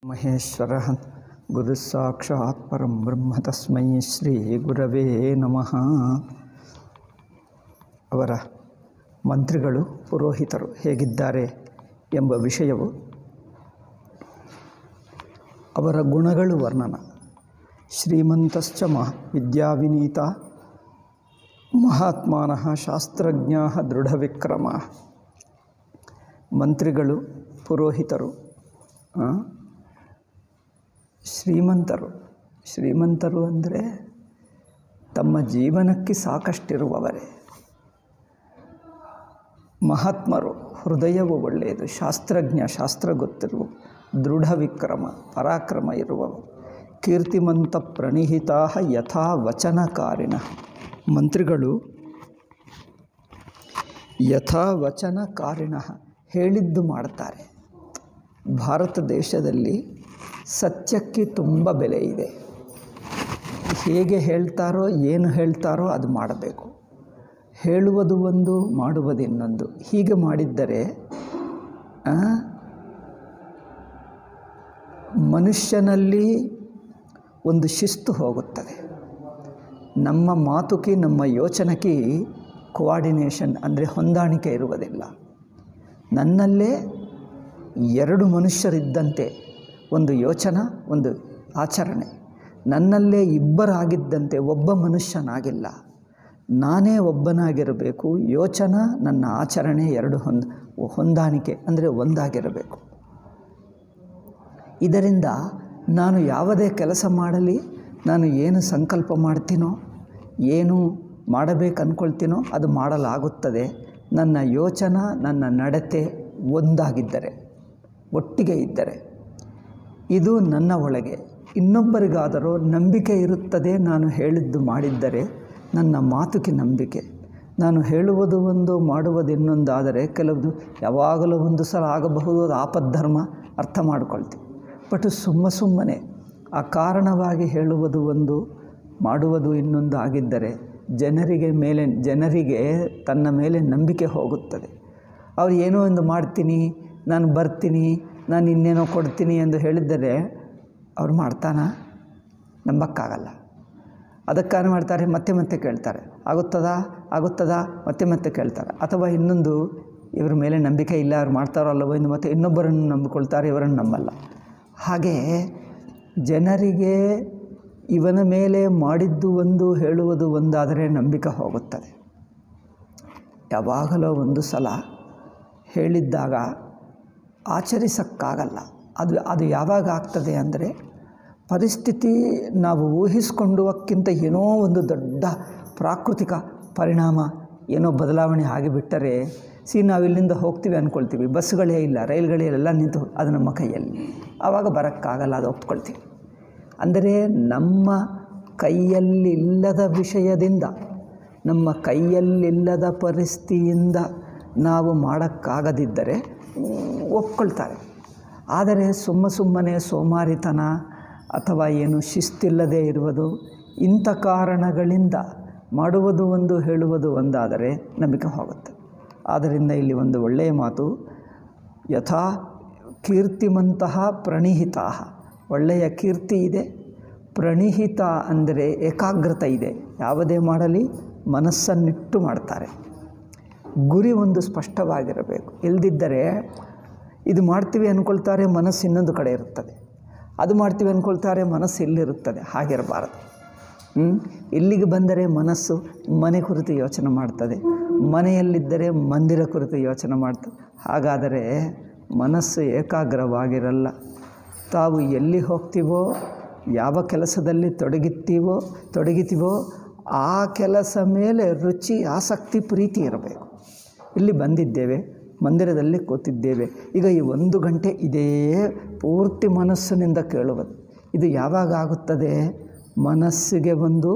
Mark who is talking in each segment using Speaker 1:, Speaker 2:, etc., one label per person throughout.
Speaker 1: ಮಹೇಶ್ವರः ಗುರುः ಸಾಕ್ಷಾತ್ ಪರಂ ಬ್ರಹ್ಮ ತಸ್ಮೈ ಶ್ರೀ ಗುರವೇ ನಮಃ ಅವರ ಮಂತ್ರಿಗಳು ಪುರೋಹಿತರು ಹೇಗಿದ್ದಾರೆ ಎಂಬ ವಿಷಯವು ಅವರ ಗುಣಗಳು ವರ್ಣನ ಶ್ರೀಮಂತಶ್ಚ ಮಹ ವಿದ್ಯಾವಿನೀತ ಮಹಾತ್ಮಾನಃ ಶಾಸ್ತ್ರಜ್ಞಾ ದೃಢವಿಕ್ರಮ ಮಂತ್ರಿಗಳು ಪುರೋಹಿತರು ಆ, ಶ್ರೀಮಂತರು ಶ್ರೀಮಂತರು ಅಂದರೆ ತಮ್ಮ ಜೀವನಕ್ಕೆ ಸಾಕಷ್ಟಿರುವವರೇ ಮಹಾತ್ಮರು ಹೃದಯವು ಒಳ್ಳೆಯದು ಶಾಸ್ತ್ರಜ್ಞ ಶಾಸ್ತ್ರ ಗೊತ್ತಿರುವ ದೃಢ ವಿಕ್ರಮ ಪರಾಕ್ರಮ ಇರುವವರು ಕೀರ್ತಿಮಂತ ಪ್ರಣಿಹಿತಾ ಯಥಾ ವಚನಕಾರಿಣ ಮಂತ್ರಿಗಳು ಯಥಾ ವಚನಕಾರಿಣ ಹೇಳಿದ್ದು ಮಾಡ್ತಾರೆ ಭಾರತ ದೇಶದಲ್ಲಿ ಸತ್ಯಕ್ಕೆ ತುಂಬ ಬೆಲೆ ಇದೆ ಹೇಗೆ ಹೇಳ್ತಾರೋ ಏನು ಹೇಳ್ತಾರೋ ಅದು ಮಾಡಬೇಕು ಹೇಳುವುದು ಒಂದು ಮಾಡುವುದು ಇನ್ನೊಂದು ಹೀಗೆ ಮಾಡಿದ್ದರೆ ಆ, ಮನುಷ್ಯನಲ್ಲಿ ಒಂದು ಶಿಸ್ತು ಹೋಗುತ್ತದೆ ನಮ್ಮ ಮಾತುಕಿ ನಮ್ಮ ಯೋಚನೆಗೆ ಕೋಆರ್ಡಿನೇಷನ್ ಅಂದರೆ ಹೊಂದಾಣಿಕೆ ಇರುವುದಿಲ್ಲ ನನ್ನಲ್ಲೇ ಎರಡು ಮನುಷ್ಯರಿದ್ದಂತೆ ಒಂದು ಯೋಚನ ಒಂದು ಆಚರಣೆ ನನ್ನಲ್ಲೇ ಇಬ್ಬರಾಗಿದ್ದಂತೆ ಒಬ್ಬ ಮನುಷ್ಯನಾಗಿಲ್ಲ ನಾನೇ ಒಬ್ಬನಾಗಿರಬೇಕು ಯೋಚನ ನನ್ನ ಆಚರಣೆ ಎರಡು ಹೊಂದ ಹೊಂದಾಣಿಕೆ ಅಂದರೆ ಒಂದಾಗಿರಬೇಕು ಇದರಿಂದ ನಾನು ಯಾವುದೇ ಕೆಲಸ ಮಾಡಲಿ ನಾನು ಏನು ಸಂಕಲ್ಪ ಮಾಡ್ತೀನೋ ಏನು ಮಾಡಬೇಕು ಅಂದ್ಕೊಳ್ತೀನೋ ಅದು ಮಾಡಲಾಗುತ್ತದೆ ನನ್ನ ಯೋಚನ ನನ್ನ ನಡತೆ ಒಂದಾಗಿದ್ದರೆ ಒಟ್ಟಿಗೆ ಇದ್ದರೆ ಇದು ನನ್ನ ಒಳಗೆ ಇನ್ನೊಬ್ಬರಿಗಾದರೂ ನಂಬಿಕೆ ಇರುತ್ತದೆ ನಾನು ಹೇಳಿದ್ದು ಮಾಡಿದ್ದರೆ ನನ್ನ ಮಾತುಗೆ ನಂಬಿಕೆ ನಾನು ಹೇಳುವುದು ಒಂದು ಮಾಡುವುದು ಇನ್ನೊಂದಾದರೆ ಕೆಲವುದು ಯಾವಾಗಲೂ ಒಂದು ಸಲ ಆಗಬಹುದು ಅದು ಆಪದ್ಧರ್ಮ ಅರ್ಥ ಮಾಡ್ಕೊಳ್ತೀವಿ ಬಟ್ ಸುಮ್ಮ ಸುಮ್ಮನೆ ಅಕಾರಣವಾಗಿ ಹೇಳುವುದು ಒಂದು ಮಾಡುವುದು ಇನ್ನೊಂದು ಆಗಿದ್ದರೆ ಜನರಿಗೆ ಮೇಲೆ ಜನರಿಗೆ ತನ್ನ ಮೇಲೆ ನಂಬಿಕೆ ಹೋಗುತ್ತದೆ ಅವ್ರು ಏನೋ ಒಂದು ಮಾಡ್ತೀನಿ ನಾನು ಬರ್ತೀನಿ ನಾನು ಇನ್ನೇನೋ ಕೊಡ್ತೀನಿ ಎಂದು ಹೇಳಿದ್ದರೆ ಅವ್ರು ಮಾಡ್ತಾನ ನಂಬಕ್ಕಾಗಲ್ಲ ಅದಕ್ಕಾಗಿ ಮಾಡ್ತಾರೆ ಮತ್ತೆ ಮತ್ತೆ ಕೇಳ್ತಾರೆ ಆಗುತ್ತದಾ ಆಗುತ್ತದಾ ಮತ್ತೆ ಮತ್ತೆ ಕೇಳ್ತಾರೆ ಅಥವಾ ಇನ್ನೊಂದು ಇವ್ರ ಮೇಲೆ ನಂಬಿಕೆ ಇಲ್ಲ ಅವ್ರು ಮಾಡ್ತಾರೋ ಅಲ್ಲವೋ ಎಂದು ಮತ್ತೆ ಇನ್ನೊಬ್ಬರನ್ನು ನಂಬಿಕೊಳ್ತಾರೆ ಇವರನ್ನು ನಂಬಲ್ಲ ಹಾಗೆ ಜನರಿಗೆ ಇವನ ಮೇಲೆ ಮಾಡಿದ್ದು ಒಂದು ಹೇಳುವುದು ಒಂದಾದರೆ ನಂಬಿಕೆ ಹೋಗುತ್ತದೆ ಯಾವಾಗಲೋ ಒಂದು ಸಲ ಹೇಳಿದ್ದಾಗ ಆಚರಿಸೋಕ್ಕಾಗಲ್ಲ ಅದು ಅದು ಯಾವಾಗ ಆಗ್ತದೆ ಅಂದರೆ ಪರಿಸ್ಥಿತಿ ನಾವು ಊಹಿಸ್ಕೊಂಡುವಕ್ಕಿಂತ ಏನೋ ಒಂದು ದೊಡ್ಡ ಪ್ರಾಕೃತಿಕ ಪರಿಣಾಮ ಏನೋ ಬದಲಾವಣೆ ಆಗಿಬಿಟ್ಟರೆ ಸಿ ನಾವು ಇಲ್ಲಿಂದ ಹೋಗ್ತೀವಿ ಅಂದ್ಕೊಳ್ತೀವಿ ಬಸ್ಸುಗಳೇ ಇಲ್ಲ ರೈಲ್ಗಳೇ ಎಲ್ಲ ನಿಂತು ಅದು ನಮ್ಮ ಕೈಯಲ್ಲಿ ಆವಾಗ ಬರೋಕ್ಕಾಗಲ್ಲ ಅದು ಒಪ್ಕೊಳ್ತೀವಿ ಅಂದರೆ ನಮ್ಮ ಕೈಯಲ್ಲಿಲ್ಲದ ವಿಷಯದಿಂದ ನಮ್ಮ ಕೈಯಲ್ಲಿಲ್ಲದ ಪರಿಸ್ಥಿತಿಯಿಂದ ನಾವು ಮಾಡೋಕ್ಕಾಗದಿದ್ದರೆ ಒಪ್ಕೊಳ್ತಾರೆ ಆದರೆ ಸುಮ್ಮ ಸುಮ್ಮನೆ ಸೋಮಾರಿತನ ಅಥವಾ ಏನು ಶಿಸ್ತಿಲ್ಲದೆ ಇರುವುದು ಇಂಥ ಕಾರಣಗಳಿಂದ ಮಾಡುವುದು ಒಂದು ಹೇಳುವುದು ಒಂದಾದರೆ ನಂಬಿಕೆ ಹೋಗುತ್ತೆ ಆದ್ದರಿಂದ ಇಲ್ಲಿ ಒಂದು ಒಳ್ಳೆಯ ಮಾತು ಯಥಾ ಕೀರ್ತಿಮಂತಹ ಪ್ರಣಿಹಿತ ಒಳ್ಳೆಯ ಕೀರ್ತಿ ಇದೆ ಪ್ರಣಿಹಿತ ಅಂದರೆ ಏಕಾಗ್ರತೆ ಇದೆ ಯಾವುದೇ ಮಾಡಲಿ ಮನಸ್ಸನ್ನಿಟ್ಟು ಮಾಡ್ತಾರೆ ಗುರಿ ಒಂದು ಸ್ಪಷ್ಟವಾಗಿರಬೇಕು ಇಲ್ಲದಿದ್ದರೆ ಇದು ಮಾಡ್ತೀವಿ ಅಂದ್ಕೊಳ್ತಾರೆ ಮನಸ್ಸು ಇನ್ನೊಂದು ಕಡೆ ಇರುತ್ತದೆ ಅದು ಮಾಡ್ತೀವಿ ಅಂದ್ಕೊಳ್ತಾರೆ ಮನಸ್ಸು ಇಲ್ಲಿರುತ್ತದೆ ಹಾಗಿರಬಾರದು ಹ್ಮ್? ಇಲ್ಲಿಗೆ ಬಂದರೆ ಮನಸ್ಸು ಮನೆ ಕುರಿತು ಯೋಚನೆ ಮಾಡ್ತದೆ ಮನೆಯಲ್ಲಿದ್ದರೆ ಮಂದಿರ ಕುರಿತು ಯೋಚನೆ ಮಾಡ್ತದೆ ಹಾಗಾದರೆ ಮನಸ್ಸು ಏಕಾಗ್ರವಾಗಿರಲ್ಲ ತಾವು ಎಲ್ಲಿ ಹೋಗ್ತೀವೋ ಯಾವ ಕೆಲಸದಲ್ಲಿ ತೊಡಗಿತ್ತೀವೋ ತೊಡಗಿತೀವೋ ಆ ಕೆಲಸ ಮೇಲೆ ರುಚಿ ಆಸಕ್ತಿ ಪ್ರೀತಿ ಇರಬೇಕು ಇಲ್ಲಿ ಬಂದಿದ್ದೇವೆ ಮಂದಿರದಲ್ಲಿ ಕೂತಿದ್ದೇವೆ ಈಗ ಈ ಒಂದು ಗಂಟೆ ಇದೇ ಪೂರ್ತಿ ಮನಸ್ಸಿನಿಂದ ಕೇಳುವುದು ಇದು ಯಾವಾಗ ಆಗುತ್ತದೆ ಮನಸ್ಸಿಗೆ ಒಂದು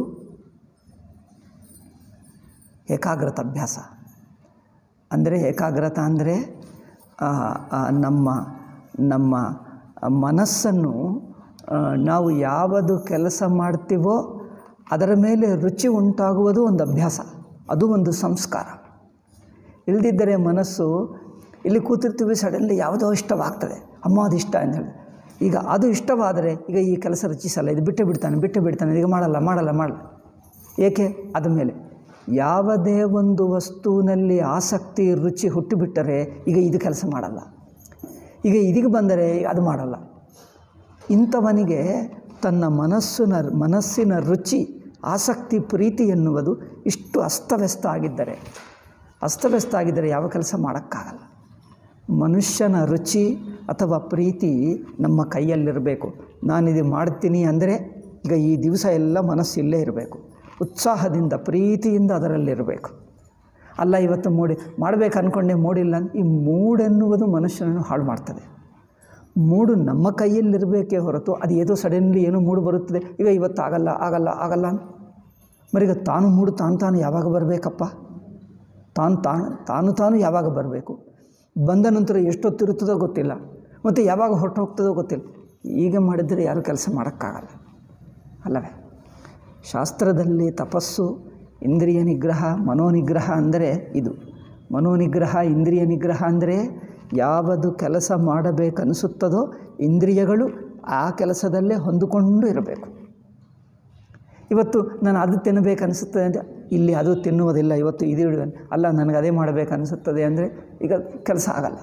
Speaker 1: ಏಕಾಗ್ರತ ಅಭ್ಯಾಸ ಅಂದರೆ ಏಕಾಗ್ರತ ಅಂದರೆ ಆ, ಆ, ನಮ್ಮ ನಮ್ಮ ಮನಸ್ಸನ್ನು ಆ, ನಾವು ಯಾವುದು ಕೆಲಸ ಮಾಡ್ತೀವೋ ಅದರ ಮೇಲೆ ರುಚಿ ಉಂಟಾಗುವುದು ಒಂದು ಅಭ್ಯಾಸ ಅದು ಒಂದು ಸಂಸ್ಕಾರ ಇಲ್ಲದಿದ್ದರೆ ಮನಸ್ಸು ಇಲ್ಲಿ ಕೂತಿರ್ತೀವಿ ಸಡನ್ಲಿ ಯಾವುದೋ ಇಷ್ಟವಾಗ್ತದೆ ಅಮ್ಮ ಅದು ಇಷ್ಟ ಅಂತ ಹೇಳಿ ಈಗ ಅದು ಇಷ್ಟವಾದರೆ ಈಗ ಈ ಕೆಲಸ ರುಚಿಸಲ್ಲ ಇದು ಬಿಟ್ಟು ಬಿಡ್ತಾನೆ ಬಿಟ್ಟು ಬಿಡ್ತಾನೆ ಈಗ ಮಾಡಲ್ಲ ಮಾಡಲ್ಲ ಮಾಡಲ್ಲ ಏಕೆ ಅದ ಮೇಲೆ ಯಾವುದೇ ಒಂದು ವಸ್ತುವಿನಲ್ಲಿ ಆಸಕ್ತಿ ರುಚಿ ಹುಟ್ಟಿಬಿಟ್ಟರೆ ಈಗ ಇದು ಕೆಲಸ ಮಾಡಲ್ಲ ಈಗ ಇದಕ್ಕೆ ಬಂದರೆ ಅದು ಮಾಡಲ್ಲ ಇಂಥವನಿಗೆ ತನ್ನ ಮನಸ್ಸಿನ ಮನಸ್ಸಿನ ರುಚಿ ಆಸಕ್ತಿ ಪ್ರೀತಿ ಎನ್ನುವುದು ಇಷ್ಟು ಅಸ್ತವ್ಯಸ್ತ ಆಗಿದ್ದರೆ ಅಸ್ತವ್ಯಸ್ತ ಆಗಿದ್ದರೆ ಯಾವ ಕೆಲಸ ಮಾಡೋಕ್ಕಾಗಲ್ಲ ಮನುಷ್ಯನ ರುಚಿ ಅಥವಾ ಪ್ರೀತಿ ನಮ್ಮ ಕೈಯಲ್ಲಿರಬೇಕು ನಾನಿದು ಮಾಡ್ತೀನಿ ಅಂದರೆ ಈಗ ಈ ದಿವಸ ಎಲ್ಲ ಮನಸ್ಸು ಇಲ್ಲೇ ಇರಬೇಕು ಉತ್ಸಾಹದಿಂದ ಪ್ರೀತಿಯಿಂದ ಅದರಲ್ಲಿರಬೇಕು ಅಲ್ಲ ಇವತ್ತು ಮೂಡಿ ಮಾಡಬೇಕು ಅಂದ್ಕೊಂಡೆ ಮೂಡಿಲ್ಲ ಅಂತ ಈ ಮೂಡೆನ್ನುವುದು ಮನುಷ್ಯನನ್ನು ಹಾಳು ಮಾಡ್ತದೆ ಮೂಡು ನಮ್ಮ ಕೈಯಲ್ಲಿರಬೇಕೇ ಹೊರತು ಅದು ಏದೋ ಸಡನ್ಲಿ ಏನೋ ಮೂಡು ಬರುತ್ತದೆ ಈಗ ಇವತ್ತು ಆಗಲ್ಲ ಆಗಲ್ಲ ಆಗಲ್ಲ ಅಂತ ಮರೀಗ ಈಗ ತಾನು ಮೂಡು ತಾನು ತಾನು ಯಾವಾಗ ಬರಬೇಕಪ್ಪ ತಾನು ತಾನು ತಾನು ತಾನು ಯಾವಾಗ ಬರಬೇಕು ಬಂದ ನಂತರ ಎಷ್ಟೊತ್ತಿರುತ್ತದೋ ಗೊತ್ತಿಲ್ಲ ಮತ್ತು ಯಾವಾಗ ಹೊರಟು ಹೋಗ್ತದೋ ಗೊತ್ತಿಲ್ಲ ಈಗ ಮಾಡಿದರೆ ಯಾರೂ ಕೆಲಸ ಮಾಡೋಕ್ಕಾಗಲ್ಲ ಅಲ್ಲವೇ ಶಾಸ್ತ್ರದಲ್ಲಿ ತಪಸ್ಸು ಇಂದ್ರಿಯ ನಿಗ್ರಹ ಮನೋನಿಗ್ರಹ ಅಂದರೆ ಇದು ಮನೋನಿಗ್ರಹ ಇಂದ್ರಿಯ ನಿಗ್ರಹ ಅಂದರೆ ಯಾವುದು ಕೆಲಸ ಮಾಡಬೇಕನ್ನಿಸುತ್ತದೋ ಇಂದ್ರಿಯಗಳು ಆ ಕೆಲಸದಲ್ಲೇ ಹೊಂದಿಕೊಂಡು ಇರಬೇಕು ಇವತ್ತು ನಾನು ಅದು ತಿನ್ನಬೇಕನ್ನಿಸುತ್ತದೆ ಅಂತ ಇಲ್ಲಿ ಅದು ತಿನ್ನುವುದಿಲ್ಲ ಇವತ್ತು ಇದು ಇಡುವೆ ಅಲ್ಲ ನನಗೆ ಅದೇ ಮಾಡಬೇಕನ್ನಿಸುತ್ತದೆ ಅಂದರೆ ಈಗ ಕೆಲಸ ಆಗಲ್ಲ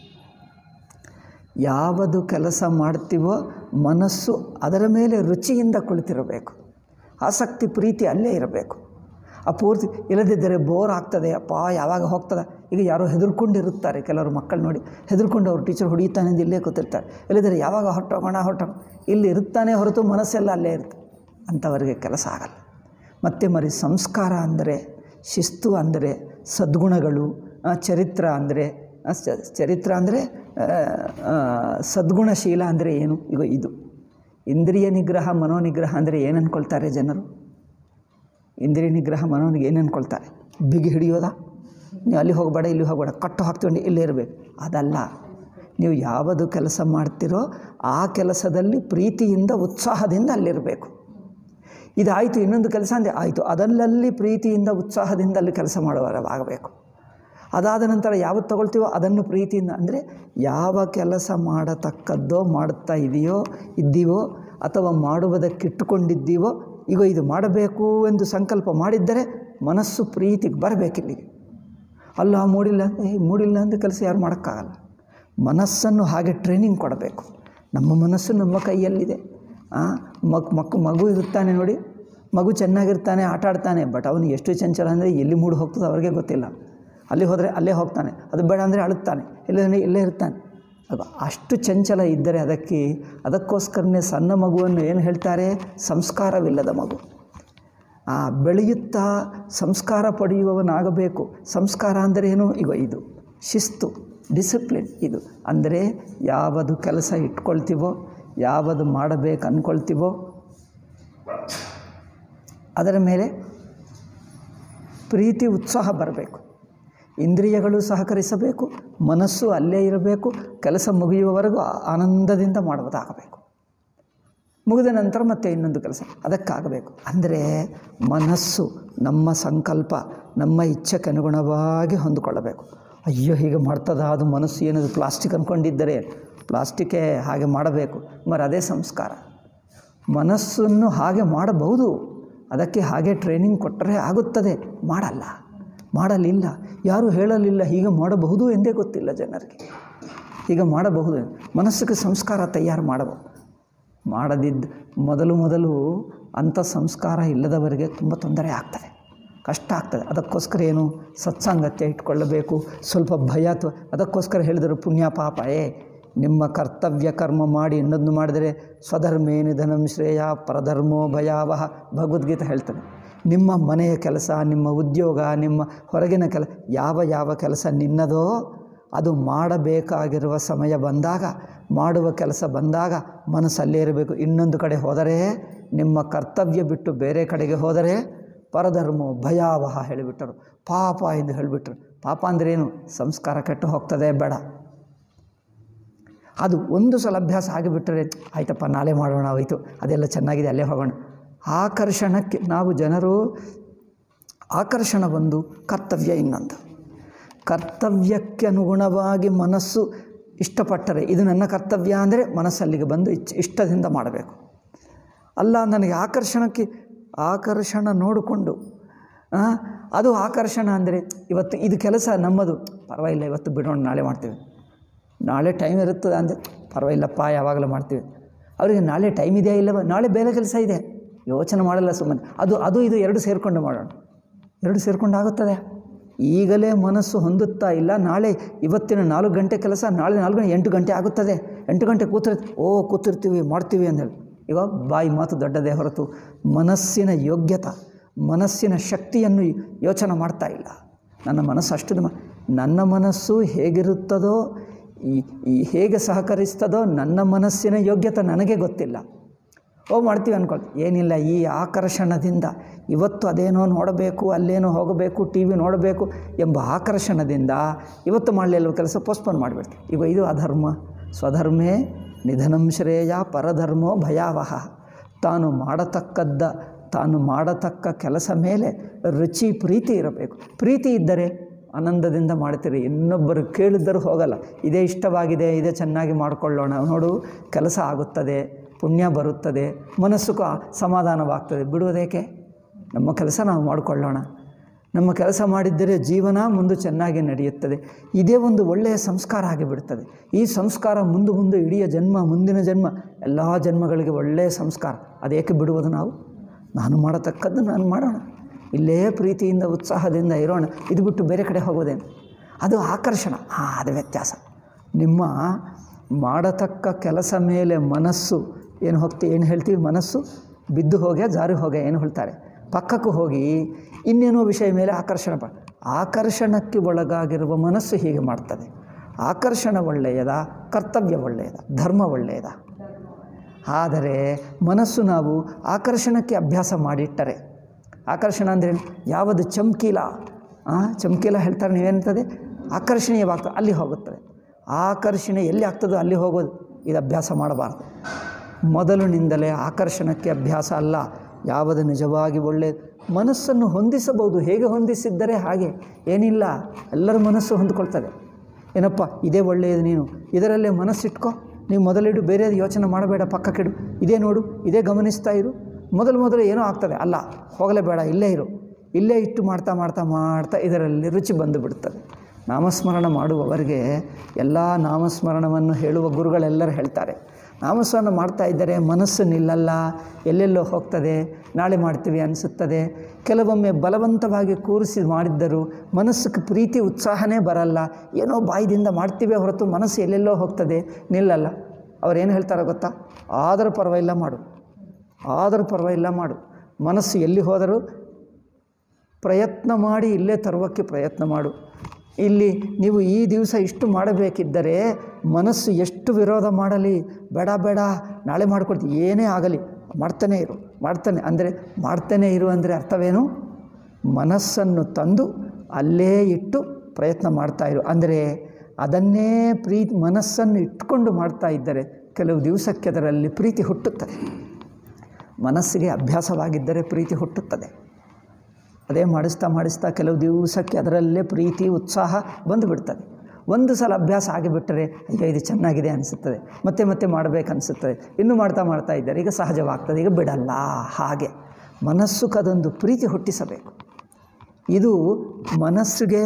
Speaker 1: ಯಾವುದು ಕೆಲಸ ಮಾಡ್ತೀವೋ ಮನಸ್ಸು ಅದರ ಮೇಲೆ ರುಚಿಯಿಂದ ಕುಳಿತಿರಬೇಕು ಆಸಕ್ತಿ ಪ್ರೀತಿ ಅಲ್ಲೇ ಇರಬೇಕು ಆ ಪೂರ್ತಿ ಇಲ್ಲದಿದ್ದರೆ ಬೋರ್ ಆಗ್ತದೆ ಅಪ್ಪ ಯಾವಾಗ ಹೋಗ್ತದೆ ಈಗ ಯಾರೋ ಹೆದರ್ಕೊಂಡಿರುತ್ತಾರೆ ಕೆಲವರು ಮಕ್ಕಳು ನೋಡಿ ಹೆದರ್ಕೊಂಡು ಅವ್ರು ಟೀಚರ್ ಹೊಡಿತಾನೆ ಅಂತ ಇಲ್ಲೇ ಕೂತಿರ್ತಾರೆ ಇಲ್ಲದಿದ್ದರೆ ಯಾವಾಗ ಹೊರಟೋಗೋಣ ಹೊರಟೋಣ ಇಲ್ಲಿ ಇರುತ್ತಾನೆ ಹೊರತು ಮನಸ್ಸೆಲ್ಲ ಅಲ್ಲೇ ಇರುತ್ತೆ ಅಂಥವರಿಗೆ ಕೆಲಸ ಆಗಲ್ಲ ಮತ್ತು ಮರಿ ಸಂಸ್ಕಾರ ಅಂದರೆ ಶಿಸ್ತು ಅಂದರೆ ಸದ್ಗುಣಗಳು ಆ, ಚರಿತ್ರ ಅಂದರೆ ಆ, ಚ- ಚರಿತ್ರ ಅಂದರೆ ಆ, ಸದ್ಗುಣಶೀಲ ಅಂದರೆ ಏನು ಈಗ ಇದು ಇಂದ್ರಿಯ ನಿಗ್ರಹ ಮನೋನಿಗ್ರಹ ಅಂದರೆ ಏನು ಅಂದ್ಕೊಳ್ತಾರೆ ಜನರು ಇಂದ್ರಿಯ ನಿಗ್ರಹ ಮನೋನಿಗೆ ಏನು ಅಂದ್ಕೊಳ್ತಾರೆ ಬಿಗಿ ಹಿಡಿಯೋದಾ ನೀವು ಅಲ್ಲಿ ಹೋಗಬೇಡ ಇಲ್ಲಿ ಹೋಗಬೇಡ ಕಟ್ಟು ಹಾಕ್ಕೊಂಡು ಇಲ್ಲೇ ಇರಬೇಕು ಅದಲ್ಲ ನೀವು ಯಾವುದು ಕೆಲಸ ಮಾಡ್ತೀರೋ ಆ ಕೆಲಸದಲ್ಲಿ ಪ್ರೀತಿಯಿಂದ ಉತ್ಸಾಹದಿಂದ ಅಲ್ಲಿರಬೇಕು ಇದಾಯಿತು ಇನ್ನೊಂದು ಕೆಲಸ ಅಂದರೆ ಆಯಿತು ಅದಲ್ಲಲ್ಲಿ ಪ್ರೀತಿಯಿಂದ ಉತ್ಸಾಹದಿಂದ ಅಲ್ಲಿ ಕೆಲಸ ಮಾಡುವರಾಗಬೇಕು ಅದಾದ ನಂತರ ಯಾವತ್ತು ತಗೊಳ್ತೀವೋ ಅದನ್ನು ಪ್ರೀತಿಯಿಂದ ಅಂದರೆ ಯಾವ ಕೆಲಸ ಮಾಡತಕ್ಕದ್ದೋ ಮಾಡುತ್ತಾ ಇದೆಯೋ ಇದ್ದೀವೋ ಅಥವಾ ಮಾಡುವುದಕ್ಕಿಟ್ಟುಕೊಂಡಿದ್ದೀವೋ ಈಗ ಇದು ಮಾಡಬೇಕು ಎಂದು ಸಂಕಲ್ಪ ಮಾಡಿದ್ದರೆ ಮನಸ್ಸು ಪ್ರೀತಿಗೆ ಬರಬೇಕಿಲ್ಲಿಗೆ ಅಲ್ಲ ಮೂಡಿಲ್ಲ ಏ ಮೂಡಿಲ್ಲ ಅಂತ ಕೆಲಸ ಯಾರು ಮಾಡೋಕ್ಕಾಗಲ್ಲ ಮನಸ್ಸನ್ನು ಹಾಗೆ ಟ್ರೈನಿಂಗ್ ಕೊಡಬೇಕು ನಮ್ಮ ಮನಸ್ಸು ನಮ್ಮ ಕೈಯಲ್ಲಿದೆ ಆ, ಮಕ್ ಮಕ್ ಮಗು ಇರುತ್ತಾನೆ ನೋಡಿ ಮಗು ಚೆನ್ನಾಗಿರ್ತಾನೆ ಆಟ ಆಡ್ತಾನೆ ಬಟ್ ಅವನು ಎಷ್ಟು ಚಂಚಲ ಅಂದರೆ ಎಲ್ಲಿ ಮೂಡು ಹೋಗ್ತದೆ ಅವ್ರಿಗೆ ಗೊತ್ತಿಲ್ಲ ಅಲ್ಲಿ ಹೋದರೆ ಅಲ್ಲೇ ಹೋಗ್ತಾನೆ ಅದು ಬೇಡ ಅಂದರೆ ಅಳುತ್ತಾನೆ ಇಲ್ಲಂದರೆ ಇಲ್ಲೇ ಇರ್ತಾನೆ ಅದು ಅಷ್ಟು ಚಂಚಲ ಇದ್ದರೆ ಅದಕ್ಕೆ ಅದಕ್ಕೋಸ್ಕರನೇ ಸಣ್ಣ ಮಗುವನ್ನು ಏನು ಹೇಳ್ತಾರೆ ಸಂಸ್ಕಾರವಿಲ್ಲದ ಮಗು ಆ ಬೆಳೆಯುತ್ತಾ ಸಂಸ್ಕಾರ ಪಡೆಯುವವನಾಗಬೇಕು ಸಂಸ್ಕಾರ ಅಂದರೆ ಏನು ಈಗ ಇದು ಶಿಸ್ತು ಡಿಸಿಪ್ಲಿನ್ ಇದು ಅಂದರೆ ಯಾವುದು ಕೆಲಸ ಇಟ್ಕೊಳ್ತೀವೋ ಯಾವುದು ಮಾಡಬೇಕು ಅಂದ್ಕೊಳ್ತೀವೋ ಅದರ ಮೇಲೆ ಪ್ರೀತಿ ಉತ್ಸಾಹ ಬರಬೇಕು ಇಂದ್ರಿಯಗಳು ಸಹಕರಿಸಬೇಕು ಮನಸ್ಸು ಅಲ್ಲೇ ಇರಬೇಕು ಕೆಲಸ ಮುಗಿಯುವವರೆಗೂ ಆನಂದದಿಂದ ಮಾಡುವುದಾಗಬೇಕು ಮುಗಿದ ನಂತರ ಮತ್ತೆ ಇನ್ನೊಂದು ಕೆಲಸ ಅದಕ್ಕಾಗಬೇಕು ಅಂದರೆ ಮನಸ್ಸು ನಮ್ಮ ಸಂಕಲ್ಪ ನಮ್ಮ ಇಚ್ಛೆಗೆ ಅನುಗುಣವಾಗಿ ಹೊಂದಿಕೊಳ್ಳಬೇಕು ಅಯ್ಯೋ ಹೀಗೆ ಮಾಡ್ತದ ಅದು ಮನಸ್ಸು ಏನದು ಪ್ಲಾಸ್ಟಿಕ್ ಅಂದ್ಕೊಂಡಿದ್ದರೆ ಪ್ಲಾಸ್ಟಿಕ್ಕೇ ಹಾಗೆ ಮಾಡಬೇಕು ಮರ ಅದೇ ಸಂಸ್ಕಾರ ಮನಸ್ಸನ್ನು ಹಾಗೆ ಮಾಡಬಹುದು ಅದಕ್ಕೆ ಹಾಗೆ ಟ್ರೈನಿಂಗ್ ಕೊಟ್ಟರೆ ಆಗುತ್ತದೆ ಮಾಡಲ್ಲ ಮಾಡಲಿಲ್ಲ ಯಾರೂ ಹೇಳಲಿಲ್ಲ ಹೀಗೆ ಮಾಡಬಹುದು ಎಂದೇ ಗೊತ್ತಿಲ್ಲ ಜನರಿಗೆ ಹೀಗೆ ಮಾಡಬಹುದು ಮನಸ್ಸಿಗೆ ಸಂಸ್ಕಾರ ತಯಾರು ಮಾಡಬಹುದು ಮಾಡದಿದ್ದ ಮೊದಲು ಮೊದಲು ಅಂಥ ಸಂಸ್ಕಾರ ಇಲ್ಲದವರಿಗೆ ತುಂಬ ತೊಂದರೆ ಆಗ್ತದೆ ಕಷ್ಟ ಆಗ್ತದೆ ಅದಕ್ಕೋಸ್ಕರ ಏನು ಸತ್ಸಂಗತ್ಯ ಇಟ್ಕೊಳ್ಳಬೇಕು ಸ್ವಲ್ಪ ಭಯ ಅಥವಾ ಅದಕ್ಕೋಸ್ಕರ ಹೇಳಿದರು ಪುಣ್ಯ ಪಾಪ ಏ ನಿಮ್ಮ ಕರ್ತವ್ಯ ಕರ್ಮ ಮಾಡಿ ಇನ್ನೊಂದು ಮಾಡಿದರೆ ಸ್ವಧರ್ಮೇ ನಿಧನಂ ಶ್ರೇಯ ಪರಧರ್ಮೋ ಭಯಾವಹ ಭಗವದ್ಗೀತೆ ಹೇಳ್ತದೆ ನಿಮ್ಮ ಮನೆಯ ಕೆಲಸ ನಿಮ್ಮ ಉದ್ಯೋಗ ನಿಮ್ಮ ಹೊರಗಿನ ಕೆಲ ಯಾವ ಯಾವ ಕೆಲಸ ನಿನ್ನದೋ ಅದು ಮಾಡಬೇಕಾಗಿರುವ ಸಮಯ ಬಂದಾಗ ಮಾಡುವ ಕೆಲಸ ಬಂದಾಗ ಮನಸ್ಸಲ್ಲೇ ಇರಬೇಕು ಇನ್ನೊಂದು ಕಡೆ ಹೋದರೆ ನಿಮ್ಮ ಕರ್ತವ್ಯ ಬಿಟ್ಟು ಬೇರೆ ಕಡೆಗೆ ಹೋದರೆ ಪರಧರ್ಮ ಭಯಾವಹ ಹೇಳಿಬಿಟ್ಟರು ಪಾಪ ಎಂದು ಹೇಳಿಬಿಟ್ರು ಪಾಪ ಅಂದ್ರೇನು ಸಂಸ್ಕಾರ ಕೆಟ್ಟು ಹೋಗ್ತದೆ ಬೇಡ ಅದು ಒಂದು ಸಲ ಅಭ್ಯಾಸ ಆಗಿಬಿಟ್ಟರೆ ಆಯ್ತಪ್ಪ ನಾಳೆ ಮಾಡೋಣ ಆಯಿತು ಅದೆಲ್ಲ ಚೆನ್ನಾಗಿದೆ ಅಲ್ಲೇ ಹೋಗೋಣ ಆಕರ್ಷಣಕ್ಕೆ ನಾವು ಜನರು ಆಕರ್ಷಣ ಒಂದು ಕರ್ತವ್ಯ ಇನ್ನೊಂದು ಕರ್ತವ್ಯಕ್ಕೆ ಅನುಗುಣವಾಗಿ ಮನಸ್ಸು ಇಷ್ಟಪಟ್ಟರೆ ಇದು ನನ್ನ ಕರ್ತವ್ಯ ಅಂದರೆ ಮನಸ್ಸಲ್ಲಿಗೆ ಬಂದು ಇಚ್ಛೆ ಇಷ್ಟದಿಂದ ಮಾಡಬೇಕು ಅಲ್ಲ ನನಗೆ ಆಕರ್ಷಣಕ್ಕೆ ಆಕರ್ಷಣ ನೋಡಿಕೊಂಡು ಆ, ಅದು ಆಕರ್ಷಣ ಅಂದರೆ ಇವತ್ತು ಇದು ಕೆಲಸ ನಮ್ಮದು ಪರವಾಗಿಲ್ಲ ಇವತ್ತು ಬಿಡೋಣ ನಾಳೆ ಮಾಡ್ತೀವಿ ನಾಳೆ ಟೈಮ್ ಇರುತ್ತದೆ ಅಂದರೆ ಪರವಾಗಿಲ್ಲಪ್ಪ ಯಾವಾಗಲೂ ಮಾಡ್ತೀವಿ ಅವರಿಗೆ ನಾಳೆ ಟೈಮ್ ಇದೆಯಾ ಇಲ್ಲವ ನಾಳೆ ಬೇರೆ ಕೆಲಸ ಇದೆ ಯೋಚನೆ ಮಾಡಲ್ಲ ಸುಮ್ಮನೆ ಅದು ಅದು ಇದು ಎರಡು ಸೇರಿಕೊಂಡು ಮಾಡೋಣ ಎರಡು ಸೇರಿಕೊಂಡು ಆಗುತ್ತದೆ ಈಗಲೇ ಮನಸ್ಸು ಹೊಂದುತ್ತಾ ಇಲ್ಲ ನಾಳೆ ಇವತ್ತಿನ ನಾಲ್ಕು ಗಂಟೆ ಕೆಲಸ ನಾಳೆ ನಾಲ್ಕು ಗಂಟೆ ಎಂಟು ಗಂಟೆ ಆಗುತ್ತದೆ ಎಂಟು ಗಂಟೆ ಕೂತಿರ್ ಓ ಕೂತಿರ್ತೀವಿ ಮಾಡ್ತೀವಿ ಅಂದೇಳಿ ಈಗ ಬಾಯಿ ಮಾತು ದೊಡ್ಡದೇ ಹೊರತು ಮನಸ್ಸಿನ ಯೋಗ್ಯತೆ ಮನಸ್ಸಿನ ಶಕ್ತಿಯನ್ನು ಯೋಚನೆ ಮಾಡ್ತಾ ಇಲ್ಲ ನನ್ನ ಮನಸ್ಸು ಅಷ್ಟು ಮ- ನನ್ನ ಮನಸ್ಸು ಹೇಗಿರುತ್ತದೋ ಈ ಈ ಹೇಗೆ ಸಹಕರಿಸ್ತದೋ ನನ್ನ ಮನಸ್ಸಿನ ಯೋಗ್ಯತೆ ನನಗೆ ಗೊತ್ತಿಲ್ಲ ಓ ಮಾಡ್ತೀವಿ ಅನ್ಕೊಳ್ತೀವಿ ಏನಿಲ್ಲ ಈ ಆಕರ್ಷಣದಿಂದ ಇವತ್ತು ಅದೇನೋ ನೋಡಬೇಕು ಅಲ್ಲೇನೋ ಹೋಗಬೇಕು ಟಿ ವಿ ನೋಡಬೇಕು ಎಂಬ ಆಕರ್ಷಣದಿಂದ ಇವತ್ತು ಮಾಡಲಿಲ್ಲ ಕೆಲಸ ಪೋಸ್ಟ್ಪೋನ್ ಮಾಡಿಬಿಡ್ತೀವಿ ಈಗ ಇದು ಅಧರ್ಮ ಸ್ವಧರ್ಮೇ ನಿಧನಂ ಶ್ರೇಯ ಪರಧರ್ಮೋ ಭಯಾವಹ ತಾನು ಮಾಡತಕ್ಕದ್ದ ತಾನು ಮಾಡತಕ್ಕ ಕೆಲಸ ಮೇಲೆ ರುಚಿ ಪ್ರೀತಿ ಇರಬೇಕು ಪ್ರೀತಿ ಇದ್ದರೆ ಆನಂದದಿಂದ ಮಾಡ್ತೀರಿ ಇನ್ನೊಬ್ಬರು ಕೇಳಿದ್ದರೂ ಹೋಗಲ್ಲ ಇದೇ ಇಷ್ಟವಾಗಿದೆ ಇದೇ ಚೆನ್ನಾಗಿ ಮಾಡಿಕೊಳ್ಳೋಣ ನೋಡು ಕೆಲಸ ಆಗುತ್ತದೆ ಪುಣ್ಯ ಬರುತ್ತದೆ ಮನಸ್ಸುಗೂ ಸಮಾಧಾನವಾಗ್ತದೆ ಬಿಡುವುದೇಕೆ ನಮ್ಮ ಕೆಲಸ ನಾವು ಮಾಡಿಕೊಳ್ಳೋಣ ನಮ್ಮ ಕೆಲಸ ಮಾಡಿದ್ದರೆ ಜೀವನ ಮುಂದೆ ಚೆನ್ನಾಗಿ ನಡೆಯುತ್ತದೆ ಇದೇ ಒಂದು ಒಳ್ಳೆಯ ಸಂಸ್ಕಾರ ಆಗಿಬಿಡ್ತದೆ ಈ ಸಂಸ್ಕಾರ ಮುಂದೆ ಮುಂದೆ ಇಡೀ ಜನ್ಮ ಮುಂದಿನ ಜನ್ಮ ಎಲ್ಲ ಜನ್ಮಗಳಿಗೆ ಒಳ್ಳೆಯ ಸಂಸ್ಕಾರ ಅದೇಕೆ ಬಿಡುವುದು ನಾವು ನಾನು ಮಾಡತಕ್ಕದ್ದು ನಾನು ಮಾಡೋಣ ಇಲ್ಲೇ ಪ್ರೀತಿಯಿಂದ ಉತ್ಸಾಹದಿಂದ ಇರೋಣ ಇದು ಬಿಟ್ಟು ಬೇರೆ ಕಡೆ ಹೋಗೋದೇನು ಅದು ಆಕರ್ಷಣ ಹಾಂ ಅದು ವ್ಯತ್ಯಾಸ ನಿಮ್ಮ ಮಾಡತಕ್ಕ ಕೆಲಸ ಮೇಲೆ ಮನಸ್ಸು ಏನು ಹೋಗ್ತೀವಿ ಏನು ಹೇಳ್ತೀವಿ ಮನಸ್ಸು ಬಿದ್ದು ಹೋಗ್ಯ ಜಾರಿ ಹೋಗ್ಯ ಏನು ಹೇಳ್ತಾರೆ ಪಕ್ಕಕ್ಕೆ ಹೋಗಿ ಇನ್ನೇನೋ ವಿಷಯ ಮೇಲೆ ಆಕರ್ಷಣ ಪ ಆಕರ್ಷಣಕ್ಕೆ ಒಳಗಾಗಿರುವ ಮನಸ್ಸು ಹೀಗೆ ಮಾಡ್ತದೆ ಆಕರ್ಷಣ ಒಳ್ಳೆಯದ ಕರ್ತವ್ಯ ಒಳ್ಳೆಯದ ಧರ್ಮ ಒಳ್ಳೆಯದ ಆದರೆ ಮನಸ್ಸು ನಾವು ಆಕರ್ಷಣಕ್ಕೆ ಅಭ್ಯಾಸ ಮಾಡಿಟ್ಟರೆ ಆಕರ್ಷಣ ಅಂದರೆ ಯಾವುದು ಚಮಕಿಲ ಚಮಕಿಲ ಹೇಳ್ತಾರೆ ನೀವೇನಿರ್ತದೆ ಆಕರ್ಷಣೀಯವಾಗ್ತದೆ ಅಲ್ಲಿ ಹೋಗುತ್ತದೆ ಆಕರ್ಷಣೆ ಎಲ್ಲಿ ಆಗ್ತದೋ ಅಲ್ಲಿ ಹೋಗೋದು ಇದು ಅಭ್ಯಾಸ ಮಾಡಬಾರ್ದು ಮೊದಲಿನಿಂದಲೇ ಆಕರ್ಷಣಕ್ಕೆ ಅಭ್ಯಾಸ ಅಲ್ಲ ಯಾವುದು ನಿಜವಾಗಿ ಒಳ್ಳೆಯ ಮನಸ್ಸನ್ನು ಹೊಂದಿಸಬಹುದು ಹೇಗೆ ಹೊಂದಿಸಿದ್ದರೆ ಹಾಗೆ ಏನಿಲ್ಲ ಎಲ್ಲರ ಮನಸ್ಸು ಹೊಂದ್ಕೊಳ್ತದೆ ಏನಪ್ಪ ಇದೇ ಒಳ್ಳೆಯದು ನೀನು ಇದರಲ್ಲೇ ಮನಸ್ಸಿಟ್ಕೋ ನೀವು ಮೊದಲಿಡು ಬೇರೆದು ಯೋಚನೆ ಮಾಡಬೇಡ ಪಕ್ಕಕ್ಕಿಡು ಇದೇ ನೋಡು ಇದೇ ಗಮನಿಸ್ತಾ ಇರು ಮೊದಲು ಮೊದಲು ಏನೋ ಆಗ್ತದೆ ಅಲ್ಲ ಹೋಗಲೇ ಬೇಡ ಇಲ್ಲೇ ಇರು ಇಲ್ಲೇ ಇಟ್ಟು ಮಾಡ್ತಾ ಮಾಡ್ತಾ ಮಾಡ್ತಾ ಇದರಲ್ಲಿ ರುಚಿ ಬಂದು ಬಿಡುತ್ತದೆ ನಾಮಸ್ಮರಣ ಮಾಡುವವರಿಗೆ ಎಲ್ಲ ನಾಮಸ್ಮರಣವನ್ನು ಹೇಳುವ ಗುರುಗಳೆಲ್ಲರೂ ಹೇಳ್ತಾರೆ ನಾಮಸ್ಮರಣ ಮಾಡ್ತಾ ಇದ್ದರೆ ಮನಸ್ಸು ನಿಲ್ಲಲ್ಲ ಎಲ್ಲೆಲ್ಲೋ ಹೋಗ್ತದೆ ನಾಳೆ ಮಾಡ್ತೀವಿ ಅನಿಸುತ್ತದೆ ಕೆಲವೊಮ್ಮೆ ಬಲವಂತವಾಗಿ ಕೂರಿಸಿ ಮಾಡಿದ್ದರೂ ಮನಸ್ಸಿಗೆ ಪ್ರೀತಿ ಉತ್ಸಾಹನೇ ಬರಲ್ಲ ಏನೋ ಬಾಯಿದಿಂದ ಮಾಡ್ತೀವಿ ಹೊರತು ಮನಸ್ಸು ಎಲ್ಲೆಲ್ಲೋ ಹೋಗ್ತದೆ ನಿಲ್ಲಲ್ಲ ಅವ್ರೇನು ಹೇಳ್ತಾರೆ ಗೊತ್ತಾ ಆದರೂ ಪರವಾಗಿಲ್ಲ ಮಾಡು ಆದರೂ ಪರವಾಗಿಲ್ಲ ಮಾಡು ಮನಸ್ಸು ಎಲ್ಲಿ ಹೋದರೂ ಪ್ರಯತ್ನ ಮಾಡಿ ಇಲ್ಲೇ ತರುವಕ್ಕೆ ಪ್ರಯತ್ನ ಮಾಡು ಇಲ್ಲಿ ನೀವು ಈ ದಿವಸ ಇಷ್ಟು ಮಾಡಬೇಕಿದ್ದರೆ ಮನಸ್ಸು ಎಷ್ಟು ವಿರೋಧ ಮಾಡಲಿ ಬೇಡ ಬೇಡ ನಾಳೆ ಮಾಡ್ಕೊಳ್ತೀವಿ ಏನೇ ಆಗಲಿ ಮಾಡ್ತಾನೆ ಇರು ಮಾಡ್ತಾನೆ ಅಂದರೆ ಮಾಡ್ತಾನೆ ಇರು ಅಂದರೆ ಅರ್ಥವೇನು ಮನಸ್ಸನ್ನು ತಂದು ಅಲ್ಲೇ ಇಟ್ಟು ಪ್ರಯತ್ನ ಮಾಡ್ತಾ ಇರು ಅಂದರೆ ಅದನ್ನೇ ಪ್ರೀತಿ ಮನಸ್ಸನ್ನು ಇಟ್ಕೊಂಡು ಮಾಡ್ತಾ ಇದ್ದರೆ ಕೆಲವು ದಿವಸಕ್ಕೆ ಅದರಲ್ಲಿ ಪ್ರೀತಿ ಹುಟ್ಟುತ್ತದೆ ಮನಸ್ಸಿಗೆ ಅಭ್ಯಾಸವಾಗಿದ್ದರೆ ಪ್ರೀತಿ ಹುಟ್ಟುತ್ತದೆ ಅದೇ ಮಾಡಿಸ್ತಾ ಮಾಡಿಸ್ತಾ ಕೆಲವು ದಿವಸಕ್ಕೆ ಅದರಲ್ಲೇ ಪ್ರೀತಿ ಉತ್ಸಾಹ ಬಂದುಬಿಡ್ತದೆ ಒಂದು ಸಲ ಅಭ್ಯಾಸ ಆಗಿಬಿಟ್ಟರೆ ಅಯ್ಯೋ ಇದು ಚೆನ್ನಾಗಿದೆ ಅನಿಸುತ್ತದೆ ಮತ್ತೆ ಮತ್ತೆ ಮಾಡಬೇಕು ಅನಿಸುತ್ತದೆ ಇನ್ನು ಮಾಡ್ತಾ ಮಾಡ್ತಾ ಇದ್ದಾರೆ ಈಗ ಸಹಜವಾಗ್ತದೆ ಈಗ ಬಿಡಲ್ಲ ಹಾಗೆ ಮನಸ್ಸುಗದೊಂದು ಪ್ರೀತಿ ಹುಟ್ಟಿಸಬೇಕು ಇದು ಮನಸ್ಸಿಗೆ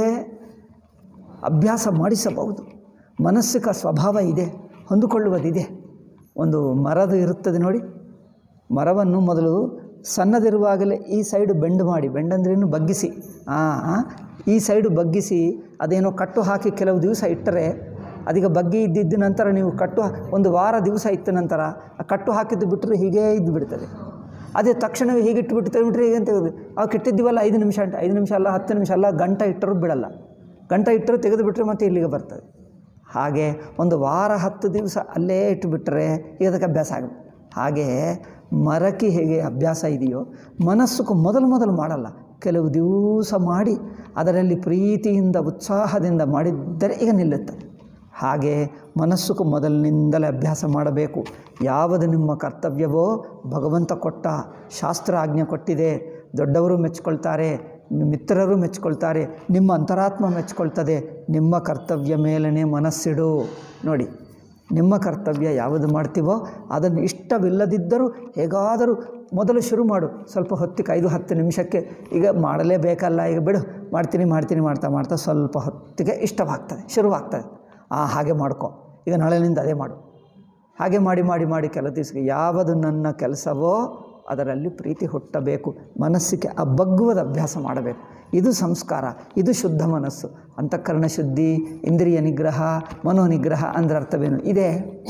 Speaker 1: ಅಭ್ಯಾಸ ಮಾಡಿಸಬಹುದು ಮನಸ್ಸಿಗೆ ಸ್ವಭಾವ ಇದೆ ಹೊಂದಿಕೊಳ್ಳುವುದಿದೆ ಒಂದು ಮರದು ಇರುತ್ತದೆ ನೋಡಿ ಮರವನ್ನು ಮೊದಲು ಸಣ್ಣದಿರುವಾಗಲೇ ಈ ಸೈಡು ಬೆಂಡ್ ಮಾಡಿ ಬೆಂಡ್ ಅಂದ್ರೇನು ಬಗ್ಗಿಸಿ ಆ ಆ, ಈ ಸೈಡು ಬಗ್ಗಿಸಿ ಅದೇನೋ ಕಟ್ಟು ಹಾಕಿ ಕೆಲವು ದಿವಸ ಇಟ್ಟರೆ ಅದೀಗ ಬಗ್ಗಿ ಇದ್ದಿದ್ದ ನಂತರ ನೀವು ಕಟ್ಟು ಹಾ- ಒಂದು ವಾರ ದಿವಸ ಇತ್ತ ನಂತರ ಆ ಕಟ್ಟು ಹಾಕಿದ್ದು ಬಿಟ್ಟರೆ ಹೀಗೇ ಇದ್ದು ಬಿಡ್ತದೆ ಅದೇ ತಕ್ಷಣವೇ ಹೀಗೆ ಇಟ್ಟುಬಿಟ್ಟು ತೆಗೆದುಬಿಟ್ರೆ ಹೇಗೆ ಅಂತ ಹೇಳೋದು ಅವು ಕೆಟ್ಟಿದ್ದೀವಲ್ಲ ಐದು ನಿಮಿಷ ಅಂತ ಐದು ನಿಮಿಷ ಅಲ್ಲ ಹತ್ತು ನಿಮಿಷ ಅಲ್ಲ ಗಂಟೆ ಇಟ್ಟರೂ ಬಿಡಲ್ಲ ಗಂಟೆ ಇಟ್ಟರೂ ತೆಗೆದುಬಿಟ್ರೆ ಮತ್ತೆ ಇಲ್ಲಿಗೆ ಬರ್ತದೆ ಹಾಗೆ ಒಂದು ವಾರ ಹತ್ತು ದಿವಸ ಅಲ್ಲೇ ಇಟ್ಟುಬಿಟ್ರೆ ಈಗ ಅದಕ್ಕೆ ಅಭ್ಯಾಸ ಆಗುತ್ತೆ ಹಾಗೆ ಮರಕ್ಕೆ ಹೇಗೆ ಅಭ್ಯಾಸ ಇದೆಯೋ ಮನಸ್ಸು ಮೊದಲು ಮೊದಲು ಮಾಡಲ್ಲ ಕೆಲವು ದಿವಸ ಮಾಡಿ ಅದರಲ್ಲಿ ಪ್ರೀತಿಯಿಂದ ಉತ್ಸಾಹದಿಂದ ಮಾಡಿದ್ದರೆ ಈಗ ನಿಲ್ಲುತ್ತದೆ ಹಾಗೆ ಮನಸ್ಸುకు ಮೊದಲಿನಿಂದಲೇ ಅಭ್ಯಾಸ ಮಾಡಬೇಕು ಯಾವುದು ನಿಮ್ಮ ಕರ್ತವ್ಯವೋ ಭಗವಂತ ಕೊಟ್ಟ ಶಾಸ್ತ್ರ ಆಜ್ಞೆ ಕೊಟ್ಟಿದೆ ದೊಡ್ಡವರು ಮೆಚ್ಕೊಳ್ತಾರೆ ಮಿತ್ರರು ಮೆಚ್ಕೊಳ್ತಾರೆ ನಿಮ್ಮ ಅಂತರಾತ್ಮ ಮೆಚ್ಕೊಳ್ತದೆ ನಿಮ್ಮ ಕರ್ತವ್ಯ ಮೇಲೇ ಮನಸ್ಸಿಡು ನೋಡಿ ನಿಮ್ಮ ಕರ್ತವ್ಯ ಯಾವುದು ಮಾಡ್ತೀವೋ ಅದನ್ನು ಇಷ್ಟವಿಲ್ಲದಿದ್ದರೂ ಹೇಗಾದರೂ ಮೊದಲು ಶುರು ಮಾಡು ಸ್ವಲ್ಪ ಹೊತ್ತಿಗೆ ಐದು ಹತ್ತು ನಿಮಿಷಕ್ಕೆ ಈಗ ಮಾಡಲೇಬೇಕಲ್ಲ ಈಗ ಬಿಡು ಮಾಡ್ತೀನಿ ಮಾಡ್ತೀನಿ ಮಾಡ್ತಾ ಮಾಡ್ತಾ ಸ್ವಲ್ಪ ಹೊತ್ತಿಗೆ ಇಷ್ಟವಾಗ್ತದೆ ಶುರುವಾಗ್ತದೆ ಆ ಹಾಗೆ ಮಾಡ್ಕೊ ಈಗ ನಾಳೆನಿಂದ ಅದೇ ಮಾಡು ಹಾಗೆ ಮಾಡಿ ಮಾಡಿ ಮಾಡಿ ಕೆಲ ದಿವಸ ಯಾವುದು ನನ್ನ ಕೆಲಸವೋ ಅದರಲ್ಲಿ ಪ್ರೀತಿ ಹುಟ್ಟಬೇಕು ಮನಸ್ಸಿಗೆ ಆ ಬಗ್ಗುವದ ಅಭ್ಯಾಸ ಮಾಡಬೇಕು ಇದು ಸಂಸ್ಕಾರ ಇದು ಶುದ್ಧ ಮನಸ್ಸು ಅಂತಃಕರಣ ಶುದ್ಧಿ ಇಂದ್ರಿಯ ನಿಗ್ರಹ ಮನೋ ನಿಗ್ರಹ ಅಂದ್ರೆ ಅರ್ಥವೇನು ಇದೆ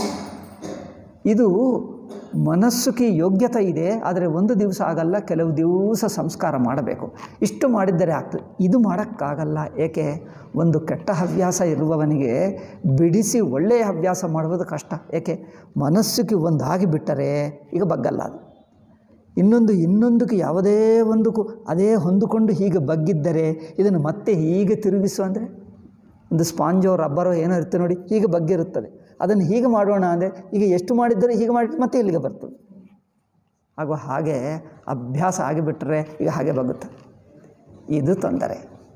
Speaker 1: ಇದು ಮನಸ್ಸುಗೆ ಯೋಗ್ಯತೆ ಇದೆ ಆದರೆ ಒಂದು ದಿವಸ ಆಗಲ್ಲ ಕೆಲವು ದಿವಸ ಸಂಸ್ಕಾರ ಮಾಡಬೇಕು ಇಷ್ಟು ಮಾಡಿದ್ದರೆ ಆಗ್ತದೆ ಇದು ಮಾಡೋಕ್ಕಾಗಲ್ಲ ಏಕೆ ಒಂದು ಕೆಟ್ಟ ಹವ್ಯಾಸ ಇರುವವನಿಗೆ ಬಿಡಿಸಿ ಒಳ್ಳೆಯ ಹವ್ಯಾಸ ಮಾಡುವುದು ಕಷ್ಟ ಏಕೆ ಮನಸ್ಸಿಗೆ ಒಂದು ಆಗಿಬಿಟ್ಟರೆ ಈಗ ಬಗ್ಗಲ್ಲ ಅದು ಇನ್ನೊಂದು ಇನ್ನೊಂದಕ್ಕೆ ಯಾವುದೇ ಒಂದಕ್ಕೂ ಅದೇ ಹೊಂದಿಕೊಂಡು ಹೀಗೆ ಬಗ್ಗಿದ್ದರೆ ಇದನ್ನು ಮತ್ತೆ ಹೀಗೆ ತಿರುಗಿಸು ಅಂದರೆ ಒಂದು ಸ್ಪಾಂಜೋ ರಬ್ಬರೋ ಏನೋ ಇರುತ್ತೆ ನೋಡಿ ಹೀಗೆ ಬಗ್ಗಿರುತ್ತದೆ ಅದನ್ನು ಹೀಗೆ ಮಾಡೋಣ ಅಂದರೆ ಈಗ ಎಷ್ಟು ಮಾಡಿದ್ದರೆ ಹೀಗೆ ಮಾಡಿ ಮತ್ತೆ ಇಲ್ಲಿಗೆ ಬರ್ತದೆ ಹಾಗೂ ಹಾಗೆ ಅಭ್ಯಾಸ ಆಗಿಬಿಟ್ರೆ ಈಗ ಹಾಗೆ ಬಗ್ಗುತ್ತೆ ಇದು ತೊಂದರೆ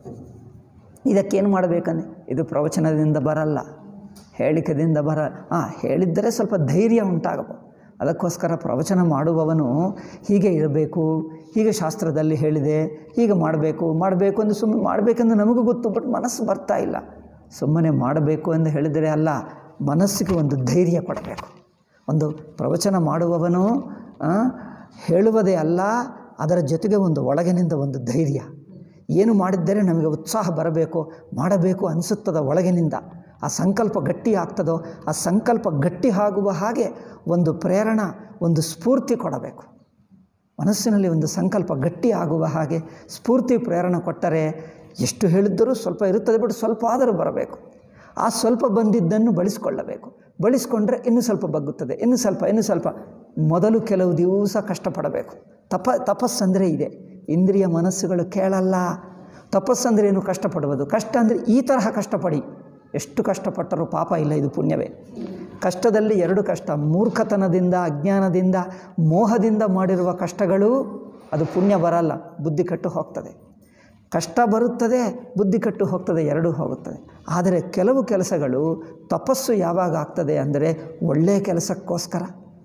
Speaker 1: ಇದಕ್ಕೇನು ಮಾಡಬೇಕಂದ್ರೆ ಇದು ಪ್ರವಚನದಿಂದ ಬರಲ್ಲ ಹೇಳಿಕೆದಿಂದ ಬರ ಹಾಂ ಹೇಳಿದ್ದರೆ ಸ್ವಲ್ಪ ಧೈರ್ಯ ಉಂಟಾಗಬಹುದು ಅದಕ್ಕೋಸ್ಕರ ಪ್ರವಚನ ಮಾಡುವವನು ಹೀಗೆ ಇರಬೇಕು ಹೀಗೆ ಶಾಸ್ತ್ರದಲ್ಲಿ ಹೇಳಿದೆ ಹೀಗೆ ಮಾಡಬೇಕು ಮಾಡಬೇಕು ಎಂದು ಸುಮ್ಮನೆ ಮಾಡಬೇಕೆಂದು ನಮಗೂ ಗೊತ್ತು ಬಟ್ ಮನಸ್ಸು ಬರ್ತಾ ಇಲ್ಲ ಸುಮ್ಮನೆ ಮಾಡಬೇಕು ಎಂದು ಹೇಳಿದರೆ ಅಲ್ಲ ಮನಸ್ಸಿಗೆ ಒಂದು ಧೈರ್ಯ ಕೊಡಬೇಕು ಒಂದು ಪ್ರವಚನ ಮಾಡುವವನು ಆ, ಹೇಳುವುದೇ ಅಲ್ಲ ಅದರ ಜೊತೆಗೆ ಒಂದು ಒಳಗಿನಿಂದ ಒಂದು ಧೈರ್ಯ ಏನು ಮಾಡಿದ್ದರೆ ನಮಗೆ ಉತ್ಸಾಹ ಬರಬೇಕು ಮಾಡಬೇಕು ಅನಿಸುತ್ತದ ಒಳಗಿನಿಂದ ಆ ಸಂಕಲ್ಪ ಗಟ್ಟಿ ಆಗ್ತದೋ ಆ ಸಂಕಲ್ಪ ಗಟ್ಟಿ ಆಗುವ ಹಾಗೆ ಒಂದು ಪ್ರೇರಣ ಒಂದು ಸ್ಫೂರ್ತಿ ಕೊಡಬೇಕು ಮನಸ್ಸಿನಲ್ಲಿ ಒಂದು ಸಂಕಲ್ಪ ಗಟ್ಟಿ ಆಗುವ ಹಾಗೆ ಸ್ಫೂರ್ತಿ ಪ್ರೇರಣೆ ಕೊಟ್ಟರೆ ಎಷ್ಟು ಹೇಳಿದ್ದರೂ ಸ್ವಲ್ಪ ಇರುತ್ತದೆ ಬಟ್ ಸ್ವಲ್ಪ ಆದರೂ ಬರಬೇಕು ಆ ಸ್ವಲ್ಪ ಬಂದಿದ್ದನ್ನು ಬಳಸಿಕೊಳ್ಳಬೇಕು ಬಳಸಿಕೊಂಡ್ರೆ ಇನ್ನೂ ಸ್ವಲ್ಪ ಬಗ್ಗುತ್ತದೆ ಇನ್ನೂ ಸ್ವಲ್ಪ ಇನ್ನೂ ಸ್ವಲ್ಪ ಮೊದಲು ಕೆಲವು ದಿವಸ ಕಷ್ಟಪಡಬೇಕು ತಪ ತಪಸ್ಸಂದರೆ ಇದೆ ಇಂದ್ರಿಯ ಮನಸ್ಸುಗಳು ಕೇಳಲ್ಲ ತಪಸ್ಸಂದ್ರೆ ಏನು ಕಷ್ಟಪಡುವುದು ಕಷ್ಟ ಅಂದರೆ ಈ ತರಹ ಕಷ್ಟಪಡಿ ಎಷ್ಟು ಕಷ್ಟಪಟ್ಟರೂ ಪಾಪ ಇಲ್ಲ ಇದು ಪುಣ್ಯವೇ ಕಷ್ಟದಲ್ಲಿ ಎರಡು ಕಷ್ಟ ಮೂರ್ಖತನದಿಂದ ಅಜ್ಞಾನದಿಂದ ಮೋಹದಿಂದ ಮಾಡಿರುವ ಕಷ್ಟಗಳು ಅದು ಪುಣ್ಯ ಬರಲ್ಲ ಬುದ್ಧಿ ಕೆಟ್ಟು ಹೋಗ್ತದೆ ಕಷ್ಟ ಬರುತ್ತದೆ ಬುದ್ಧಿ ಕೆಟ್ಟು ಹೋಗ್ತದೆ ಎರಡೂ ಹೋಗುತ್ತದೆ ಆದರೆ ಕೆಲವು ಕೆಲಸಗಳು ತಪಸ್ಸು ಯಾವಾಗ ಆಗ್ತದೆ ಅಂದರೆ ಒಳ್ಳೆಯ ಕೆಲಸಕ್ಕೋಸ್ಕರ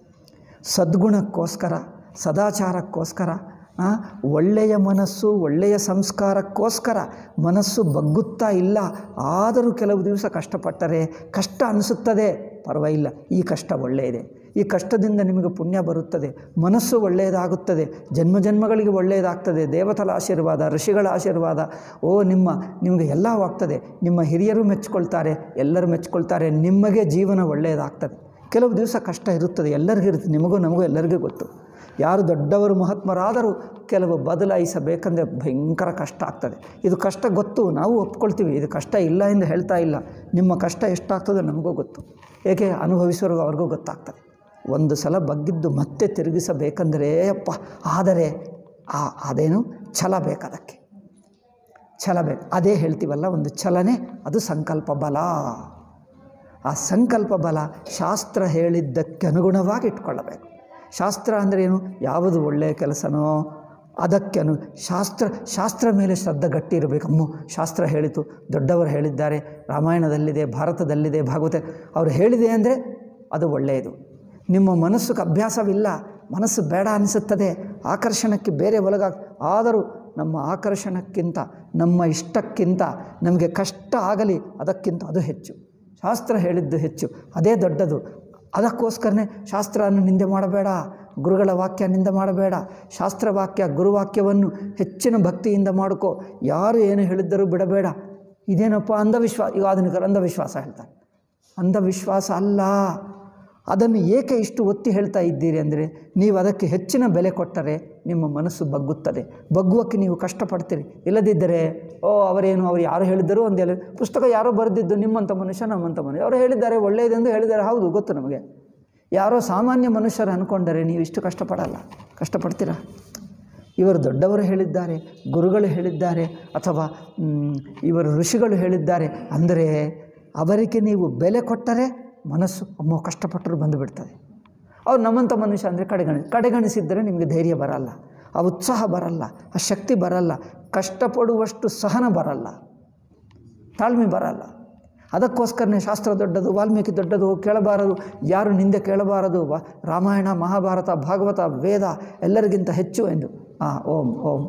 Speaker 1: ಸದ್ಗುಣಕ್ಕೋಸ್ಕರ ಸದಾಚಾರಕ್ಕೋಸ್ಕರ ಆ, ಒಳ್ಳೆಯ ಮನಸ್ಸು ಒಳ್ಳೆಯ ಸಂಸ್ಕಾರಕ್ಕೋಸ್ಕರ ಮನಸ್ಸು ಬಗ್ಗುತ್ತಾ ಇಲ್ಲ ಆದರೂ ಕೆಲವು ದಿವಸ ಕಷ್ಟಪಟ್ಟರೆ ಕಷ್ಟ ಅನಿಸುತ್ತದೆ ಪರವಾಗಿಲ್ಲ ಈ ಕಷ್ಟ ಒಳ್ಳೆಯದೇ ಈ ಕಷ್ಟದಿಂದ ನಿಮಗೆ ಪುಣ್ಯ ಬರುತ್ತದೆ ಮನಸ್ಸು ಒಳ್ಳೆಯದಾಗುತ್ತದೆ ಜನ್ಮ ಜನ್ಮಗಳಿಗೆ ಒಳ್ಳೆಯದಾಗ್ತದೆ ದೇವತಲ ಆಶೀರ್ವಾದ ಋಷಿಗಳ ಆಶೀರ್ವಾದ ಓ ನಿಮ್ಮ ನಿಮಗೆ ಎಲ್ಲವಾಗ್ತದೆ ನಿಮ್ಮ ಹಿರಿಯರು ಮೆಚ್ಕೊಳ್ತಾರೆ ಎಲ್ಲರೂ ಮೆಚ್ಕೊಳ್ತಾರೆ ನಿಮಗೆ ಜೀವನ ಒಳ್ಳೆಯದಾಗ್ತದೆ ಕೆಲವು ದಿವಸ ಕಷ್ಟ ಇರುತ್ತದೆ ಎಲ್ಲರಿಗೂ ಇರುತ್ತೆ ನಿಮಗೂ ನಮಗೂ ಎಲ್ಲರಿಗೂ ಗೊತ್ತು ಯಾರು ದೊಡ್ಡವರು ಮಹಾತ್ಮರಾದರೂ ಕೆಲವು ಬದಲಾಯಿಸಬೇಕಂದ್ರೆ ಭಯಂಕರ ಕಷ್ಟ ಆಗ್ತದೆ ಇದು ಕಷ್ಟ ಗೊತ್ತು ನಾವು ಒಪ್ಕೊಳ್ತೀವಿ ಇದು ಕಷ್ಟ ಇಲ್ಲ ಎಂದು ಹೇಳ್ತಾ ಇಲ್ಲ ನಿಮ್ಮ ಕಷ್ಟ ಎಷ್ಟಾಗ್ತದೋ ನಮಗೂ ಗೊತ್ತು ಏಕೆ ಅನುಭವಿಸೋರ್ಗು ಅವ್ರಿಗೂ ಗೊತ್ತಾಗ್ತದೆ ಒಂದು ಸಲ ಬಗ್ಗಿದ್ದು ಮತ್ತೆ ತಿರುಗಿಸಬೇಕಂದ್ರೆ ಅಪ್ಪ ಆದರೆ ಆ ಅದೇನು ಛಲ ಬೇಕದಕ್ಕೆ ಛಲ ಬೇಕು ಅದೇ ಹೇಳ್ತೀವಲ್ಲ ಒಂದು ಛಲನೆ ಅದು ಸಂಕಲ್ಪ ಬಲ ಆ ಸಂಕಲ್ಪ ಬಲ ಶಾಸ್ತ್ರ ಹೇಳಿದ್ದಕ್ಕೆ ಅನುಗುಣವಾಗಿ ಇಟ್ಕೊಳ್ಳಬೇಕು ಶಾಸ್ತ್ರ ಅಂದರೆ ಏನು ಯಾವುದು ಒಳ್ಳೆಯ ಕೆಲಸನೋ ಅದಕ್ಕೆ ಅನು ಶಾಸ್ತ್ರ ಶಾಸ್ತ್ರ ಮೇಲೆ ಶ್ರದ್ಧೆ ಗಟ್ಟಿ ಇರಬೇಕು ಅಮ್ಮು ಶಾಸ್ತ್ರ ಹೇಳಿತು ದೊಡ್ಡವರು ಹೇಳಿದ್ದಾರೆ ರಾಮಾಯಣದಲ್ಲಿದೆ ಭಾರತದಲ್ಲಿದೆ ಭಾಗವತ ಅವರು ಹೇಳಿದೆ ಅಂದರೆ ಅದು ಒಳ್ಳೆಯದು ನಿಮ್ಮ ಮನಸ್ಸಿಗೆ ಅಭ್ಯಾಸವಿಲ್ಲ ಮನಸ್ಸು ಬೇಡ ಅನಿಸುತ್ತದೆ ಆಕರ್ಷಣಕ್ಕೆ ಬೇರೆ ಒಳಗಾಗ ಆದರೂ ನಮ್ಮ ಆಕರ್ಷಣಕ್ಕಿಂತ ನಮ್ಮ ಇಷ್ಟಕ್ಕಿಂತ ನಮಗೆ ಕಷ್ಟ ಆಗಲಿ ಅದಕ್ಕಿಂತ ಅದು ಹೆಚ್ಚು ಶಾಸ್ತ್ರ ಹೇಳಿದ್ದು ಹೆಚ್ಚು ಅದೇ ದೊಡ್ಡದು ಅದಕ್ಕೋಸ್ಕರನೇ ಶಾಸ್ತ್ರವನ್ನು ನಿಂದೆ ಮಾಡಬೇಡ ಗುರುಗಳ ವಾಕ್ಯ ನಿಂದೆ ಮಾಡಬೇಡ ಶಾಸ್ತ್ರವಾಕ್ಯ ಗುರುವಾಕ್ಯವನ್ನು ಹೆಚ್ಚಿನ ಭಕ್ತಿಯಿಂದ ಮಾಡ್ಕೋ ಯಾರು ಏನು ಹೇಳಿದ್ದರೂ ಬಿಡಬೇಡ ಇದೇನಪ್ಪ ಅಂಧವಿಶ್ವಾಸ ಈಗ ಆಧುನಿಕರು ಅಂಧವಿಶ್ವಾಸ ಹೇಳ್ತಾರೆ ಅಂಧವಿಶ್ವಾಸ ಅಲ್ಲ ಅದನ್ನು ಏಕೆ ಇಷ್ಟು ಒತ್ತಿ ಹೇಳ್ತಾ ಇದ್ದೀರಿ ಅಂದರೆ ನೀವು ಅದಕ್ಕೆ ಹೆಚ್ಚಿನ ಬೆಲೆ ಕೊಟ್ಟರೆ ನಿಮ್ಮ ಮನಸ್ಸು ಬಗ್ಗುತ್ತದೆ ಬಗ್ಗುವಕ್ಕೆ ನೀವು ಕಷ್ಟಪಡ್ತೀರಿ ಇಲ್ಲದಿದ್ದರೆ ಓ ಅವರೇನು ಅವ್ರು ಯಾರು ಹೇಳಿದ್ದರು ಒಂದೆಲ್ಲ ಪುಸ್ತಕ ಯಾರೋ ಬರೆದಿದ್ದು ನಿಮ್ಮಂಥ ಮನುಷ್ಯ ನಮ್ಮಂಥ ಮನುಷ್ಯ ಅವರು ಹೇಳಿದ್ದಾರೆ ಒಳ್ಳೆಯದೆಂದು ಹೇಳಿದ್ದಾರೆ ಹೌದು ಗೊತ್ತು ನಮಗೆ ಯಾರೋ ಸಾಮಾನ್ಯ ಮನುಷ್ಯರು ಅಂದ್ಕೊಂಡರೆ ನೀವು ಇಷ್ಟು ಕಷ್ಟಪಡಲ್ಲ ಕಷ್ಟಪಡ್ತೀರಾ ಇವರು ದೊಡ್ಡವರು ಹೇಳಿದ್ದಾರೆ ಗುರುಗಳು ಹೇಳಿದ್ದಾರೆ ಅಥವಾ ಮ್, ಇವರು ಋಷಿಗಳು ಹೇಳಿದ್ದಾರೆ ಅಂದರೆ ಅವರಿಗೆ ನೀವು ಬೆಲೆ ಕೊಟ್ಟರೆ ಮನಸ್ಸು ಅಮ್ಮೋ ಕಷ್ಟಪಟ್ಟರು ಬಂದು ಬಿಡ್ತದೆ ಅವ್ರು ನಮ್ಮಂಥ ಮನುಷ್ಯ ಅಂದರೆ ಕಡೆಗಣಿ ಕಡೆಗಣಿಸಿದ್ದರೆ ನಿಮಗೆ ಧೈರ್ಯ ಬರಲ್ಲ ಆ ಉತ್ಸಾಹ ಬರಲ್ಲ ಆ ಶಕ್ತಿ ಬರಲ್ಲ ಕಷ್ಟಪಡುವಷ್ಟು ಸಹನ ಬರಲ್ಲ ತಾಳ್ಮೆ ಬರಲ್ಲ ಅದಕ್ಕೋಸ್ಕರನೇ ಶಾಸ್ತ್ರ ದೊಡ್ಡದು ವಾಲ್ಮೀಕಿ ದೊಡ್ಡದು ಕೇಳಬಾರದು ಯಾರು ನಿಂದೆ ಕೇಳಬಾರದು ವ- ರಾಮಾಯಣ ಮಹಾಭಾರತ ಭಾಗವತ ವೇದ ಎಲ್ಲರಿಗಿಂತ ಹೆಚ್ಚು ಎಂದು ಹಾಂ ಓಂ ಓಂ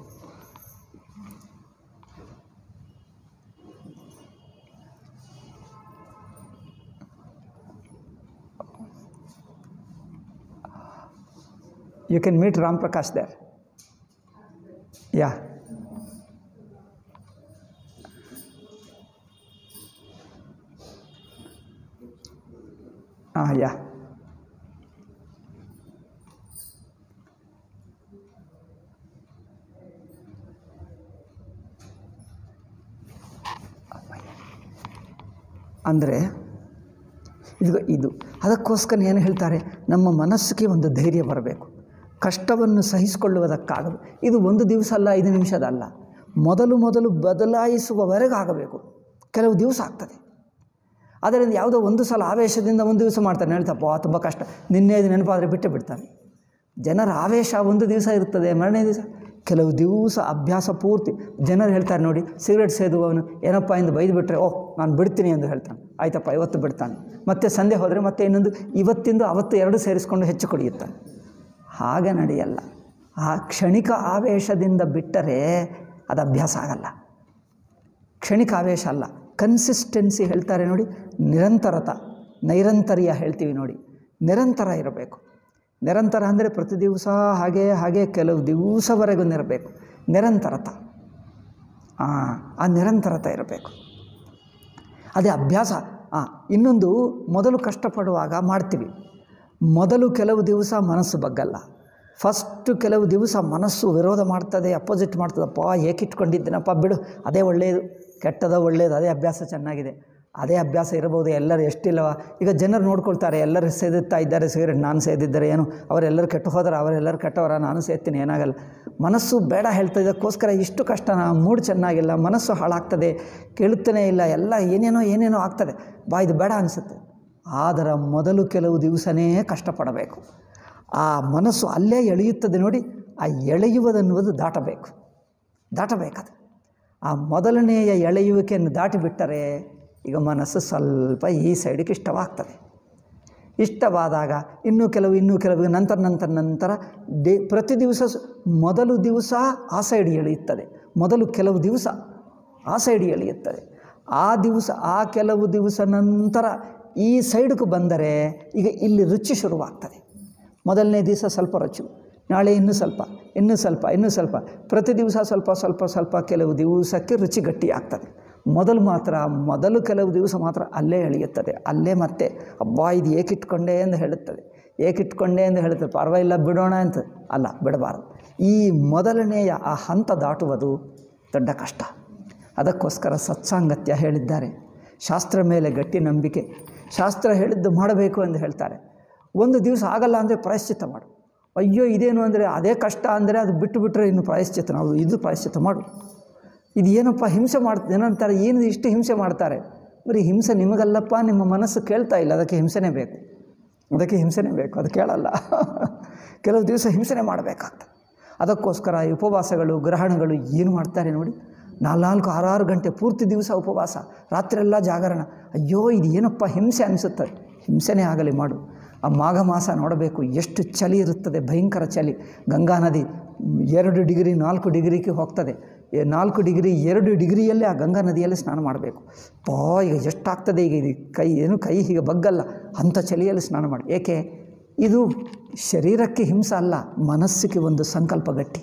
Speaker 1: You can meet Ram Prakash there. Yeah. Ah, yeah. ಅಂದರೆ ಇದು ಇದು ಅದಕ್ಕೋಸ್ಕರ ಏನು ಹೇಳ್ತಾರೆ ನಮ್ಮ ಮನಸ್ಸಿಗೆ ಒಂದು ಧೈರ್ಯ ಬರಬೇಕು ಕಷ್ಟವನ್ನು ಸಹಿಸಿಕೊಳ್ಳುವುದಕ್ಕಾಗಬೇಕು ಇದು ಒಂದು ದಿವಸ ಅಲ್ಲ ಐದು ನಿಮಿಷದಲ್ಲ ಮೊದಲು ಮೊದಲು ಬದಲಾಯಿಸುವವರೆಗೆ ಆಗಬೇಕು ಕೆಲವು ದಿವಸ ಆಗ್ತದೆ ಅದರಿಂದ ಯಾವುದೋ ಒಂದು ಸಲ ಆವೇಶದಿಂದ ಒಂದು ದಿವಸ ಮಾಡ್ತಾನೆ ಹೇಳ್ತಪ್ಪ ತುಂಬ ಕಷ್ಟ ನಿನ್ನೆ ಇದು ನೆನಪಾದರೆ ಬಿಟ್ಟು ಬಿಡ್ತಾನೆ ಜನರ ಆವೇಶ ಒಂದು ದಿವಸ ಇರ್ತದೆ ಮರನೇ ದಿವಸ ಕೆಲವು ದಿವಸ ಅಭ್ಯಾಸ ಪೂರ್ತಿ ಜನರು ಹೇಳ್ತಾರೆ ನೋಡಿ ಸಿಗರೆಟ್ ಸೇದುವವನು ಏನಪ್ಪ ಎಂದು ಬೈದು ಬಿಟ್ಟರೆ ಓಹ್ ನಾನು ಬಿಡ್ತೀನಿ ಎಂದು ಹೇಳ್ತಾನೆ ಆಯ್ತಪ್ಪ ಇವತ್ತು ಬಿಡ್ತಾನೆ ಮತ್ತೆ ಸಂಧೆ ಹೋದರೆ ಮತ್ತೆ ಇನ್ನೊಂದು ಇವತ್ತಿಂದು ಅವತ್ತು ಎರಡು ಸೇರಿಸ್ಕೊಂಡು ಹೆಚ್ಚು ಕುಡಿಯುತ್ತಾನೆ ಹಾಗೆ ನಡೆಯಲ್ಲ ಆ ಕ್ಷಣಿಕ ಆವೇಶದಿಂದ ಬಿಟ್ಟರೆ ಅದು ಅಭ್ಯಾಸ ಆಗಲ್ಲ ಕ್ಷಣಿಕ ಆವೇಶ ಅಲ್ಲ ಕನ್ಸಿಸ್ಟೆನ್ಸಿ ಹೇಳ್ತಾರೆ ನೋಡಿ ನಿರಂತರತ ನೈರಂತರ್ಯ ಹೇಳ್ತೀವಿ ನೋಡಿ ನಿರಂತರ ಇರಬೇಕು ನಿರಂತರ ಅಂದರೆ ಪ್ರತಿ ದಿವಸ ಹಾಗೆ ಹಾಗೆ ಕೆಲವು ದಿವಸವರೆಗೂ ಇರಬೇಕು ನಿರಂತರತ ಆ, ಆ ನಿರಂತರತೆ ಇರಬೇಕು ಅದೇ ಅಭ್ಯಾಸ ಹಾಂ ಇನ್ನೊಂದು ಮೊದಲು ಕಷ್ಟಪಡುವಾಗ ಮಾಡ್ತೀವಿ ಮೊದಲು ಕೆಲವು ದಿವಸ ಮನಸ್ಸು ಬಗ್ಗಲ್ಲ ಫಸ್ಟು ಕೆಲವು ದಿವಸ ಮನಸ್ಸು ವಿರೋಧ ಮಾಡ್ತದೆ ಅಪೋಸಿಟ್ ಮಾಡ್ತದಪ್ಪ ಏಕಿಟ್ಕೊಂಡಿದ್ದೀನಪ್ಪ ಬಿಡು ಅದೇ ಒಳ್ಳೆಯದು ಕೆಟ್ಟದ ಒಳ್ಳೆಯದು ಅದೇ ಅಭ್ಯಾಸ ಚೆನ್ನಾಗಿದೆ ಅದೇ ಅಭ್ಯಾಸ ಇರಬಹುದು ಎಲ್ಲರೂ ಎಷ್ಟಿಲ್ಲವ ಈಗ ಜನರು ನೋಡ್ಕೊಳ್ತಾರೆ ಎಲ್ಲರೂ ಸೇದುತ್ತಾ ಇದ್ದಾರೆ ಸಿಗರೆಟ್ ನಾನು ಸೇದಿದ್ದಾರೆ ಏನು ಅವರೆಲ್ಲರೂ ಕೆಟ್ಟು ಹೋದ್ರೆ ಅವರೆಲ್ಲರೂ ಕೆಟ್ಟವರ ನಾನು ಸೇದ್ತೀನಿ ಏನಾಗಲ್ಲ ಮನಸ್ಸು ಬೇಡ ಹೇಳ್ತಾ ಇದಕ್ಕೋಸ್ಕರ ಇಷ್ಟು ಕಷ್ಟನ ಮೂಡ್ ಚೆನ್ನಾಗಿಲ್ಲ ಮನಸ್ಸು ಹಾಳಾಗ್ತದೆ ಕೇಳುತ್ತಲೇ ಇಲ್ಲ ಎಲ್ಲ ಏನೇನೋ ಏನೇನೋ ಆಗ್ತದೆ ಬಾ ಇದು ಬೇಡ ಅನಿಸುತ್ತೆ ಅದರ ಮೊದಲು ಕೆಲವು ದಿವಸನೇ ಕಷ್ಟಪಡಬೇಕು ಆ ಮನಸ್ಸು ಅಲ್ಲೇ ಎಳೆಯುತ್ತದೆ ನೋಡಿ ಆ ಎಳೆಯುವುದನ್ನುವುದು ದಾಟಬೇಕು ದಾಟಬೇಕದು ಆ ಮೊದಲನೆಯ ಎಳೆಯುವಿಕೆಯನ್ನು ದಾಟಿಬಿಟ್ಟರೆ ಈಗ ಮನಸ್ಸು ಸ್ವಲ್ಪ ಈ ಸೈಡಿಗೆ ಇಷ್ಟವಾಗ್ತದೆ ಇಷ್ಟವಾದಾಗ ಇನ್ನೂ ಕೆಲವು ಇನ್ನೂ ಕೆಲವು ನಂತರ ನಂತರ ನಂತರ ಡೇ ಪ್ರತಿ ದಿವಸ ಸ- ಮೊದಲು ದಿವಸ ಆ ಸೈಡ್ ಎಳೆಯುತ್ತದೆ ಮೊದಲು ಕೆಲವು ದಿವಸ ಆ ಸೈಡ್ ಎಳೆಯುತ್ತದೆ ಆ ದಿವಸ ಆ ಕೆಲವು ದಿವಸ ನಂತರ ಈ ಸೈಡ್ಗೆ ಬಂದರೆ ಈಗ ಇಲ್ಲಿ ರುಚಿ ಶುರುವಾಗ್ತದೆ ಮೊದಲನೇ ದಿವಸ ಸ್ವಲ್ಪ ರುಚಿ ನಾಳೆ ಇನ್ನೂ ಸ್ವಲ್ಪ ಇನ್ನೂ ಸ್ವಲ್ಪ ಇನ್ನೂ ಸ್ವಲ್ಪ ಪ್ರತಿ ದಿವಸ ಸ್ವಲ್ಪ ಸ್ವಲ್ಪ ಸ್ವಲ್ಪ ಕೆಲವು ದಿವಸಕ್ಕೆ ರುಚಿ ಗಟ್ಟಿ ಆಗ್ತದೆ ಮೊದಲು ಮಾತ್ರ ಮೊದಲು ಕೆಲವು ದಿವಸ ಮಾತ್ರ ಅಲ್ಲೇ ಎಳೆಯುತ್ತದೆ ಅಲ್ಲೇ ಮತ್ತೆ ಅಬ್ಬಾ ಇದು ಏಕಿಟ್ಕೊಂಡೆ ಎಂದು ಹೇಳುತ್ತದೆ ಏಕಿಟ್ಕೊಂಡೆ ಎಂದು ಹೇಳುತ್ತದೆ ಪರವಾಗಿಲ್ಲ ಬಿಡೋಣ ಅಂತ ಅಲ್ಲ ಬಿಡಬಾರದು ಈ ಮೊದಲನೆಯ ಆ ಹಂತ ದಾಟುವುದು ದೊಡ್ಡ ಕಷ್ಟ ಅದಕ್ಕೋಸ್ಕರ ಸತ್ಸಾಂಗತ್ಯ ಹೇಳಿದ್ದಾರೆ ಶಾಸ್ತ್ರ ಮೇಲೆ ಗಟ್ಟಿ ನಂಬಿಕೆ ಶಾಸ್ತ್ರ ಹೇಳಿದ್ದು ಮಾಡಬೇಕು ಎಂದು ಹೇಳ್ತಾರೆ ಒಂದು ದಿವಸ ಆಗಲ್ಲ ಅಂದರೆ ಪ್ರಾಯಶ್ಚಿತ್ತ ಮಾಡು ಅಯ್ಯೋ ಇದೇನು ಅಂದರೆ ಅದೇ ಕಷ್ಟ ಅಂದರೆ ಅದು ಬಿಟ್ಟು ಬಿಟ್ಟರೆ ಇನ್ನು ಪ್ರಾಯಶ್ಚಿತ್ತ ನಾವು ಇದು ಪ್ರಾಯಶ್ಚಿತ್ತ ಮಾಡು ಇದು ಏನಪ್ಪ ಹಿಂಸೆ ಮಾಡ್ತ ಏನಂತಾರೆ ಏನು ಇಷ್ಟು ಹಿಂಸೆ ಮಾಡ್ತಾರೆ ಬರೀ ಹಿಂಸೆ ನಿಮಗಲ್ಲಪ್ಪ ನಿಮ್ಮ ಮನಸ್ಸು ಕೇಳ್ತಾ ಇಲ್ಲ ಅದಕ್ಕೆ ಹಿಂಸೆನೇ ಬೇಕು ಅದಕ್ಕೆ ಹಿಂಸೆನೇ ಬೇಕು ಅದು ಕೇಳಲ್ಲ ಕೆಲವು ದಿವಸ ಹಿಂಸೆನೇ ಮಾಡಬೇಕಾಗ್ತದೆ ಅದಕ್ಕೋಸ್ಕರ ಈ ಉಪವಾಸಗಳು ಗ್ರಹಣಗಳು ಏನು ಮಾಡ್ತಾರೆ ನೋಡಿ ನಾಲ್ನಾಲ್ಕು ಆರಾರು ಗಂಟೆ ಪೂರ್ತಿ ದಿವಸ ಉಪವಾಸ ರಾತ್ರಿಯೆಲ್ಲ ಜಾಗರಣ ಅಯ್ಯೋ ಇದು ಏನಪ್ಪ ಹಿಂಸೆ ಅನಿಸುತ್ತದೆ ಹಿಂಸೆನೇ ಆಗಲಿ ಮಾಡು ಆ ಮಾಘ ಮಾಸ ನೋಡಬೇಕು ಎಷ್ಟು ಚಳಿ ಇರುತ್ತದೆ ಭಯಂಕರ ಚಳಿ ಗಂಗಾ ನದಿ ಮ್, ಎರಡು ಡಿಗ್ರಿ ನಾಲ್ಕು ಡಿಗ್ರಿಗೆ ಹೋಗ್ತದೆ ಏ, ನಾಲ್ಕು ಡಿಗ್ರಿ ಎರಡು ಡಿಗ್ರಿಯಲ್ಲೇ ಆ ಗಂಗಾ ನದಿಯಲ್ಲಿ ಸ್ನಾನ ಮಾಡಬೇಕು ಪಾ ಈಗ ಎಷ್ಟಾಗ್ತದೆ ಈಗ ಇದು ಕೈ ಏನು ಕೈ ಹೀಗೆ ಬಗ್ಗಲ್ಲ ಅಂಥ ಚಳಿಯಲ್ಲಿ ಸ್ನಾನ ಮಾಡಿ ಏಕೆ ಇದು ಶರೀರಕ್ಕೆ ಹಿಂಸೆ ಅಲ್ಲ ಮನಸ್ಸಿಗೆ ಒಂದು ಸಂಕಲ್ಪ ಗಟ್ಟಿ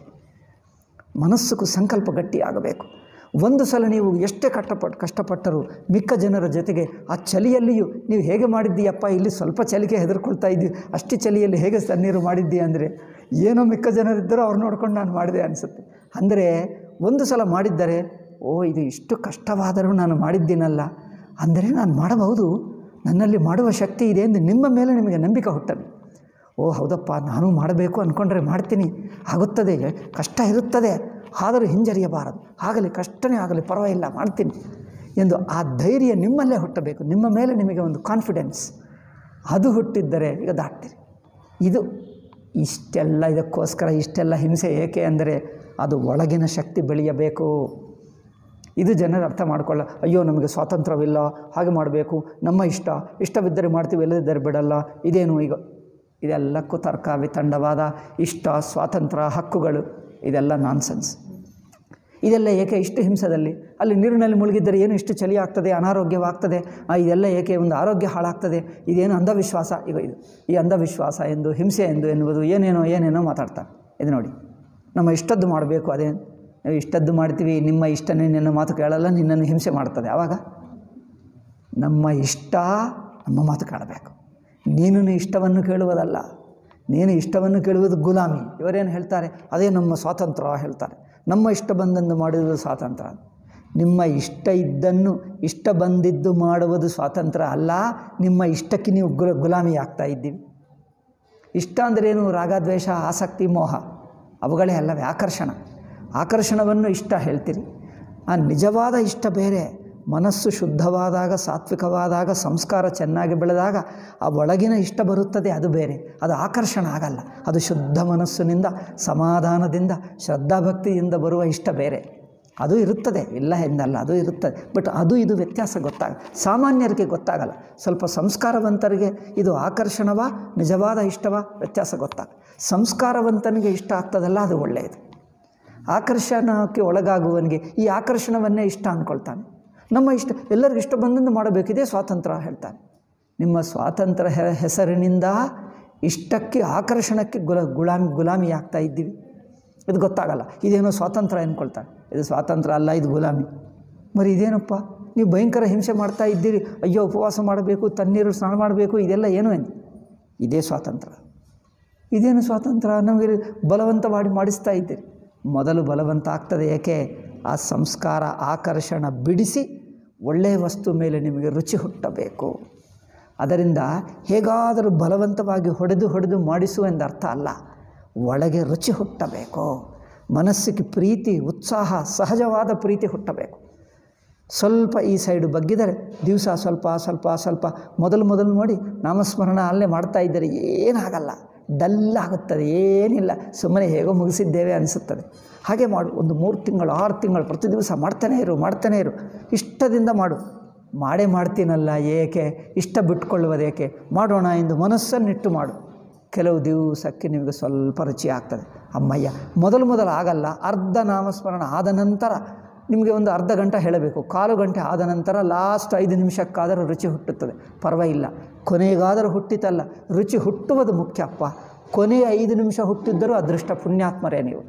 Speaker 1: ಮನಸ್ಸಿಗೂ ಸಂಕಲ್ಪ ಗಟ್ಟಿ ಆಗಬೇಕು ಒಂದು ಸಲ ನೀವು ಎಷ್ಟೇ ಕಷ್ಟಪಟ್ಟು ಕಷ್ಟಪಟ್ಟರೂ ಮಿಕ್ಕ ಜನರ ಜೊತೆಗೆ ಆ ಚಳಿಯಲ್ಲಿಯೂ ನೀವು ಹೇಗೆ ಮಾಡಿದ್ದೀಯಪ್ಪ ಇಲ್ಲಿ ಸ್ವಲ್ಪ ಚಳಿಗೆ ಹೆದರ್ಕೊಳ್ತಾ ಇದ್ದೀವಿ ಅಷ್ಟು ಚಳಿಯಲ್ಲಿ ಹೇಗೆ ತಣ್ಣೀರು ಮಾಡಿದ್ದೀಯ ಅಂದರೆ ಏನೋ ಮಿಕ್ಕ ಜನರಿದ್ದರೂ ಅವ್ರು ನೋಡ್ಕೊಂಡು ನಾನು ಮಾಡಿದೆ ಅನಿಸುತ್ತೆ ಅಂದರೆ ಒಂದು ಸಲ ಮಾಡಿದ್ದರೆ ಓ ಇದು ಇಷ್ಟು ಕಷ್ಟವಾದರೂ ನಾನು ಮಾಡಿದ್ದೀನಲ್ಲ ಅಂದರೆ ನಾನು ಮಾಡಬಹುದು ನನ್ನಲ್ಲಿ ಮಾಡುವ ಶಕ್ತಿ ಇದೆ ಎಂದು ನಿಮ್ಮ ಮೇಲೆ ನಿಮಗೆ ನಂಬಿಕೆ ಹುಟ್ಟದು ಓ ಹೌದಪ್ಪ ನಾನು ಮಾಡಬೇಕು ಅಂದ್ಕೊಂಡ್ರೆ ಮಾಡ್ತೀನಿ ಆಗುತ್ತದೆ ಕಷ್ಟ ಇರುತ್ತದೆ ಆದರೂ ಹಿಂಜರಿಯಬಾರದು ಆಗಲಿ ಕಷ್ಟನೇ ಆಗಲಿ ಪರವಾಗಿಲ್ಲ ಮಾಡ್ತೀನಿ ಎಂದು ಆ ಧೈರ್ಯ ನಿಮ್ಮಲ್ಲೇ ಹುಟ್ಟಬೇಕು ನಿಮ್ಮ ಮೇಲೆ ನಿಮಗೆ ಒಂದು ಕಾನ್ಫಿಡೆನ್ಸ್ ಅದು ಹುಟ್ಟಿದ್ದರೆ ಈಗ ದಾಟ್ತೀರಿ ಇದು ಇಷ್ಟೆಲ್ಲ ಇದಕ್ಕೋಸ್ಕರ ಇಷ್ಟೆಲ್ಲ ಹಿಂಸೆ ಏಕೆ ಅಂದರೆ ಅದು ಒಳಗಿನ ಶಕ್ತಿ ಬೆಳೆಯಬೇಕು ಇದು ಜನರು ಅರ್ಥ ಮಾಡ್ಕೊಳ್ಳ ಅಯ್ಯೋ ನಮಗೆ ಸ್ವಾತಂತ್ರ್ಯವಿಲ್ಲ ಹಾಗೆ ಮಾಡಬೇಕು ನಮ್ಮ ಇಷ್ಟ ಇಷ್ಟವಿದ್ದರೆ ಮಾಡ್ತೀವಿ ಇಲ್ಲದಿದ್ದರೆ ಬಿಡಲ್ಲ ಇದೇನು ಈಗ ಇದೆಲ್ಲಕ್ಕೂ ತರ್ಕ ವಿತಂಡವಾದ ಇಷ್ಟ ಸ್ವಾತಂತ್ರ್ಯ ಹಕ್ಕುಗಳು ಇದೆಲ್ಲ ನಾನ್ಸೆನ್ಸ್ ಇದೆಲ್ಲ ಏಕೆ ಇಷ್ಟು ಹಿಂಸದಲ್ಲಿ ಅಲ್ಲಿ ನೀರಿನಲ್ಲಿ ಮುಳುಗಿದ್ದರೆ ಏನು ಇಷ್ಟು ಚಳಿ ಆಗ್ತದೆ ಅನಾರೋಗ್ಯವಾಗ್ತದೆ ಆ, ಇದೆಲ್ಲ ಏಕೆ ಒಂದು ಆರೋಗ್ಯ ಹಾಳಾಗ್ತದೆ ಇದೇನು ಅಂಧವಿಶ್ವಾಸ ಈಗ ಇದು ಈ ಅಂಧವಿಶ್ವಾಸ ಎಂದು ಹಿಂಸೆ ಎಂದು ಎನ್ನುವುದು ಏನೇನೋ ಏನೇನೋ ಮಾತಾಡ್ತಾರೆ ಇದು ನೋಡಿ ನಮ್ಮ ಇಷ್ಟದ್ದು ಮಾಡಬೇಕು ಅದೇನು ನಾವು ಇಷ್ಟದ್ದು ಮಾಡ್ತೀವಿ ನಿಮ್ಮ ಇಷ್ಟನೇ ನಿನ್ನ ಮಾತು ಕೇಳಲ್ಲ ನಿನ್ನನ್ನು ಹಿಂಸೆ ಮಾಡ್ತದೆ ಆವಾಗ ನಮ್ಮ ಇಷ್ಟ ನಮ್ಮ ಮಾತು ಕೇಳಬೇಕು ನೀನು ಇಷ್ಟವನ್ನು ಕೇಳುವುದಲ್ಲ ನೀನು ಇಷ್ಟವನ್ನು ಕೇಳುವುದು ಗುಲಾಮಿ ಇವರೇನು ಹೇಳ್ತಾರೆ ಅದೇ ನಮ್ಮ ಸ್ವಾತಂತ್ರ್ಯ ಹೇಳ್ತಾರೆ ನಮ್ಮ ಇಷ್ಟ ಬಂದನ್ನು ಮಾಡುವುದು ಸ್ವಾತಂತ್ರ್ಯ ನಿಮ್ಮ ಇಷ್ಟ ಇದ್ದನ್ನು ಇಷ್ಟ ಬಂದಿದ್ದು ಮಾಡುವುದು ಸ್ವಾತಂತ್ರ್ಯ ಅಲ್ಲ ನಿಮ್ಮ ಇಷ್ಟಕ್ಕೆ ನೀವು ಗುಲ ಗುಲಾಮಿ ಆಗ್ತಾ ಇದ್ದೀವಿ ಇಷ್ಟ ಅಂದ್ರೇನು ರಾಗದ್ವೇಷ ಆಸಕ್ತಿ ಮೋಹ ಅವುಗಳೇ ಅಲ್ಲವೇ ಆಕರ್ಷಣ ಆಕರ್ಷಣವನ್ನು ಇಷ್ಟ ಹೇಳ್ತೀರಿ ಆ ನಿಜವಾದ ಇಷ್ಟ ಬೇರೆ ಮನಸ್ಸು ಶುದ್ಧವಾದಾಗ ಸಾತ್ವಿಕವಾದಾಗ ಸಂಸ್ಕಾರ ಚೆನ್ನಾಗಿ ಬೆಳೆದಾಗ ಆ ಒಳಗಿನ ಇಷ್ಟ ಬರುತ್ತದೆ ಅದು ಬೇರೆ ಅದು ಆಕರ್ಷಣ ಆಗಲ್ಲ ಅದು ಶುದ್ಧ ಮನಸ್ಸಿನಿಂದ ಸಮಾಧಾನದಿಂದ ಶ್ರದ್ಧಾಭಕ್ತಿಯಿಂದ ಬರುವ ಇಷ್ಟ ಬೇರೆ ಅದು ಇರುತ್ತದೆ ಇಲ್ಲ ಎಂದಲ್ಲ ಅದು ಇರುತ್ತದೆ ಬಟ್ ಅದು ಇದು ವ್ಯತ್ಯಾಸ ಗೊತ್ತಾಗ ಸಾಮಾನ್ಯರಿಗೆ ಗೊತ್ತಾಗಲ್ಲ ಸ್ವಲ್ಪ ಸಂಸ್ಕಾರವಂತರಿಗೆ ಇದು ಆಕರ್ಷಣವ ನಿಜವಾದ ಇಷ್ಟವ ವ್ಯತ್ಯಾಸ ಗೊತ್ತಾಗ ಸಂಸ್ಕಾರವಂತನಿಗೆ ಇಷ್ಟ ಆಗ್ತದಲ್ಲ ಅದು ಒಳ್ಳೆಯದು ಆಕರ್ಷಣಕ್ಕೆ ಒಳಗಾಗುವವನಿಗೆ ಈ ಆಕರ್ಷಣವನ್ನೇ ಇಷ್ಟ ಅಂದ್ಕೊಳ್ತಾನೆ ನಮ್ಮ ಇಷ್ಟ ಎಲ್ಲರಿಗೂ ಇಷ್ಟ ಬಂದಂದು ಮಾಡಬೇಕಿದೆ ಸ್ವಾತಂತ್ರ್ಯ ಹೇಳ್ತಾನೆ ನಿಮ್ಮ ಸ್ವಾತಂತ್ರ್ಯ ಹೆ- ಹೆಸರಿನಿಂದ ಇಷ್ಟಕ್ಕೆ ಆಕರ್ಷಣಕ್ಕೆ ಗುಲ ಗುಲಾಮಿ ಗುಲಾಮಿ ಆಗ್ತಾ ಇದ್ದೀವಿ ಇದು ಗೊತ್ತಾಗಲ್ಲ ಇದೇನೋ ಸ್ವಾತಂತ್ರ್ಯ ಅಂದ್ಕೊಳ್ತಾರೆ ಇದು ಸ್ವಾತಂತ್ರ್ಯ ಅಲ್ಲ ಇದು ಗುಲಾಮಿ మరి ಇದೇನಪ್ಪ ನೀವು ಭಯಂಕರ ಹಿಂಸೆ ಮಾಡ್ತಾ ಇದ್ದೀರಿ ಅಯ್ಯೋ ಉಪವಾಸ ಮಾಡಬೇಕು ತಣ್ಣೀರು ಸ್ನಾನ ಮಾಡಬೇಕು ಇದೆಲ್ಲ ಏನು ಎಂದು ಇದೇ ಸ್ವಾತಂತ್ರ್ಯ ಇದೇನು ಸ್ವಾತಂತ್ರ್ಯ ನಮಗೆ ಬಲವಂತ ಮಾಡಿ ಮಾಡಿಸ್ತಾ ಇದ್ದೀರಿ ಮೊದಲು ಬಲವಂತ ಆಗ್ತದೆ ಏಕೆ ಆ ಸಂಸ್ಕಾರ ಆಕರ್ಷಣ ಬಿಡಿಸಿ ಒಳ್ಳೆಯ ವಸ್ತು ಮೇಲೆ ನಿಮಗೆ ರುಚಿ ಹುಟ್ಟಬೇಕು ಅದರಿಂದ ಹೇಗಾದರೂ ಬಲವಂತವಾಗಿ ಹೊಡೆದು ಹೊಡೆದು ಮಾಡಿಸು ಎಂದರ್ಥ ಅಲ್ಲ ಒಳಗೆ ರುಚಿ ಹುಟ್ಟಬೇಕು ಮನಸ್ಸಿಗೆ ಪ್ರೀತಿ ಉತ್ಸಾಹ ಸಹಜವಾದ ಪ್ರೀತಿ ಹುಟ್ಟಬೇಕು ಸ್ವಲ್ಪ ಈ ಸೈಡು ಬಗ್ಗಿದರೆ ದಿವಸ ಸ್ವಲ್ಪ ಸ್ವಲ್ಪ ಸ್ವಲ್ಪ ಮೊದಲು ಮೊದಲು ನೋಡಿ ನಾಮಸ್ಮರಣ ಅಲ್ಲೇ ಮಾಡ್ತಾ ಇದ್ದರೆ ಏನಾಗಲ್ಲ ಡಲ್ ಆಗುತ್ತದೆ ಏನಿಲ್ಲ ಸುಮ್ಮನೆ ಹೇಗೋ ಮುಗಿಸಿದ್ದೇವೆ ಅನಿಸುತ್ತದೆ ಹಾಗೆ ಮಾಡು ಒಂದು ಮೂರು ತಿಂಗಳು ಆರು ತಿಂಗಳು ಪ್ರತಿ ದಿವಸ ಮಾಡ್ತಾನೇ ಇರು ಮಾಡ್ತಾನೇ ಇರು ಇಷ್ಟದಿಂದ ಮಾಡು ಮಾಡೇ ಮಾಡ್ತೀನಲ್ಲ ಏಕೆ ಇಷ್ಟ ಬಿಟ್ಕೊಳ್ಳುವುದೇಕೆ ಮಾಡೋಣ ಎಂದು ಮನಸ್ಸನ್ನಿಟ್ಟು ಮಾಡು ಕೆಲವು ದಿವಸಕ್ಕೆ ನಿಮಗೆ ಸ್ವಲ್ಪ ರುಚಿ ಆಗ್ತದೆ ಅಮ್ಮಯ್ಯ ಮೊದಲು ಮೊದಲು ಆಗಲ್ಲ ಅರ್ಧ ನಾಮಸ್ಮರಣ ಆದ ನಂತರ ನಿಮಗೆ ಒಂದು ಅರ್ಧ ಗಂಟೆ ಹೇಳಬೇಕು ಕಾಲು ಗಂಟೆ ಆದ ನಂತರ ಲಾಸ್ಟ್ ಐದು ನಿಮಿಷಕ್ಕಾದರೂ ರುಚಿ ಹುಟ್ಟುತ್ತದೆ ಪರವಾಗಿಲ್ಲ ಕೊನೆಗಾದರೂ ಹುಟ್ಟಿತಲ್ಲ ರುಚಿ ಹುಟ್ಟುವುದು ಮುಖ್ಯಪ್ಪ ಕೊನೆಯ ಐದು ನಿಮಿಷ ಹುಟ್ಟಿದ್ದರೂ ಅದೃಷ್ಟ ಪುಣ್ಯಾತ್ಮರೇ ನೀವು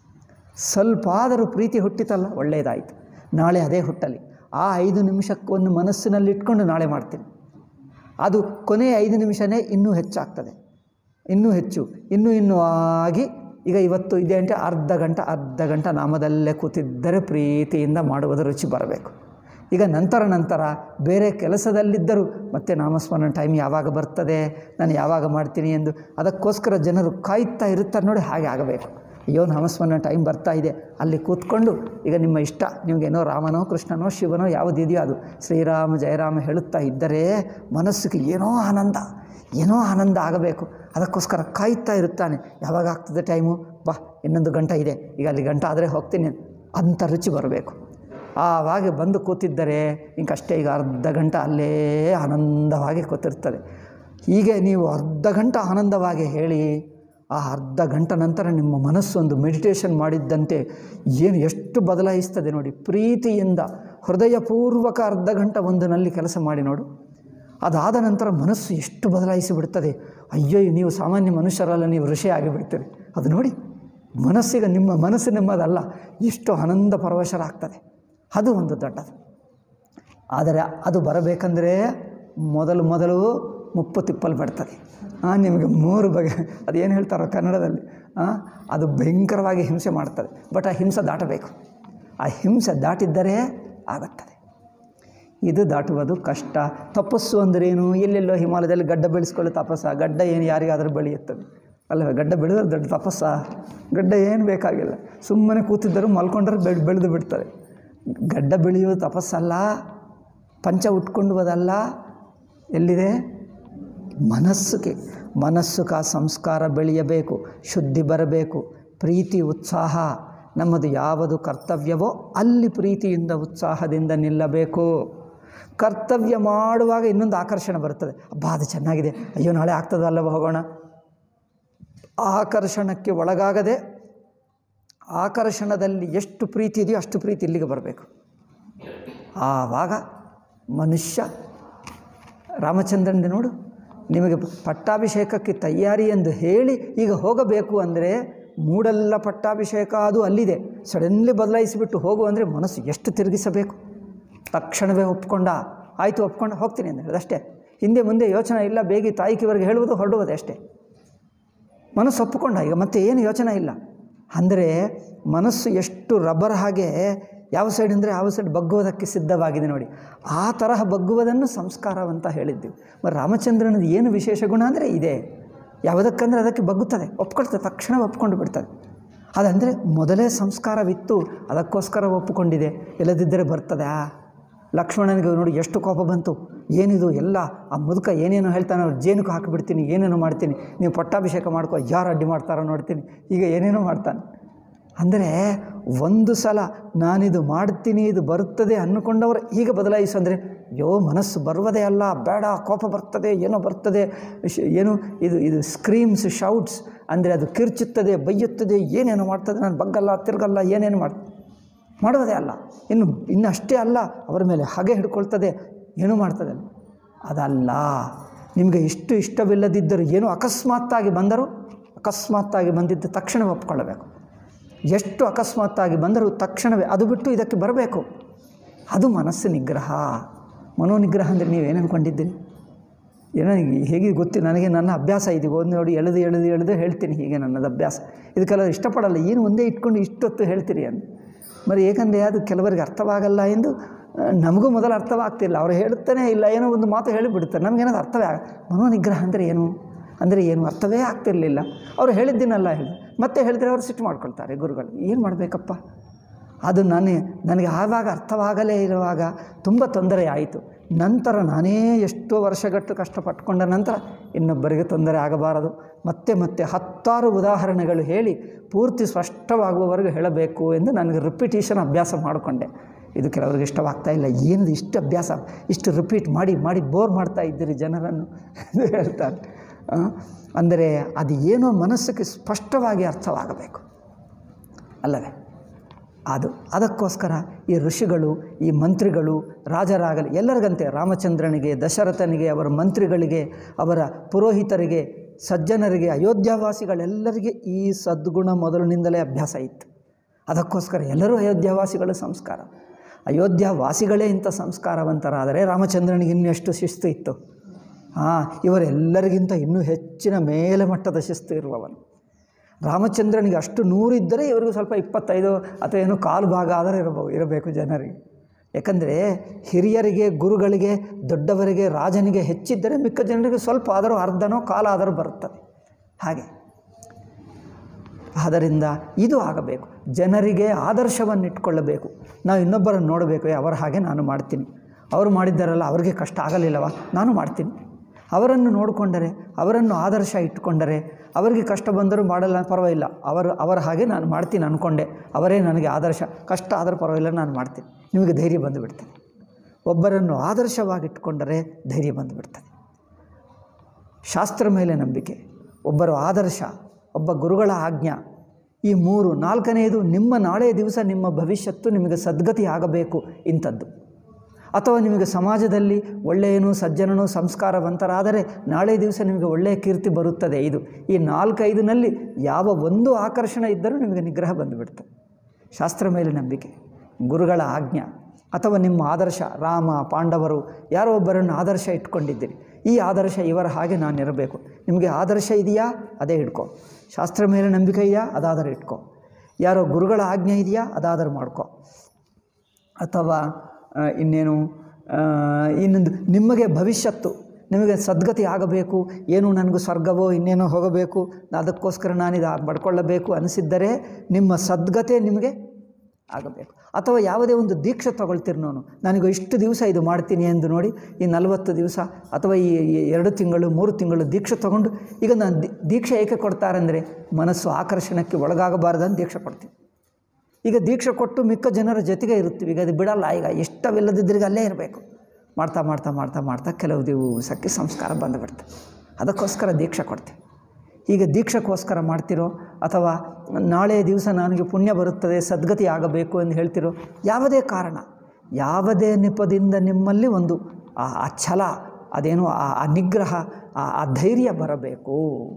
Speaker 1: ಸ್ವಲ್ಪ ಆದರೂ ಪ್ರೀತಿ ಹುಟ್ಟಿತಲ್ಲ ಒಳ್ಳೆಯದಾಯಿತು ನಾಳೆ ಅದೇ ಹುಟ್ಟಲಿ ಆ ಐದು ನಿಮಿಷಕ್ಕೊಂದು ಮನಸ್ಸಿನಲ್ಲಿ ಇಟ್ಕೊಂಡು ನಾಳೆ ಮಾಡ್ತೀನಿ ಅದು ಕೊನೆಯ ಐದು ನಿಮಿಷನೇ ಇನ್ನೂ ಹೆಚ್ಚಾಗ್ತದೆ ಇನ್ನೂ ಹೆಚ್ಚು ಇನ್ನೂ ಇನ್ನೂ ಆಗಿ ಈಗ ಇವತ್ತು ಇದೆ ಅಂದರೆ ಅರ್ಧ ಗಂಟೆ ಅರ್ಧ ಗಂಟೆ ನಾಮದಲ್ಲೇ ಕೂತಿದ್ದರೆ ಪ್ರೀತಿಯಿಂದ ಮಾಡುವುದು ರುಚಿ ಬರಬೇಕು ಈಗ ನಂತರ ನಂತರ ಬೇರೆ ಕೆಲಸದಲ್ಲಿದ್ದರೂ ಮತ್ತೆ ನಾಮಸ್ಮರಣ ಟೈಮ್ ಯಾವಾಗ ಬರ್ತದೆ ನಾನು ಯಾವಾಗ ಮಾಡ್ತೀನಿ ಎಂದು ಅದಕ್ಕೋಸ್ಕರ ಜನರು ಕಾಯ್ತಾ ಇರುತ್ತಾರೆ ನೋಡಿ ಹಾಗೆ ಆಗಬೇಕು ಅಯ್ಯೋ ನಾಮಸ್ಮರಣ ಟೈಮ್ ಬರ್ತಾ ಇದೆ ಅಲ್ಲಿ ಕೂತ್ಕೊಂಡು ಈಗ ನಿಮ್ಮ ಇಷ್ಟ ನಿಮಗೇನೋ ರಾಮನೋ ಕೃಷ್ಣನೋ ಶಿವನೋ ಯಾವುದಿದೆಯೋ ಅದು ಶ್ರೀರಾಮ ಜಯರಾಮ ಹೇಳುತ್ತಾ ಇದ್ದರೆ ಮನಸ್ಸಿಗೆ ಏನೋ ಆನಂದ ಏನೋ ಆನಂದ ಆಗಬೇಕು ಅದಕ್ಕೋಸ್ಕರ ಕಾಯ್ತಾ ಇರುತ್ತಾನೆ ಯಾವಾಗ ಆಗ್ತದೆ ಟೈಮು ಬಾ ಇನ್ನೊಂದು ಗಂಟೆ ಇದೆ ಈಗ ಅಲ್ಲಿ ಗಂಟೆ ಆದರೆ ಹೋಗ್ತೀನಿ ಅಂಥ ರುಚಿ ಬರಬೇಕು ಆವಾಗ ಬಂದು ಕೂತಿದ್ದರೆ ಇಂಕಷ್ಟೇ ಈಗ ಅರ್ಧ ಗಂಟೆ ಅಲ್ಲೇ ಆನಂದವಾಗಿ ಕೂತಿರ್ತದೆ ಹೀಗೆ ನೀವು ಅರ್ಧ ಗಂಟೆ ಆನಂದವಾಗಿ ಹೇಳಿ ಆ ಅರ್ಧ ಗಂಟೆ ನಂತರ ನಿಮ್ಮ ಮನಸ್ಸೊಂದು ಮೆಡಿಟೇಷನ್ ಮಾಡಿದ್ದಂತೆ ಏನು ಎಷ್ಟು ಬದಲಾಯಿಸ್ತದೆ ನೋಡಿ ಪ್ರೀತಿಯಿಂದ ಹೃದಯಪೂರ್ವಕ ಅರ್ಧ ಗಂಟೆ ಒಂದಿನಲ್ಲಿ ಕೆಲಸ ಮಾಡಿ ನೋಡು ಅದಾದ ನಂತರ ಮನಸ್ಸು ಎಷ್ಟು ಬದಲಾಯಿಸಿ ಬಿಡ್ತದೆ ಅಯ್ಯೋ ನೀವು ಸಾಮಾನ್ಯ ಮನುಷ್ಯರಲ್ಲ ನೀವು ಋಷಿ ಆಗಿಬಿಡ್ತೀರಿ ಅದು ನೋಡಿ ಮನಸ್ಸಿಗೆ ನಿಮ್ಮ ಮನಸ್ಸು ನಿಮ್ಮದಲ್ಲ ಎಷ್ಟು ಆನಂದ ಪರವಶರಾಗ್ತದೆ ಅದು ಒಂದು ದೊಡ್ಡದು ಆದರೆ ಅದು ಬರಬೇಕಂದ್ರೆ ಮೊದಲು ಮೊದಲು ಮುಪ್ಪು ತಿಪ್ಪಲು ಬರ್ತದೆ ಆ, ನಿಮಗೆ ಮೂರು ಬಗೆ ಅದೇನು ಹೇಳ್ತಾರೋ ಕನ್ನಡದಲ್ಲಿ ಆ, ಅದು ಭಯಂಕರವಾಗಿ ಹಿಂಸೆ ಮಾಡ್ತದೆ ಬಟ್ ಆ ಹಿಂಸೆ ದಾಟಬೇಕು ಆ ಹಿಂಸೆ ದಾಟಿದ್ದರೆ ಆಗುತ್ತದೆ ಇದು ದಾಟುವುದು ಕಷ್ಟ ತಪಸ್ಸು ಅಂದ್ರೇನು ಎಲ್ಲೆಲ್ಲೋ ಹಿಮಾಲಯದಲ್ಲಿ ಗಡ್ಡ ಬೆಳೆಸ್ಕೊಳ್ಳೋ ತಪಸ್ಸ ಗಡ್ಡ ಏನು ಯಾರಿಗಾದರೂ ಬೆಳೆಯುತ್ತದೆ ಅಲ್ಲವೇ ಗಡ್ಡ ಬೆಳೆದ್ರೆ ದೊಡ್ಡ ತಪಸ್ಸ ಗಡ್ಡ ಏನು ಬೇಕಾಗಿಲ್ಲ ಸುಮ್ಮನೆ ಕೂತಿದ್ದರೂ ಮಲ್ಕೊಂಡ್ರೆ ಬೆಳೆ ಬೆಳೆದು ಬಿಡ್ತದೆ ಗಡ್ಡ ಬೆಳೆಯುವುದು ತಪಸ್ಸಲ್ಲ ಪಂಚ ಉಟ್ಕೊಂಡುವುದಲ್ಲ ಎಲ್ಲಿದೆ ಮನಸ್ಸಿಗೆ ಮನಸ್ಸು ಕಾ ಸಂಸ್ಕಾರ ಬೆಳೆಯಬೇಕು ಶುದ್ಧಿ ಬರಬೇಕು ಪ್ರೀತಿ ಉತ್ಸಾಹ ನಮ್ಮದು ಯಾವುದು ಕರ್ತವ್ಯವೋ ಅಲ್ಲಿ ಪ್ರೀತಿಯಿಂದ ಉತ್ಸಾಹದಿಂದ ನಿಲ್ಲಬೇಕು ಕರ್ತವ್ಯ ಮಾಡುವಾಗ ಇನ್ನೊಂದು ಆಕರ್ಷಣೆ ಬರ್ತದೆ ಅಬ್ಬಾ ಅದು ಚೆನ್ನಾಗಿದೆ ಅಯ್ಯೋ ನಾಳೆ ಆಗ್ತದಲ್ಲವ ಹೋಗೋಣ ಆಕರ್ಷಣಕ್ಕೆ ಒಳಗಾಗದೆ ಆಕರ್ಷಣದಲ್ಲಿ ಎಷ್ಟು ಪ್ರೀತಿ ಇದೆಯೋ ಅಷ್ಟು ಪ್ರೀತಿ ಇಲ್ಲಿಗೆ ಬರಬೇಕು ಆವಾಗ ಮನುಷ್ಯ ರಾಮಚಂದ್ರನಿಗೆ ನೋಡು ನಿಮಗೆ ಪಟ್ಟಾಭಿಷೇಕಕ್ಕೆ ತಯಾರಿ ಎಂದು ಹೇಳಿ ಈಗ ಹೋಗಬೇಕು ಅಂದರೆ ಮೂಡೆಲ್ಲ ಪಟ್ಟಾಭಿಷೇಕ ಅದು ಅಲ್ಲಿದೆ ಸಡನ್ಲಿ ಬದಲಾಯಿಸಿಬಿಟ್ಟು ಹೋಗು ಅಂದರೆ ಮನಸ್ಸು ಎಷ್ಟು ತಿರುಗಿಸಬೇಕು ತಕ್ಷಣವೇ ಒಪ್ಕೊಂಡ ಆಯಿತು ಒಪ್ಕೊಂಡು ಹೋಗ್ತೀನಿ ಅಂತ ಹೇಳಿದ ಅಷ್ಟೇ ಹಿಂದೆ ಮುಂದೆ ಯೋಚನೆ ಇಲ್ಲ ಬೇಗ ತಾಯಿಕಿವರೆಗೆ ಹೇಳುವುದು ಹೊರಡುವುದು ಅಷ್ಟೇ ಮನಸ್ಸು ಒಪ್ಪಿಕೊಂಡ ಈಗ ಮತ್ತೆ ಏನು ಯೋಚನೆ ಇಲ್ಲ ಅಂದರೆ ಮನಸ್ಸು ಎಷ್ಟು ರಬ್ಬರ್ ಹಾಗೆ ಯಾವ ಸೈಡ್ ಅಂದರೆ ಯಾವ ಸೈಡ್ ಬಗ್ಗುವುದಕ್ಕೆ ಸಿದ್ಧವಾಗಿದೆ ನೋಡಿ ಆ ತರಹ ಬಗ್ಗುವುದನ್ನು ಸಂಸ್ಕಾರವಂತ ಹೇಳಿದ್ದೀವಿ మరి ರಾಮಚಂದ್ರನದು ಏನು ವಿಶೇಷ ಗುಣ ಅಂದರೆ ಇದೆ ಯಾವುದಕ್ಕಂದರೆ ಅದಕ್ಕೆ ಬಗ್ಗುತ್ತದೆ ಒಪ್ಕೊಳ್ತದೆ ತಕ್ಷಣ ಒಪ್ಕೊಂಡು ಬಿಡ್ತದೆ ಅದಂದರೆ ಮೊದಲೇ ಸಂಸ್ಕಾರವಿತ್ತು ಅದಕ್ಕೋಸ್ಕರ ಒಪ್ಪಿಕೊಂಡಿದೆ ಇಲ್ಲದಿದ್ದರೆ ಬರ್ತದೆ ಆ ಲಕ್ಷ್ಮಣನಿಗೆ ನೋಡಿ ಎಷ್ಟು ಕೋಪ ಬಂತು ಏನಿದು ಎಲ್ಲ ಆ ಮುದುಕ ಏನೇನು ಹೇಳ್ತಾನೆ ಅವ್ರು ಜೇನುಕು ಹಾಕಿಬಿಡ್ತೀನಿ ಏನೇನು ಮಾಡ್ತೀನಿ ನೀವು ಪಟ್ಟಾಭಿಷೇಕ ಮಾಡ್ಕೋ ಯಾರು ಅಡ್ಡಿ ಮಾಡ್ತಾರೋ ನೋಡ್ತೀನಿ ಈಗ ಏನೇನೋ ಮಾಡ್ತಾನೆ ಅಂದರೆ ಒಂದು ಸಲ ನಾನಿದು ಮಾಡ್ತೀನಿ ಇದು ಬರುತ್ತದೆ ಅಂದುಕೊಂಡವರು ಈಗ ಬದಲಾಯಿಸು ಅಂದರೆ ಯೋ ಮನಸ್ಸು ಬರುವುದೇ ಅಲ್ಲ ಬೇಡ ಕೋಪ ಬರ್ತದೆ ಏನೋ ಬರ್ತದೆ ಶ್- ಏನು ಇದು ಇದು ಸ್ಕ್ರೀಮ್ಸ್ ಶೌಟ್ಸ್ ಅಂದರೆ ಅದು ಕಿರ್ಚುತ್ತದೆ ಬೈಯುತ್ತದೆ ಏನೇನು ಮಾಡ್ತದೆ ನಾನು ಬಗ್ಗಲ್ಲ ತಿರುಗಲ್ಲ ಏನೇನು ಮಾಡ್ ಮಾಡುವುದೇ ಅಲ್ಲ ಇನ್ನು ಇನ್ನು ಅಷ್ಟೇ ಅಲ್ಲ ಅವರ ಮೇಲೆ ಹಾಗೆ ಹಿಡ್ಕೊಳ್ತದೆ ಏನೂ ಮಾಡ್ತದೆ ಅದಲ್ಲ ನಿಮಗೆ ಇಷ್ಟು ಇಷ್ಟವಿಲ್ಲದಿದ್ದರೂ ಏನು ಅಕಸ್ಮಾತ್ತಾಗಿ ಬಂದರೂ ಅಕಸ್ಮಾತ್ತಾಗಿ ಬಂದಿದ್ದ ತಕ್ಷಣ ಒಪ್ಕೊಳ್ಳಬೇಕು ಎಷ್ಟು ಅಕಸ್ಮಾತ್ತಾಗಿ ಬಂದರೂ ತಕ್ಷಣವೇ ಅದು ಬಿಟ್ಟು ಇದಕ್ಕೆ ಬರಬೇಕು ಅದು ಮನಸ್ಸು ನಿಗ್ರಹ ಮನೋನಿಗ್ರಹ ಅಂದರೆ ನೀವು ಏನು ಅಂದ್ಕೊಂಡಿದ್ದೀರಿ ಏನೋ ಈಗ ಹೇಗೆ ಗೊತ್ತಿಲ್ಲ ನನಗೆ ನನ್ನ ಅಭ್ಯಾಸ ಇದೆ ಒಂದು ನೋಡಿ ಎಳೆದು ಎಳೆದು ಎಳೆದು ಹೇಳ್ತೀನಿ ಹೀಗೆ ನನ್ನದು ಅಭ್ಯಾಸ ಇದಕ್ಕೆಲ್ಲ ಇಷ್ಟಪಡಲ್ಲ ಏನು ಒಂದೇ ಇಟ್ಕೊಂಡು ಇಷ್ಟೊತ್ತು ಹೇಳ್ತೀರಿ ಅಂತ మరి ಏಕೆಂದರೆ ಅದು ಕೆಲವರಿಗೆ ಅರ್ಥವಾಗಲ್ಲ ಎಂದು ಆ, ನಮಗೂ ಮೊದಲು ಅರ್ಥವಾಗ್ತಿಲ್ಲ ಅವರು ಹೇಳುತ್ತಾನೆ ಇಲ್ಲ ಏನೋ ಒಂದು ಮಾತು ಹೇಳಿಬಿಡ್ತಾರೆ ನಮಗೇನದು ಅರ್ಥವೇ ಆಗ ಮನೋನಿಗ್ರಹ ಅಂದರೆ ಏನು ಅಂದರೆ ಏನು ಅರ್ಥವೇ ಆಗ್ತಿರಲಿಲ್ಲ ಅವರು ಹೇಳಿದ್ದೀನಲ್ಲ ಹೇಳಿ ಮತ್ತೆ ಹೇಳಿದರೆ ಅವರು ಸಿಟ್ಟು ಮಾಡ್ಕೊಳ್ತಾರೆ ಗುರುಗಳು ಏನು ಮಾಡಬೇಕಪ್ಪ ಅದು ನಾನು ನನಗೆ ಆವಾಗ ಅರ್ಥವಾಗಲೇ ಇರುವಾಗ ತುಂಬ ತೊಂದರೆ ಆಯಿತು ನಂತರ ನಾನೇ ಎಷ್ಟೋ ವರ್ಷಗಟ್ಟು ಕಷ್ಟಪಟ್ಟುಕೊಂಡ ನಂತರ ಇನ್ನೊಬ್ಬರಿಗೆ ತೊಂದರೆ ಆಗಬಾರದು ಮತ್ತೆ ಮತ್ತೆ ಹತ್ತಾರು ಉದಾಹರಣೆಗಳು ಹೇಳಿ ಪೂರ್ತಿ ಸ್ಪಷ್ಟವಾಗುವವರೆಗೂ ಹೇಳಬೇಕು ಎಂದು ನನಗೆ ರಿಪಿಟೇಷನ್ ಅಭ್ಯಾಸ ಮಾಡಿಕೊಂಡೆ ಇದು ಕೆಲವರಿಗೆ ಇಷ್ಟವಾಗ್ತಾ ಇಲ್ಲ ಏನಿದು ಇಷ್ಟು ಅಭ್ಯಾಸ ಇಷ್ಟು ರಿಪೀಟ್ ಮಾಡಿ ಮಾಡಿ ಬೋರ್ ಮಾಡ್ತಾ ಇದ್ದೀರಿ ಜನರನ್ನು ಎಂದು ಹೇಳ್ತಾರೆ ಆ, ಅಂದರೆ ಅದು ಏನೋ ಮನಸ್ಸಿಗೆ ಸ್ಪಷ್ಟವಾಗಿ ಅರ್ಥವಾಗಬೇಕು ಅಲ್ಲವೇ ಅದು ಅದಕ್ಕೋಸ್ಕರ ಈ ಋಷಿಗಳು ಈ ಮಂತ್ರಿಗಳು ರಾಜರಾಗಲಿ ಎಲ್ಲರಿಗಂತೆ ರಾಮಚಂದ್ರನಿಗೆ ದಶರಥನಿಗೆ ಅವರ ಮಂತ್ರಿಗಳಿಗೆ ಅವರ ಪುರೋಹಿತರಿಗೆ ಸಜ್ಜನರಿಗೆ ಅಯೋಧ್ಯಾವಾಸಿಗಳೆಲ್ಲರಿಗೆ ಈ ಸದ್ಗುಣ ಮೊದಲಿನಿಂದಲೇ ಅಭ್ಯಾಸ ಇತ್ತು ಅದಕ್ಕೋಸ್ಕರ ಎಲ್ಲರೂ ಅಯೋಧ್ಯಾವಾಸಿಗಳ ಸಂಸ್ಕಾರ ಅಯೋಧ್ಯಾವಾಸಿಗಳೇ ಇಂಥ ಸಂಸ್ಕಾರವಂತರಾದರೆ ರಾಮಚಂದ್ರನಿಗೆ ಇನ್ನೆಷ್ಟು ಶಿಸ್ತು ಇತ್ತು ಹಾಂ ಇವರೆಲ್ಲರಿಗಿಂತ ಇನ್ನೂ ಹೆಚ್ಚಿನ ಮೇಲೆ ಮಟ್ಟದ ಶಿಸ್ತು ಇರುವವನು ರಾಮಚಂದ್ರನಿಗೆ ಅಷ್ಟು ನೂರಿದ್ದರೆ ಇವರಿಗೂ ಸ್ವಲ್ಪ ಇಪ್ಪತ್ತೈದು ಅಥವಾ ಏನು ಕಾಲು ಭಾಗ ಆದರೆ ಇರಬಹುದು ಇರಬೇಕು ಜನರಿಗೆ ಯಾಕಂದರೆ ಹಿರಿಯರಿಗೆ ಗುರುಗಳಿಗೆ ದೊಡ್ಡವರಿಗೆ ರಾಜನಿಗೆ ಹೆಚ್ಚಿದ್ದರೆ ಮಿಕ್ಕ ಜನರಿಗೆ ಸ್ವಲ್ಪ ಆದರೂ ಅರ್ಧನೋ ಕಾಲಾದರೂ ಬರುತ್ತದೆ ಹಾಗೆ ಆದ್ದರಿಂದ ಇದು ಆಗಬೇಕು ಜನರಿಗೆ ಆದರ್ಶವನ್ನು ಇಟ್ಕೊಳ್ಳಬೇಕು ನಾವು ಇನ್ನೊಬ್ಬರನ್ನು ನೋಡಬೇಕು "ಏ, ಅವರ ಹಾಗೆ ನಾನು ಮಾಡ್ತೀನಿ ಅವರು ಮಾಡಿದ್ದಾರಲ್ಲ ಅವರಿಗೆ ಕಷ್ಟ ಆಗಲಿಲ್ಲವ ನಾನು ಮಾಡ್ತೀನಿ ಅವರನ್ನು ನೋಡಿಕೊಂಡರೆ ಅವರನ್ನು ಆದರ್ಶ ಇಟ್ಟುಕೊಂಡರೆ ಅವರಿಗೆ ಕಷ್ಟ ಬಂದರೂ ಮಾಡಲ್ಲ ಪರವಾಗಿಲ್ಲ ಅವರು ಅವರ ಹಾಗೆ ನಾನು ಮಾಡ್ತೀನಿ ಅಂದ್ಕೊಂಡೆ ಅವರೇ ನನಗೆ ಆದರ್ಶ ಕಷ್ಟ ಆದರೂ ಪರವಾಗಿಲ್ಲ ನಾನು ಮಾಡ್ತೀನಿ ನಿಮಗೆ ಧೈರ್ಯ ಬಂದುಬಿಡ್ತದೆ ಒಬ್ಬರನ್ನು ಆದರ್ಶವಾಗಿಟ್ಟುಕೊಂಡರೆ ಧೈರ್ಯ ಬಂದುಬಿಡ್ತದೆ ಶಾಸ್ತ್ರ ಮೇಲೆ ನಂಬಿಕೆ ಒಬ್ಬರು ಆದರ್ಶ ಒಬ್ಬ ಗುರುಗಳ ಆಜ್ಞಾ ಈ ಮೂರು ನಾಲ್ಕನೆಯದು ನಿಮ್ಮ ನಾಳೆ ದಿವಸ ನಿಮ್ಮ ಭವಿಷ್ಯತ್ತು ನಿಮಗೆ ಸದ್ಗತಿ ಆಗಬೇಕು ಇಂಥದ್ದು ಅಥವಾ ನಿಮಗೆ ಸಮಾಜದಲ್ಲಿ ಒಳ್ಳೆಯನು ಸಜ್ಜನನು ಸಂಸ್ಕಾರವಂತರಾದರೆ ನಾಳೆ ದಿವಸ ನಿಮಗೆ ಒಳ್ಳೆಯ ಕೀರ್ತಿ ಬರುತ್ತದೆ ಇದು ಈ ನಾಲ್ಕೈದಿನಲ್ಲಿ ಯಾವ ಒಂದು ಆಕರ್ಷಣೆ ಇದ್ದರೂ ನಿಮಗೆ ನಿಗ್ರಹ ಬಂದುಬಿಡ್ತದೆ ಶಾಸ್ತ್ರ ಮೇಲೆ ನಂಬಿಕೆ ಗುರುಗಳ ಆಜ್ಞಾ ಅಥವಾ ನಿಮ್ಮ ಆದರ್ಶ ರಾಮ ಪಾಂಡವರು ಯಾರೋ ಒಬ್ಬರನ್ನು ಆದರ್ಶ ಇಟ್ಕೊಂಡಿದ್ದೀರಿ ಈ ಆದರ್ಶ ಇವರ ಹಾಗೆ ನಾನು ಇರಬೇಕು ನಿಮಗೆ ಆದರ್ಶ ಇದೆಯಾ ಅದೇ ಇಟ್ಕೋ ಶಾಸ್ತ್ರ ಮೇಲೆ ನಂಬಿಕೆ ಇದೆಯಾ ಅದಾದರೆ ಇಟ್ಕೋ ಯಾರೋ ಗುರುಗಳ ಆಜ್ಞೆ ಇದೆಯಾ ಅದಾದರೂ ಮಾಡ್ಕೋ ಅಥವಾ ಆ, ಇನ್ನೇನು ಆ, ಇನ್ನೊಂದು ನಿಮಗೆ ಭವಿಷ್ಯತ್ತು ನಿಮಗೆ ಸದ್ಗತಿ ಆಗಬೇಕು ಏನು ನನಗೂ ಸ್ವರ್ಗವೋ ಇನ್ನೇನೋ ಹೋಗಬೇಕು ಅದಕ್ಕೋಸ್ಕರ ನಾನಿದು ಬಡ್ಕೊಳ್ಳಬೇಕು ಅನಿಸಿದ್ದರೆ ನಿಮ್ಮ ಸದ್ಗತೆ ನಿಮಗೆ ಆಗಬೇಕು ಅಥವಾ ಯಾವುದೇ ಒಂದು ದೀಕ್ಷೆ ತಗೊಳ್ತೀರಿ ನಾನು ನನಗೆ ಇಷ್ಟು ದಿವಸ ಇದು ಮಾಡ್ತೀನಿ ಎಂದು ನೋಡಿ ಈ ನಲವತ್ತು ದಿವಸ ಅಥವಾ ಈ ಈ ಎರಡು ತಿಂಗಳು ಮೂರು ತಿಂಗಳು ದೀಕ್ಷೆ ತಗೊಂಡು ಈಗ ನಾನು ದಿ- ದೀಕ್ಷೆ ಏಕೆ ಕೊಡ್ತಾರೆ ಅಂದರೆ ಮನಸ್ಸು ಆಕರ್ಷಣಕ್ಕೆ ಒಳಗಾಗಬಾರ್ದಂತ ದೀಕ್ಷೆ ಕೊಡ್ತೀನಿ ಈಗ ದೀಕ್ಷೆ ಕೊಟ್ಟು ಮಿಕ್ಕ ಜನರ ಜೊತೆಗೆ ಇರುತ್ತೀವಿ ಈಗ ಅದು ಬಿಡಲ್ಲ ಈಗ ಇಷ್ಟವಿಲ್ಲದಿದ್ರಿಗೆ ಅಲ್ಲೇ ಇರಬೇಕು ಮಾಡ್ತಾ ಮಾಡ್ತಾ ಮಾಡ್ತಾ ಮಾಡ್ತಾ ಕೆಲವು ದಿವಸಕ್ಕೆ ಸಂಸ್ಕಾರ ಬಂದುಬಿಡ್ತೆ ಅದಕ್ಕೋಸ್ಕರ ದೀಕ್ಷೆ ಕೊಡ್ತೀವಿ ಈಗ ದೀಕ್ಷೆಗೋಸ್ಕರ ಮಾಡ್ತಿರೋ ಅಥವಾ ನಾಳೆ ದಿವಸ ನನಗೆ ಪುಣ್ಯ ಬರುತ್ತದೆ ಸದ್ಗತಿ ಆಗಬೇಕು ಎಂದು ಹೇಳ್ತಿರೋ ಯಾವುದೇ ಕಾರಣ ಯಾವುದೇ ನೆಪದಿಂದ ನಿಮ್ಮಲ್ಲಿ ಒಂದು ಆ ಆ ಛಲ ಅದೇನು ಆ ಆ ನಿಗ್ರಹ ಆ ಆ ಧೈರ್ಯ ಬರಬೇಕು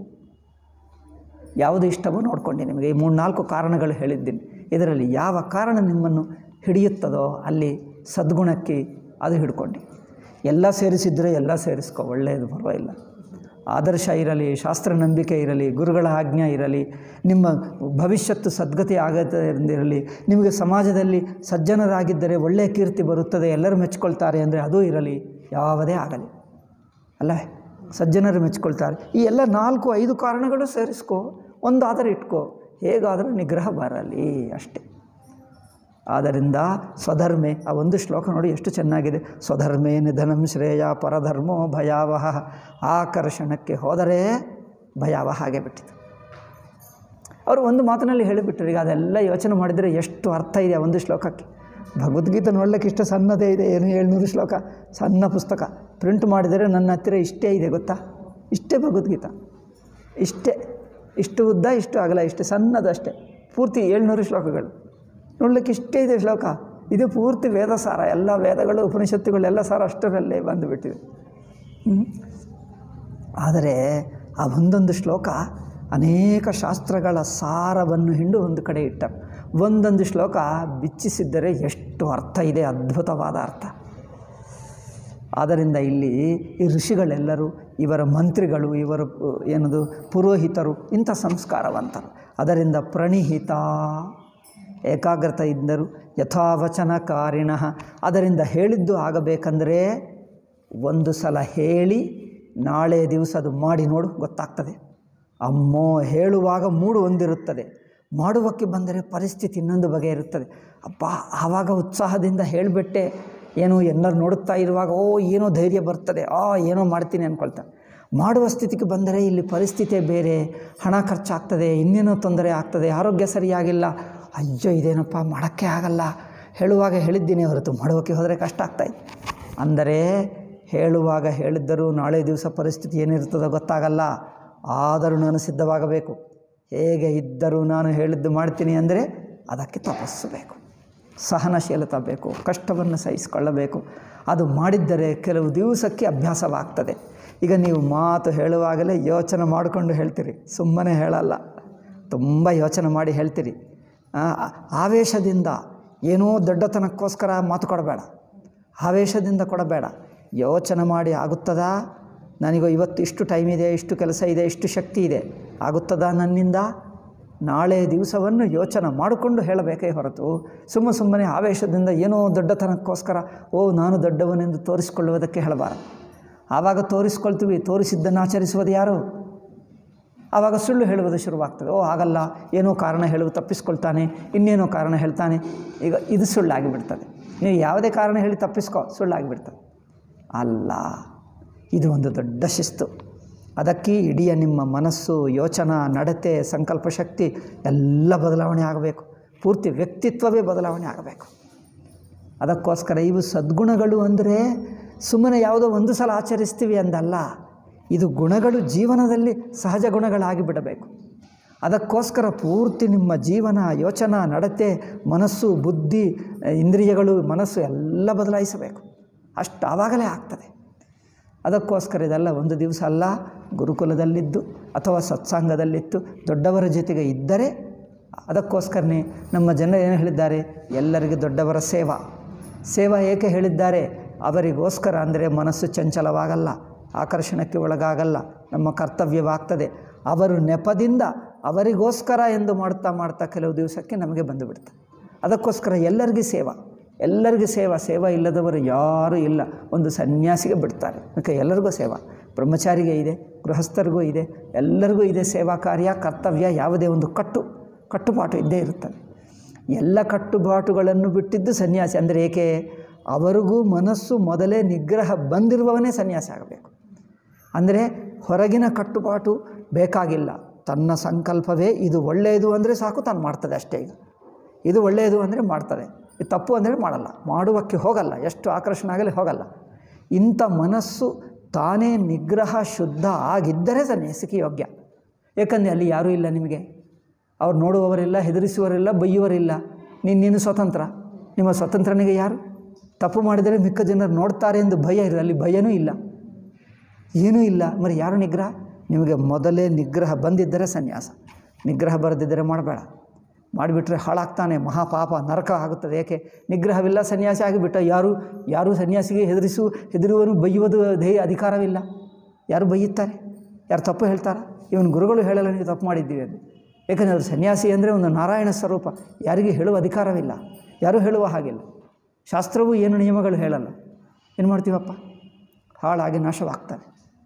Speaker 1: ಯಾವುದು ಇಷ್ಟವೋ ನೋಡ್ಕೊಂಡು ನಿಮಗೆ ಈ ಮೂರು ನಾಲ್ಕು ಕಾರಣಗಳು ಹೇಳಿದ್ದೀನಿ ಇದರಲ್ಲಿ ಯಾವ ಕಾರಣ ನಿಮ್ಮನ್ನು ಹಿಡಿಯುತ್ತದೋ ಅಲ್ಲಿ ಸದ್ಗುಣಕ್ಕೆ ಅದು ಹಿಡ್ಕೊಂಡು ಎಲ್ಲ ಸೇರಿಸಿದರೆ ಎಲ್ಲ ಸೇರಿಸ್ಕೊ ಒಳ್ಳೆಯದು ಪರವಾಗಿಲ್ಲ ಆದರ್ಶ ಇರಲಿ ಶಾಸ್ತ್ರ ನಂಬಿಕೆ ಇರಲಿ ಗುರುಗಳ ಆಜ್ಞೆ ಇರಲಿ ನಿಮ್ಮ ಭವಿಷ್ಯತ್ತು ಸದ್ಗತಿ ಆಗತ್ತೆ ಇರಲಿ ನಿಮಗೆ ಸಮಾಜದಲ್ಲಿ ಸಜ್ಜನರಾಗಿದ್ದರೆ ಒಳ್ಳೆಯ ಕೀರ್ತಿ ಬರುತ್ತದೆ ಎಲ್ಲರೂ ಮೆಚ್ಕೊಳ್ತಾರೆ ಅಂದರೆ ಅದೂ ಇರಲಿ ಯಾವುದೇ ಆಗಲಿ ಅಲ್ಲವೇ ಸಜ್ಜನರು ಮೆಚ್ಕೊಳ್ತಾರೆ ಈ ಎಲ್ಲ ನಾಲ್ಕು ಐದು ಕಾರಣಗಳು ಸೇರಿಸ್ಕೊ ಒಂದಾದರೂ ಇಟ್ಕೋ ಹೇಗಾದರೂ ನಿಗ್ರಹ ಬರಲಿ ಅಷ್ಟೇ ಆದ್ದರಿಂದ ಸ್ವಧರ್ಮೆ ಆ ಒಂದು ಶ್ಲೋಕ ನೋಡಿ ಎಷ್ಟು ಚೆನ್ನಾಗಿದೆ ಸ್ವಧರ್ಮೇ ನಿಧನಂ ಶ್ರೇಯ ಪರಧರ್ಮೋ ಭಯಾವಹ ಆಕರ್ಷಣಕ್ಕೆ ಹೋದರೆ ಭಯಾವಹ ಹಾಗೆ ಬಿಟ್ಟಿತು ಅವರು ಒಂದು ಮಾತಿನಲ್ಲಿ ಹೇಳಿಬಿಟ್ರು ಈಗ ಅದೆಲ್ಲ ಯೋಚನೆ ಮಾಡಿದರೆ ಎಷ್ಟು ಅರ್ಥ ಇದೆ ಆ ಒಂದು ಶ್ಲೋಕಕ್ಕೆ ಭಗವದ್ಗೀತೆ ನೋಡ್ಲಿಕ್ಕೆ ಇಷ್ಟು ಸಣ್ಣದೇ ಇದೆ ಏನು ಏಳ್ನೂರು ಶ್ಲೋಕ ಸಣ್ಣ ಪುಸ್ತಕ ಪ್ರಿಂಟ್ ಮಾಡಿದರೆ ನನ್ನ ಹತ್ತಿರ ಇಷ್ಟೇ ಇದೆ ಗೊತ್ತಾ ಇಷ್ಟೇ ಭಗವದ್ಗೀತಾ ಇಷ್ಟೇ ಇಷ್ಟು ಉದ್ದ ಇಷ್ಟು ಅಗಲ ಇಷ್ಟು ಸಣ್ಣದಷ್ಟೇ ಪೂರ್ತಿ ಏಳ್ನೂರು ಶ್ಲೋಕಗಳು ನೋಡ್ಲಿಕ್ಕೆ ಇಷ್ಟೇ ಇದೆ ಶ್ಲೋಕ ಇದು ಪೂರ್ತಿ ವೇದ ಸಾರ ಎಲ್ಲ ವೇದಗಳು ಉಪನಿಷತ್ತುಗಳು ಎಲ್ಲ ಸಾರ ಅಷ್ಟರಲ್ಲೇ ಬಂದುಬಿಟ್ಟಿದೆ ಹ್ಮ್? ಆದರೆ ಆ ಒಂದೊಂದು ಶ್ಲೋಕ ಅನೇಕ ಶಾಸ್ತ್ರಗಳ ಸಾರವನ್ನು ಹಿಂಡು ಒಂದು ಕಡೆ ಇಟ್ಟರು ಒಂದೊಂದು ಶ್ಲೋಕ ಬಿಚ್ಚಿಸಿದ್ದರೆ ಎಷ್ಟು ಅರ್ಥ ಇದೆ ಅದ್ಭುತವಾದ ಅರ್ಥ ಆದ್ದರಿಂದ ಇಲ್ಲಿ ಈ ಋಷಿಗಳೆಲ್ಲರೂ ಇವರ ಮಂತ್ರಿಗಳು ಇವರ ಪು- ಏನದು ಪುರೋಹಿತರು ಇಂಥ ಸಂಸ್ಕಾರವಂತರು ಅದರಿಂದ ಪ್ರಣಿಹಿತ ಏಕಾಗ್ರತೆ ಇದ್ದರು ಯಥಾವಚನಕಾರಿಣ ಅದರಿಂದ ಹೇಳಿದ್ದು ಆಗಬೇಕಂದರೆ ಒಂದು ಸಲ ಹೇಳಿ ನಾಳೆ ದಿವಸ ಅದು ಮಾಡಿ ನೋಡು ಗೊತ್ತಾಗ್ತದೆ ಅಮ್ಮೋ ಹೇಳುವಾಗ ಮೂಡು ಒಂದಿರುತ್ತದೆ ಮಾಡುವಕ್ಕೆ ಬಂದರೆ ಪರಿಸ್ಥಿತಿ ಇನ್ನೊಂದು ಬಗೆ ಇರುತ್ತದೆ ಅಪ್ಪ ಆವಾಗ ಉತ್ಸಾಹದಿಂದ ಹೇಳಿಬಿಟ್ಟೆ ಏನೋ ಎಲ್ಲರೂ ನೋಡುತ್ತಾ ಇರುವಾಗ ಓ ಏನೋ ಧೈರ್ಯ ಬರ್ತದೆ ಆ ಏನೋ ಮಾಡ್ತೀನಿ ಅಂದ್ಕೊಳ್ತಾರೆ ಮಾಡುವ ಸ್ಥಿತಿಗೆ ಬಂದರೆ ಇಲ್ಲಿ ಪರಿಸ್ಥಿತಿ ಬೇರೆ ಹಣ ಖರ್ಚಾಗ್ತದೆ ಇನ್ನೇನೋ ತೊಂದರೆ ಆಗ್ತದೆ ಆರೋಗ್ಯ ಸರಿಯಾಗಿಲ್ಲ ಅಯ್ಯೋ ಇದೇನಪ್ಪ ಮಾಡೋಕ್ಕೆ ಆಗಲ್ಲ ಹೇಳುವಾಗ ಹೇಳಿದ್ದೀನಿ ಹೊರತು ಮಾಡೋಕ್ಕೆ ಹೋದರೆ ಕಷ್ಟ ಆಗ್ತಾಯಿದೆ ಅಂದರೆ ಹೇಳುವಾಗ ಹೇಳಿದ್ದರೂ ನಾಳೆ ದಿವಸ ಪರಿಸ್ಥಿತಿ ಏನಿರ್ತದೋ ಗೊತ್ತಾಗಲ್ಲ ಆದರೂ ನಾನು ಸಿದ್ಧವಾಗಬೇಕು ಹೇಗೆ ಇದ್ದರೂ ನಾನು ಹೇಳಿದ್ದು ಮಾಡ್ತೀನಿ ಅಂದರೆ ಅದಕ್ಕೆ ತಪಸ್ಸು ಬೇಕು ಸಹನಶೀಲತೆ ಬೇಕು ಕಷ್ಟವನ್ನು ಸಹಿಸಿಕೊಳ್ಳಬೇಕು ಅದು ಮಾಡಿದ್ದರೆ ಕೆಲವು ದಿವಸಕ್ಕೆ ಅಭ್ಯಾಸವಾಗ್ತದೆ ಈಗ ನೀವು ಮಾತು ಹೇಳುವಾಗಲೇ ಯೋಚನೆ ಮಾಡಿಕೊಂಡು ಹೇಳ್ತೀರಿ ಸುಮ್ಮನೆ ಹೇಳಲ್ಲ ತುಂಬ ಯೋಚನೆ ಮಾಡಿ ಹೇಳ್ತೀರಿ ಆ, ಆವೇಶದಿಂದ ಏನೋ ದೊಡ್ಡತನಕ್ಕೋಸ್ಕರ ಮಾತು ಕೊಡಬೇಡ ಆವೇಶದಿಂದ ಕೊಡಬೇಡ ಯೋಚನೆ ಮಾಡಿ ಆಗುತ್ತದಾ ನನಗೂ ಇವತ್ತು ಇಷ್ಟು ಟೈಮ್ ಇದೆ ಇಷ್ಟು ಕೆಲಸ ಇದೆ ಇಷ್ಟು ಶಕ್ತಿ ಇದೆ ಆಗುತ್ತದಾ ನನ್ನಿಂದ ನಾಳೆ ದಿವಸವನ್ನು ಯೋಚನೆ ಮಾಡಿಕೊಂಡು ಹೇಳಬೇಕೇ ಹೊರತು ಸುಮ್ಮ ಸುಮ್ಮನೆ ಆವೇಶದಿಂದ ಏನೋ ದೊಡ್ಡತನಕ್ಕೋಸ್ಕರ ಓ ನಾನು ದೊಡ್ಡವನೆಂದು ತೋರಿಸಿಕೊಳ್ಳುವುದಕ್ಕೆ ಹೇಳಬಾರದು ಆವಾಗ ತೋರಿಸ್ಕೊಳ್ತೀವಿ ತೋರಿಸಿದ್ದನ್ನು ಆಚರಿಸುವುದು ಯಾರು ಆವಾಗ ಸುಳ್ಳು ಹೇಳುವುದು ಶುರುವಾಗ್ತದೆ ಓ ಆಗಲ್ಲ ಏನೋ ಕಾರಣ ಹೇಳುವ ತಪ್ಪಿಸ್ಕೊಳ್ತಾನೆ ಇನ್ನೇನೋ ಕಾರಣ ಹೇಳ್ತಾನೆ ಈಗ ಇದು ಸುಳ್ಳಾಗಿಬಿಡ್ತದೆ ನೀವು ಯಾವುದೇ ಕಾರಣ ಹೇಳಿ ತಪ್ಪಿಸ್ಕೋ ಸುಳ್ಳಾಗಿಬಿಡ್ತದೆ ಅಲ್ಲ ಇದು ಒಂದು ದೊಡ್ಡ ಶಿಸ್ತು ಅದಕ್ಕೆ ಇಡೀ ನಿಮ್ಮ ಮನಸ್ಸು ಯೋಚನಾ ನಡತೆ ಸಂಕಲ್ಪ ಶಕ್ತಿ ಎಲ್ಲ ಬದಲಾವಣೆ ಆಗಬೇಕು ಪೂರ್ತಿ ವ್ಯಕ್ತಿತ್ವವೇ ಬದಲಾವಣೆ ಆಗಬೇಕು ಅದಕ್ಕೋಸ್ಕರ ಇವು ಸದ್ಗುಣಗಳು ಅಂದರೆ ಸುಮ್ಮನೆ ಯಾವುದೋ ಒಂದು ಸಲ ಆಚರಿಸ್ತೀವಿ ಅಂದಲ್ಲ ಇದು ಗುಣಗಳು ಜೀವನದಲ್ಲಿ ಸಹಜ ಗುಣಗಳಾಗಿ ಬಿಡಬೇಕು ಅದಕ್ಕೋಸ್ಕರ ಪೂರ್ತಿ ನಿಮ್ಮ ಜೀವನ ಯೋಚನಾ ನಡತೆ ಮನಸ್ಸು ಬುದ್ಧಿ ಇಂದ್ರಿಯಗಳು ಮನಸ್ಸು ಎಲ್ಲ ಬದಲಾಯಿಸಬೇಕು ಅಷ್ಟು ಆವಾಗಲೇ ಆಗ್ತದೆ ಅದಕ್ಕೋಸ್ಕರ ಇದೆಲ್ಲ ಒಂದು ದಿವಸ ಅಲ್ಲ ಗುರುಕುಲದಲ್ಲಿದ್ದು ಅಥವಾ ಸತ್ಸಂಗದಲ್ಲಿತ್ತು ದೊಡ್ಡವರ ಜೊತೆಗೆ ಇದ್ದರೆ ಅದಕ್ಕೋಸ್ಕರನೇ ನಮ್ಮ ಜನರು ಏನು ಹೇಳಿದ್ದಾರೆ ಎಲ್ಲರಿಗೂ ದೊಡ್ಡವರ ಸೇವಾ ಸೇವಾ ಏಕೆ ಹೇಳಿದ್ದಾರೆ ಅವರಿಗೋಸ್ಕರ ಅಂದರೆ ಮನಸ್ಸು ಚಂಚಲವಾಗಲ್ಲ ಆಕರ್ಷಣಕ್ಕೆ ಒಳಗಾಗಲ್ಲ ನಮ್ಮ ಕರ್ತವ್ಯವಾಗ್ತದೆ ಅವರು ನೆಪದಿಂದ ಅವರಿಗೋಸ್ಕರ ಎಂದು ಮಾಡ್ತಾ ಮಾಡ್ತಾ ಕೆಲವು ದಿವಸಕ್ಕೆ ನಮಗೆ ಬಂದುಬಿಡ್ತದೆ ಅದಕ್ಕೋಸ್ಕರ ಎಲ್ಲರಿಗೂ ಸೇವಾ ಎಲ್ಲರಿಗೂ ಸೇವಾ ಸೇವಾ ಇಲ್ಲದವರು ಯಾರೂ ಇಲ್ಲ ಒಂದು ಸನ್ಯಾಸಿಗೆ ಬಿಡ್ತಾರೆ ಅದಕ್ಕೆ ಎಲ್ಲರಿಗೂ ಸೇವಾ ಬ್ರಹ್ಮಚಾರಿಗೆ ಇದೆ ಗೃಹಸ್ಥರಿಗೂ ಇದೆ ಎಲ್ಲರಿಗೂ ಇದೆ ಸೇವಾ ಕಾರ್ಯ ಕರ್ತವ್ಯ ಯಾವುದೇ ಒಂದು ಕಟ್ಟು ಕಟ್ಟುಪಾಟು ಇದ್ದೇ ಇರುತ್ತದೆ ಎಲ್ಲ ಕಟ್ಟುಪಾಟುಗಳನ್ನು ಬಿಟ್ಟಿದ್ದು ಸನ್ಯಾಸಿ ಅಂದರೆ ಏಕೆ ಅವರಿಗೂ ಮನಸ್ಸು ಮೊದಲೇ ನಿಗ್ರಹ ಬಂದಿರುವವನೇ ಸನ್ಯಾಸಿ ಆಗಬೇಕು ಅಂದರೆ ಹೊರಗಿನ ಕಟ್ಟುಪಾಟು ಬೇಕಾಗಿಲ್ಲ ತನ್ನ ಸಂಕಲ್ಪವೇ ಇದು ಒಳ್ಳೆಯದು ಅಂದರೆ ಸಾಕು ತಾನು ಮಾಡ್ತದೆ ಅಷ್ಟೇ ಈಗ ಇದು ಒಳ್ಳೆಯದು ಅಂದರೆ ಮಾಡ್ತದೆ ಇದು ತಪ್ಪು ಅಂದರೆ ಮಾಡಲ್ಲ ಮಾಡುವಕ್ಕೆ ಹೋಗಲ್ಲ ಎಷ್ಟು ಆಕರ್ಷಣ ಆಗಲಿ ಹೋಗಲ್ಲ ಇಂಥ ಮನಸ್ಸು ತಾನೇ ನಿಗ್ರಹ ಶುದ್ಧ ಆಗಿದ್ದರೆ ಸನ್ಯಾಸಿಗೆ ಯೋಗ್ಯ ಏಕೆಂದರೆ ಅಲ್ಲಿ ಯಾರೂ ಇಲ್ಲ ನಿಮಗೆ ಅವ್ರು ನೋಡುವವರಿಲ್ಲ ಹೆದರಿಸುವವರಿಲ್ಲ ಬೈಯುವರಿಲ್ಲ ನೀನು ನೀನು ಸ್ವತಂತ್ರ ನಿಮ್ಮ ಸ್ವತಂತ್ರನಿಗೆ ಯಾರು ತಪ್ಪು ಮಾಡಿದರೆ ಮಿಕ್ಕ ಜನರು ನೋಡ್ತಾರೆ ಎಂದು ಭಯ ಇರಲಿ ಅಲ್ಲಿ ಭಯನೂ ಇಲ್ಲ ಏನೂ ಇಲ್ಲ మరి ಯಾರು ನಿಗ್ರಹ ನಿಮಗೆ ಮೊದಲೇ ನಿಗ್ರಹ ಬಂದಿದ್ದರೆ ಸನ್ಯಾಸ ನಿಗ್ರಹ ಬರದಿದ್ದರೆ ಮಾಡಬೇಡ ಮಾಡಿಬಿಟ್ರೆ ಹಾಳಾಗ್ತಾನೆ ಮಹಾಪಾಪ ನರಕ ಆಗುತ್ತದೆ ಏಕೆ ನಿಗ್ರಹವಿಲ್ಲ ಸನ್ಯಾಸಿ ಆಗಿಬಿಟ್ಟ ಯಾರು ಯಾರು ಸನ್ಯಾಸಿಗೆ ಹೆದರಿಸು ಹೆದರುವನು ಬೈಯುವುದು ಧ್ಯೇಯ ಅಧಿಕಾರವಿಲ್ಲ ಯಾರು ಬೈಯುತ್ತಾರೆ ಯಾರು ತಪ್ಪು ಹೇಳ್ತಾರೆ ಇವನು ಗುರುಗಳು ಹೇಳಲ್ಲ ನೀವು ತಪ್ಪು ಮಾಡಿದ್ದೀವಿ ಅಂತ ಏಕೆಂದರೆ ಅವರು ಸನ್ಯಾಸಿ ಅಂದರೆ ಒಂದು ನಾರಾಯಣ ಸ್ವರೂಪ ಯಾರಿಗೂ ಹೇಳುವ ಅಧಿಕಾರವಿಲ್ಲ ಯಾರೂ ಹೇಳುವ ಹಾಗಿಲ್ಲ ಶಾಸ್ತ್ರವೂ ಏನು ನಿಯಮಗಳು ಹೇಳಲ್ಲ ಏನು ಮಾಡ್ತೀವಪ್ಪ ಹಾಳಾಗಿ ನಾಶವಾಗ್ತಾನೆ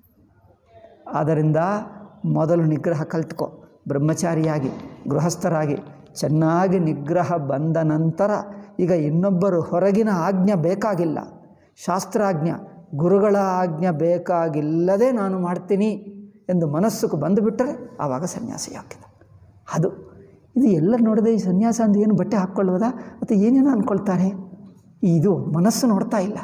Speaker 1: ಆದ್ದರಿಂದ ಮೊದಲು ನಿಗ್ರಹ ಕಲ್ತ್ಕೊ ಬ್ರಹ್ಮಚಾರಿಯಾಗಿ ಗೃಹಸ್ಥರಾಗಿ ಚೆನ್ನಾಗಿ ನಿಗ್ರಹ ಬಂದ ನಂತರ ಈಗ ಇನ್ನೊಬ್ಬರು ಹೊರಗಿನ ಆಜ್ಞೆ ಬೇಕಾಗಿಲ್ಲ ಶಾಸ್ತ್ರಾಜ್ಞೆ ಗುರುಗಳ ಆಜ್ಞೆ ಬೇಕಾಗಿಲ್ಲದೆ ನಾನು ಮಾಡ್ತೀನಿ ಎಂದು ಮನಸ್ಸುకు ಬಂದುಬಿಟ್ಟರೆ ಆವಾಗ ಸನ್ಯಾಸಿ ಹಾಕಿದ ಅದು ಇದು ಎಲ್ಲ ನೋಡಿದೆ ಈ ಸನ್ಯಾಸ ಅಂದ್ರೆ ಏನು ಬಟ್ಟೆ ಹಾಕ್ಕೊಳ್ಳೋದಾ ಮತ್ತು ಏನೇನೋ ಅಂದ್ಕೊಳ್ತಾರೆ ಇದು ಮನಸ್ಸು ನೋಡ್ತಾ ಇಲ್ಲ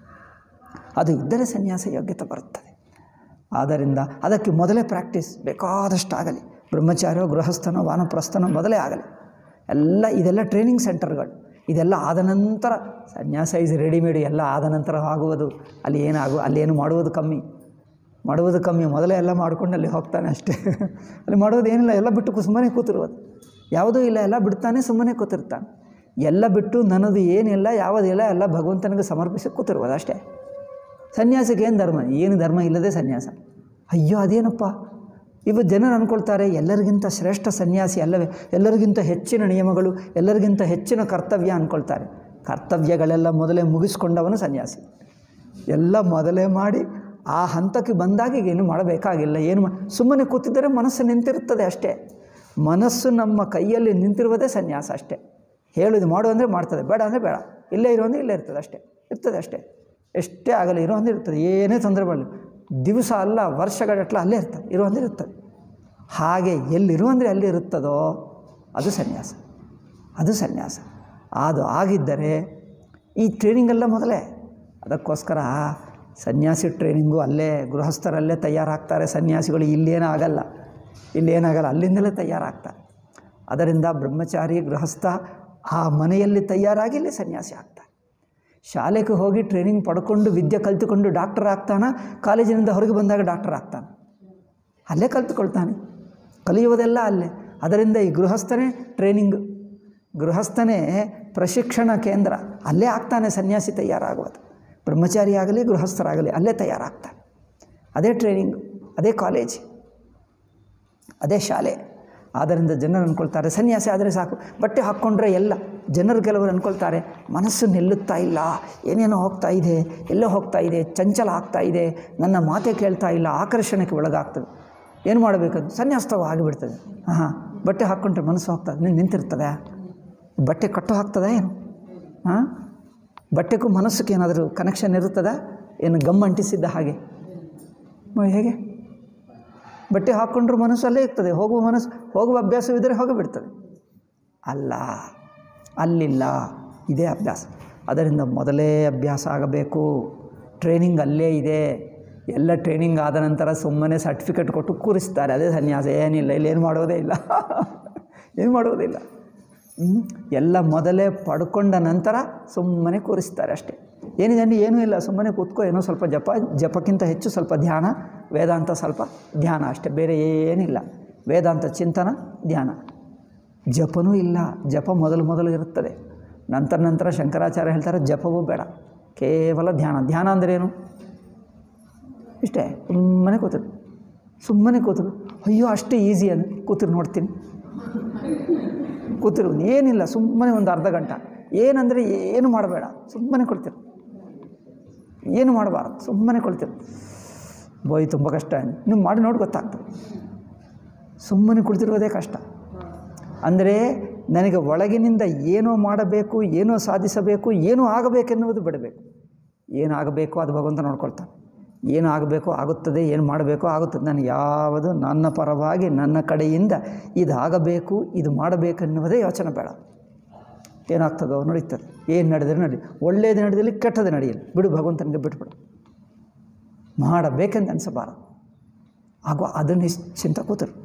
Speaker 1: ಅದು ಇದ್ದರೆ ಸನ್ಯಾಸ ಯೋಗ್ಯತೆ ಬರುತ್ತದೆ ಆದ್ದರಿಂದ ಅದಕ್ಕೆ ಮೊದಲೇ ಪ್ರಾಕ್ಟೀಸ್ ಬೇಕಾದಷ್ಟು ಆಗಲಿ ಬ್ರಹ್ಮಚಾರ್ಯೋ ಗೃಹಸ್ಥನೋ ವಾನಪ್ರಸ್ಥನೋ ಮೊದಲೇ ಆಗಲಿ ಎಲ್ಲ ಇದೆಲ್ಲ ಟ್ರೈನಿಂಗ್ ಸೆಂಟರ್ಗಳು ಇದೆಲ್ಲ ಆದ ನಂತರ ಸನ್ಯಾಸ ಇಸ್ ರೆಡಿಮೇಡ್ ಎಲ್ಲ ಆದ ನಂತರ ಆಗುವುದು ಅಲ್ಲಿ ಏನಾಗು ಅಲ್ಲಿ ಏನು ಮಾಡುವುದು ಕಮ್ಮಿ ಮಾಡುವುದು ಕಮ್ಮಿ ಮೊದಲೇ ಎಲ್ಲ ಮಾಡ್ಕೊಂಡು ಅಲ್ಲಿ ಹೋಗ್ತಾನೆ ಅಷ್ಟೇ ಅಲ್ಲಿ ಮಾಡೋದು ಏನಿಲ್ಲ ಎಲ್ಲ ಬಿಟ್ಟು ಸುಮ್ಮನೆ ಕೂತಿರುವುದು ಯಾವುದೂ ಇಲ್ಲ ಎಲ್ಲ ಬಿಡ್ತಾನೆ ಸುಮ್ಮನೆ ಕೂತಿರ್ತಾನೆ ಎಲ್ಲ ಬಿಟ್ಟು ನನ್ನದು ಏನಿಲ್ಲ ಯಾವುದಿಲ್ಲ ಎಲ್ಲ ಭಗವಂತನಿಗೆ ಸಮರ್ಪಿಸಿ ಕೂತಿರುವುದು ಅಷ್ಟೇ ಸನ್ಯಾಸಕ್ಕೆ ಏನು ಧರ್ಮ ಏನು ಧರ್ಮ ಇಲ್ಲದೆ ಸನ್ಯಾಸ ಅಯ್ಯೋ ಅದೇನಪ್ಪ ಇವು ಜನರು ಅಂದ್ಕೊಳ್ತಾರೆ ಎಲ್ಲರಿಗಿಂತ ಶ್ರೇಷ್ಠ ಸನ್ಯಾಸಿ ಅಲ್ಲವೇ ಎಲ್ಲರಿಗಿಂತ ಹೆಚ್ಚಿನ ನಿಯಮಗಳು ಎಲ್ಲರಿಗಿಂತ ಹೆಚ್ಚಿನ ಕರ್ತವ್ಯ ಅಂದ್ಕೊಳ್ತಾರೆ ಕರ್ತವ್ಯಗಳೆಲ್ಲ ಮೊದಲೇ ಮುಗಿಸ್ಕೊಂಡವನು ಸನ್ಯಾಸಿ ಎಲ್ಲ ಮೊದಲೇ ಮಾಡಿ ಆ ಹಂತಕ್ಕೆ ಬಂದಾಗ ಈಗ ಏನು ಮಾಡಬೇಕಾಗಿಲ್ಲ ಏನು ಮಾ ಸುಮ್ಮನೆ ಕೂತಿದ್ದರೆ ಮನಸ್ಸು ನಿಂತಿರುತ್ತದೆ ಅಷ್ಟೇ ಮನಸ್ಸು ನಮ್ಮ ಕೈಯಲ್ಲಿ ನಿಂತಿರುವುದೇ ಸನ್ಯಾಸ ಅಷ್ಟೇ ಹೇಳುದು ಮಾಡು ಅಂದರೆ ಮಾಡ್ತದೆ ಬೇಡ ಅಂದರೆ ಬೇಡ ಇಲ್ಲೇ ಇರೋ ಅಂದರೆ ಇಲ್ಲೇ ಇರ್ತದೆ ಅಷ್ಟೇ ಇರ್ತದೆ ಅಷ್ಟೇ ಎಷ್ಟೇ ಆಗಲಿ ಇರೋ ಅಂದ್ರೆ ಇರ್ತದೆ ಏನೇ ತೊಂದರೆ ಮಾಡಲಿ ದಿವಸ ಅಲ್ಲ ವರ್ಷಗಟ್ಟಲೆ ಅಲ್ಲೇ ಇರ್ತದೆ ಇರೋ ಅಂದ್ರೆ ಇರ್ತದೆ ಹಾಗೆ ಎಲ್ಲಿರು ಅಂದರೆ ಅಲ್ಲಿ ಇರುತ್ತದೋ ಅದು ಸನ್ಯಾಸ ಅದು ಸನ್ಯಾಸ ಅದು ಆಗಿದ್ದರೆ ಈ ಟ್ರೈನಿಂಗೆಲ್ಲ ಮೊದಲೇ ಅದಕ್ಕೋಸ್ಕರ ಸನ್ಯಾಸಿ ಟ್ರೈನಿಂಗು ಅಲ್ಲೇ ಗೃಹಸ್ಥರಲ್ಲೇ ತಯಾರಾಗ್ತಾರೆ ಸನ್ಯಾಸಿಗಳು ಇಲ್ಲೇನೂ ಆಗಲ್ಲ ಇಲ್ಲೇನಾಗಲ್ಲ ಅಲ್ಲಿಂದಲೇ ತಯಾರಾಗ್ತಾರೆ ಅದರಿಂದ ಬ್ರಹ್ಮಚಾರಿ ಗೃಹಸ್ಥ ಆ ಮನೆಯಲ್ಲಿ ತಯಾರಾಗಿ ಇಲ್ಲಿ ಸನ್ಯಾಸಿ ಆಗ್ತಾರೆ ಶಾಲೆಗೆ ಹೋಗಿ ಟ್ರೈನಿಂಗ್ ಪಡ್ಕೊಂಡು ವಿದ್ಯೆ ಕಲ್ತುಕೊಂಡು ಡಾಕ್ಟರ್ ಆಗ್ತಾನೆ ಕಾಲೇಜಿನಿಂದ ಹೊರಗೆ ಬಂದಾಗ ಡಾಕ್ಟರ್ ಆಗ್ತಾನೆ ಅಲ್ಲೇ ಕಲ್ತುಕೊಳ್ತಾನೆ ಕಲಿಯುವುದೆಲ್ಲ ಅಲ್ಲೇ ಅದರಿಂದ ಈ ಗೃಹಸ್ಥನೇ ಟ್ರೈನಿಂಗ್ ಗೃಹಸ್ಥನೇ ಪ್ರಶಿಕ್ಷಣ ಕೇಂದ್ರ ಅಲ್ಲೇ ಆಗ್ತಾನೆ ಸನ್ಯಾಸಿ ತಯಾರಾಗುವುದು ಬ್ರಹ್ಮಚಾರಿ ಆಗಲಿ ಗೃಹಸ್ಥರಾಗಲಿ ಅಲ್ಲೇ ತಯಾರಾಗ್ತಾನೆ ಅದೇ ಟ್ರೈನಿಂಗ್ ಅದೇ ಕಾಲೇಜ್ ಅದೇ ಶಾಲೆ ಆದ್ದರಿಂದ ಜನರು ಅಂದ್ಕೊಳ್ತಾರೆ ಸನ್ಯಾಸಿ ಆದರೆ ಸಾಕು ಬಟ್ಟೆ ಹಾಕ್ಕೊಂಡ್ರೆ ಎಲ್ಲ ಜನರು ಕೆಲವರು ಅಂದ್ಕೊಳ್ತಾರೆ ಮನಸ್ಸು ನಿಲ್ಲುತ್ತಾ ಇಲ್ಲ ಏನೇನೋ ಹೋಗ್ತಾ ಇದೆ ಎಲ್ಲೋ ಹೋಗ್ತಾ ಇದೆ ಚಂಚಲ ಆಗ್ತಾ ಇದೆ ನನ್ನ ಮಾತೆ ಕೇಳ್ತಾ ಇಲ್ಲ ಆಕರ್ಷಣೆಗೆ ಒಳಗಾಗ್ತದೆ ಏನು ಮಾಡಬೇಕದು ಸನ್ಯಾಸ ತಗೋ ಆಗಿಬಿಡ್ತದೆ ಹಾಂ ಬಟ್ಟೆ ಹಾಕ್ಕೊಂಡ್ರೆ ಮನಸ್ಸು ಹೋಗ್ತದೆ ನಿನ್- ನಿಂತಿರ್ತದೆ ಬಟ್ಟೆ ಕಟ್ಟು ಹಾಕ್ತದ ಏನು ಹಾಂ ಬಟ್ಟೆಗೂ ಮನಸ್ಸಿಗೆ ಏನಾದರೂ ಕನೆಕ್ಷನ್ ಇರುತ್ತದ ಏನು ಗಮ್ ಅಂಟಿಸಿದ್ದ ಹಾಗೆ ಮ- ಹೇಗೆ ಬಟ್ಟೆ ಹಾಕ್ಕೊಂಡ್ರೆ ಮನಸ್ಸು ಅಲ್ಲೇ ಇರ್ತದೆ ಹೋಗುವ ಮನಸ್ಸು ಹೋಗುವ ಅಭ್ಯಾಸವಿದ್ದರೆ ಹೋಗಿಬಿಡ್ತದೆ ಅಲ್ಲ ಅಲ್ಲಿಲ್ಲ ಇದೇ ಅಭ್ಯಾಸ ಅದರಿಂದ ಮೊದಲೇ ಅಭ್ಯಾಸ ಆಗಬೇಕು ಟ್ರೈನಿಂಗ್ ಅಲ್ಲೇ ಇದೆ ಎಲ್ಲ ಟ್ರೈನಿಂಗ್ ಆದ ನಂತರ ಸುಮ್ಮನೆ ಸರ್ಟಿಫಿಕೇಟ್ ಕೊಟ್ಟು ಕೂರಿಸ್ತಾರೆ ಅದೇ ಸನ್ಯಾಸ ಏನಿಲ್ಲ ಇಲ್ಲಿ ಏನು ಮಾಡೋದೇ ಇಲ್ಲ ಏನು ಮಾಡೋದಿಲ್ಲ ಹ್ಮ್? ಎಲ್ಲ ಮೊದಲೇ ಪಡ್ಕೊಂಡ ನಂತರ ಸುಮ್ಮನೆ ಕೂರಿಸ್ತಾರೆ ಅಷ್ಟೇ ಏನಿದೆ ಅಂದ್ರೆ ಏನೂ ಇಲ್ಲ ಸುಮ್ಮನೆ ಕೂತ್ಕೋ ಏನೋ ಸ್ವಲ್ಪ ಜಪ ಜಪಕ್ಕಿಂತ ಹೆಚ್ಚು ಸ್ವಲ್ಪ ಧ್ಯಾನ ವೇದಾಂತ ಸ್ವಲ್ಪ ಧ್ಯಾನ ಅಷ್ಟೇ ಬೇರೆ ಏನಿಲ್ಲ ವೇದಾಂತ ಚಿಂತನ ಧ್ಯಾನ ಜಪನೂ ಇಲ್ಲ ಜಪ ಮೊದಲು ಮೊದಲು ಇರುತ್ತದೆ ನಂತರ ನಂತರ ಶಂಕರಾಚಾರ್ಯ ಹೇಳ್ತಾರೆ ಜಪವೂ ಬೇಡ ಕೇವಲ ಧ್ಯಾನ ಧ್ಯಾನ ಅಂದ್ರೇನು ಇಷ್ಟೇ ಸುಮ್ಮನೆ ಕೂತರು ಸುಮ್ಮನೆ ಕೂತರು ಅಯ್ಯೋ ಅಷ್ಟೇ ಈಸಿ ಅಂತ ಕೂತಿರು ನೋಡ್ತೀನಿ ಕೂತಿರು ಏನಿಲ್ಲ ಸುಮ್ಮನೆ ಒಂದು ಅರ್ಧ ಗಂಟೆ ಏನಂದರೆ ಏನು ಮಾಡಬೇಡ ಸುಮ್ಮನೆ ಕೊಡ್ತೀರು ಏನು ಮಾಡಬಾರ್ದು ಸುಮ್ಮನೆ ಕೊಡ್ತೀರು ಬೋಯ್ ತುಂಬ ಕಷ್ಟ ನೀವು ಮಾಡಿ ನೋಡಿ ಗೊತ್ತಾಗ್ತದೆ ಸುಮ್ಮನೆ ಕುಳಿತಿರೋದೇ ಕಷ್ಟ ಅಂದರೆ ನನಗೆ ಒಳಗಿನಿಂದ ಏನೋ ಮಾಡಬೇಕು ಏನೋ ಸಾಧಿಸಬೇಕು ಏನೋ ಆಗಬೇಕೆನ್ನುವುದು ಬಿಡಬೇಕು ಏನು ಆಗಬೇಕು ಅದು ಭಗವಂತ ನೋಡ್ಕೊಳ್ತಾನೆ ಏನು ಆಗಬೇಕು ಆಗುತ್ತದೆ ಏನು ಮಾಡಬೇಕು ಆಗುತ್ತದೆ ನನಗೆ ಯಾವುದು ನನ್ನ ಪರವಾಗಿ ನನ್ನ ಕಡೆಯಿಂದ ಇದು ಆಗಬೇಕು ಇದು ಮಾಡಬೇಕೆನ್ನುವುದೇ ಯೋಚನೆ ಬೇಡ ಏನಾಗ್ತದೋ ನಡೀತದೆ ಏನು ನಡೆದರೆ ನಡಿ ಒಳ್ಳೆಯದು ನಡೆದಲ್ಲಿ ಕೆಟ್ಟದ್ದು ನಡೆಯಲಿ ಬಿಡು ಭಗವಂತನಿಗೆ ಬಿಟ್ಬಿಡು ಮಾಡಬೇಕೆಂದು ಅನಿಸಬಾರದು ಹಾಗೂ ಅದನ್ನು ನಿಶ್ಚಿಂತ ಕೂತರು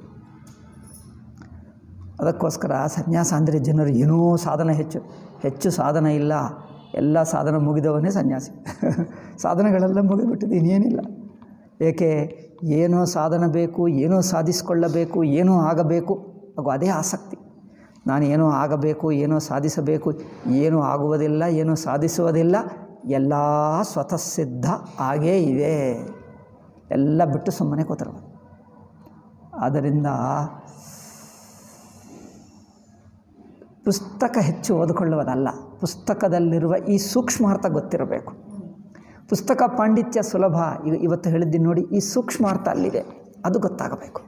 Speaker 1: ಅದಕ್ಕೋಸ್ಕರ ಸನ್ಯಾಸ ಅಂದರೆ ಜನರು ಏನೋ ಸಾಧನ ಹೆಚ್ಚು ಹೆಚ್ಚು ಸಾಧನ ಇಲ್ಲ ಎಲ್ಲ ಸಾಧನ ಮುಗಿದವನೇ ಸನ್ಯಾಸಿ ಸಾಧನಗಳೆಲ್ಲ ಮುಗಿದ್ಬಿಟ್ಟಿದೆ ಇನ್ನೇನಿಲ್ಲ ಏಕೆ ಏನೋ ಸಾಧನ ಬೇಕು ಏನೋ ಸಾಧಿಸಿಕೊಳ್ಳಬೇಕು ಏನೋ ಆಗಬೇಕು ಹಾಗೂ ಅದೇ ಆಸಕ್ತಿ ನಾನು ಏನೋ ಆಗಬೇಕು ಏನೋ ಸಾಧಿಸಬೇಕು ಏನೂ ಆಗುವುದಿಲ್ಲ ಏನೂ ಸಾಧಿಸುವುದಿಲ್ಲ ಎಲ್ಲ ಸ್ವತಃ ಸಿದ್ಧ ಆಗೇ ಇದೆ ಎಲ್ಲ ಬಿಟ್ಟು ಸುಮ್ಮನೆ ಕೂತಿರುವ ಆದ್ದರಿಂದ ಪುಸ್ತಕ ಹೆಚ್ಚು ಓದಿಕೊಳ್ಳುವುದಲ್ಲ ಪುಸ್ತಕದಲ್ಲಿರುವ ಈ ಸೂಕ್ಷ್ಮಾರ್ಥ ಗೊತ್ತಿರಬೇಕು ಪುಸ್ತಕ ಪಾಂಡಿತ್ಯ ಸುಲಭ ಈಗ ಇವತ್ತು ಹೇಳಿದ್ದೀನಿ ನೋಡಿ ಈ ಸೂಕ್ಷ್ಮಾರ್ಥ ಅಲ್ಲಿದೆ ಅದು ಗೊತ್ತಾಗಬೇಕು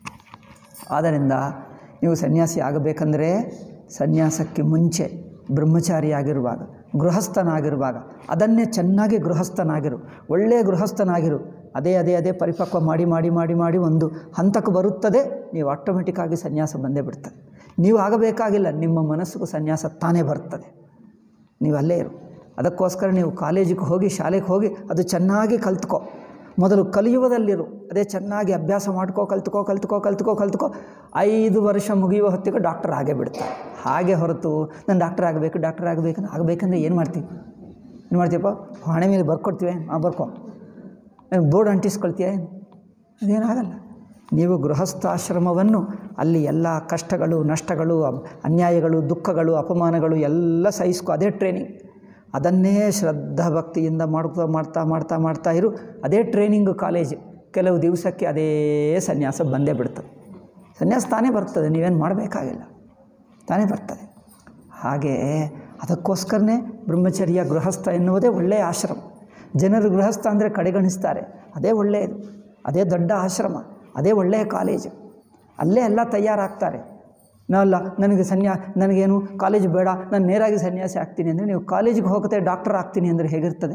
Speaker 1: ಆದ್ದರಿಂದ ನೀವು ಸನ್ಯಾಸಿ ಆಗಬೇಕಂದ್ರೆ ಸನ್ಯಾಸಕ್ಕೆ ಮುಂಚೆ ಬ್ರಹ್ಮಚಾರಿಯಾಗಿರುವಾಗ ಗೃಹಸ್ಥನಾಗಿರುವಾಗ ಅದನ್ನೇ ಚೆನ್ನಾಗಿ ಗೃಹಸ್ಥನಾಗಿರು ಒಳ್ಳೆಯ ಗೃಹಸ್ಥನಾಗಿರು ಅದೇ ಅದೇ ಅದೇ ಪರಿಪಕ್ವ ಮಾಡಿ ಮಾಡಿ ಮಾಡಿ ಮಾಡಿ ಒಂದು ಹಂತಕ್ಕೆ ಬರುತ್ತದೆ ನೀವು ಆಟೋಮೆಟಿಕ್ಕಾಗಿ ಸನ್ಯಾಸ ಬಂದೇ ಬಿಡ್ತದೆ ನೀವು ಆಗಬೇಕಾಗಿಲ್ಲ ನಿಮ್ಮ ಮನಸ್ಸಿಗೂ ಸನ್ಯಾಸ ತಾನೇ ಬರ್ತದೆ ನೀವು ಅಲ್ಲೇ ಇರು ಅದಕ್ಕೋಸ್ಕರ ನೀವು ಕಾಲೇಜಿಗೆ ಹೋಗಿ ಶಾಲೆಗೆ ಹೋಗಿ ಅದು ಚೆನ್ನಾಗಿ ಕಲ್ತ್ಕೋ ಮೊದಲು ಕಲಿಯುವುದಲ್ಲಿರು ಅದೇ ಚೆನ್ನಾಗಿ ಅಭ್ಯಾಸ ಮಾಡ್ಕೋ ಕಲ್ತ್ಕೋ ಕಲ್ತ್ಕೋ ಕಲ್ತ್ಕೋ ಕಲ್ತ್ಕೋ ಐದು ವರ್ಷ ಮುಗಿಯುವ ಹೊತ್ತಿಗೆ ಡಾಕ್ಟರ್ ಆಗೇ ಬಿಡ್ತಾರೆ ಹಾಗೆ ಹೊರತು ನಾನು ಡಾಕ್ಟರ್ ಆಗಬೇಕು ಡಾಕ್ಟರ್ ಆಗಬೇಕಂದ್ರೆ ಆಗಬೇಕಂದ್ರೆ ಏನು ಮಾಡ್ತೀವಿ ಏನು ಮಾಡ್ತೀಯಪ್ಪ ಹಣೆ ಮೇಲೆ ಬರ್ಕೊಡ್ತೀವಿ ಆ ಬರ್ಕೋ ಏನು ಬೋರ್ಡ್ ಅಂಟಿಸ್ಕೊಳ್ತೀಯ ಏನು ಅದೇನಾಗಲ್ಲ ನೀವು ಗೃಹಸ್ಥಾಶ್ರಮವನ್ನು ಅಲ್ಲಿ ಎಲ್ಲ ಕಷ್ಟಗಳು ನಷ್ಟಗಳು ಅಬ್- ಅನ್ಯಾಯಗಳು ದುಃಖಗಳು ಅಪಮಾನಗಳು ಎಲ್ಲ ಸಹಿಸ್ಕೊ ಅದೇ ಟ್ರೈನಿಂಗ್ ಅದನ್ನೇ ಶ್ರದ್ಧಾ ಭಕ್ತಿಯಿಂದ ಮಾಡ್ತಾ ಮಾಡ್ತಾ ಮಾಡ್ತಾ ಮಾಡ್ತಾ ಇರು ಅದೇ ಟ್ರೈನಿಂಗ್ ಕಾಲೇಜ್ ಕೆಲವು ದಿವಸಕ್ಕೆ ಅದೇ ಸನ್ಯಾಸ ಬಂದೇ ಬಿಡ್ತದೆ ಸನ್ಯಾಸ ತಾನೇ ಬರ್ತದೆ ನೀವೇನು ಮಾಡಬೇಕಾಗಿಲ್ಲ ತಾನೇ ಬರ್ತದೆ ಹಾಗೆ ಅದಕ್ಕೋಸ್ಕರನೇ ಬ್ರಹ್ಮಚರ್ಯ ಗೃಹಸ್ಥ ಎನ್ನುವುದೇ ಒಳ್ಳೆಯ ಆಶ್ರಮ ಜನರು ಗೃಹಸ್ಥ ಅಂದರೆ ಕಡೆಗಣಿಸ್ತಾರೆ ಅದೇ ಒಳ್ಳೆಯದು ಅದೇ ದೊಡ್ಡ ಆಶ್ರಮ ಅದೇ ಒಳ್ಳೆಯ ಕಾಲೇಜು ಅಲ್ಲೇ ಎಲ್ಲ ತಯಾರಾಗ್ತಾರೆ ನಾವಲ್ಲ ನನಗೆ ಸನ್ಯಾ ನನಗೇನು ಕಾಲೇಜ್ ಬೇಡ ನಾನು ನೇರಾಗಿ ಸನ್ಯಾಸಿ ಆಗ್ತೀನಿ ಅಂದರೆ ನೀವು ಕಾಲೇಜಿಗೆ ಹೋಗುತ್ತೆ ಡಾಕ್ಟರ್ ಆಗ್ತೀನಿ ಅಂದರೆ ಹೇಗಿರ್ತದೆ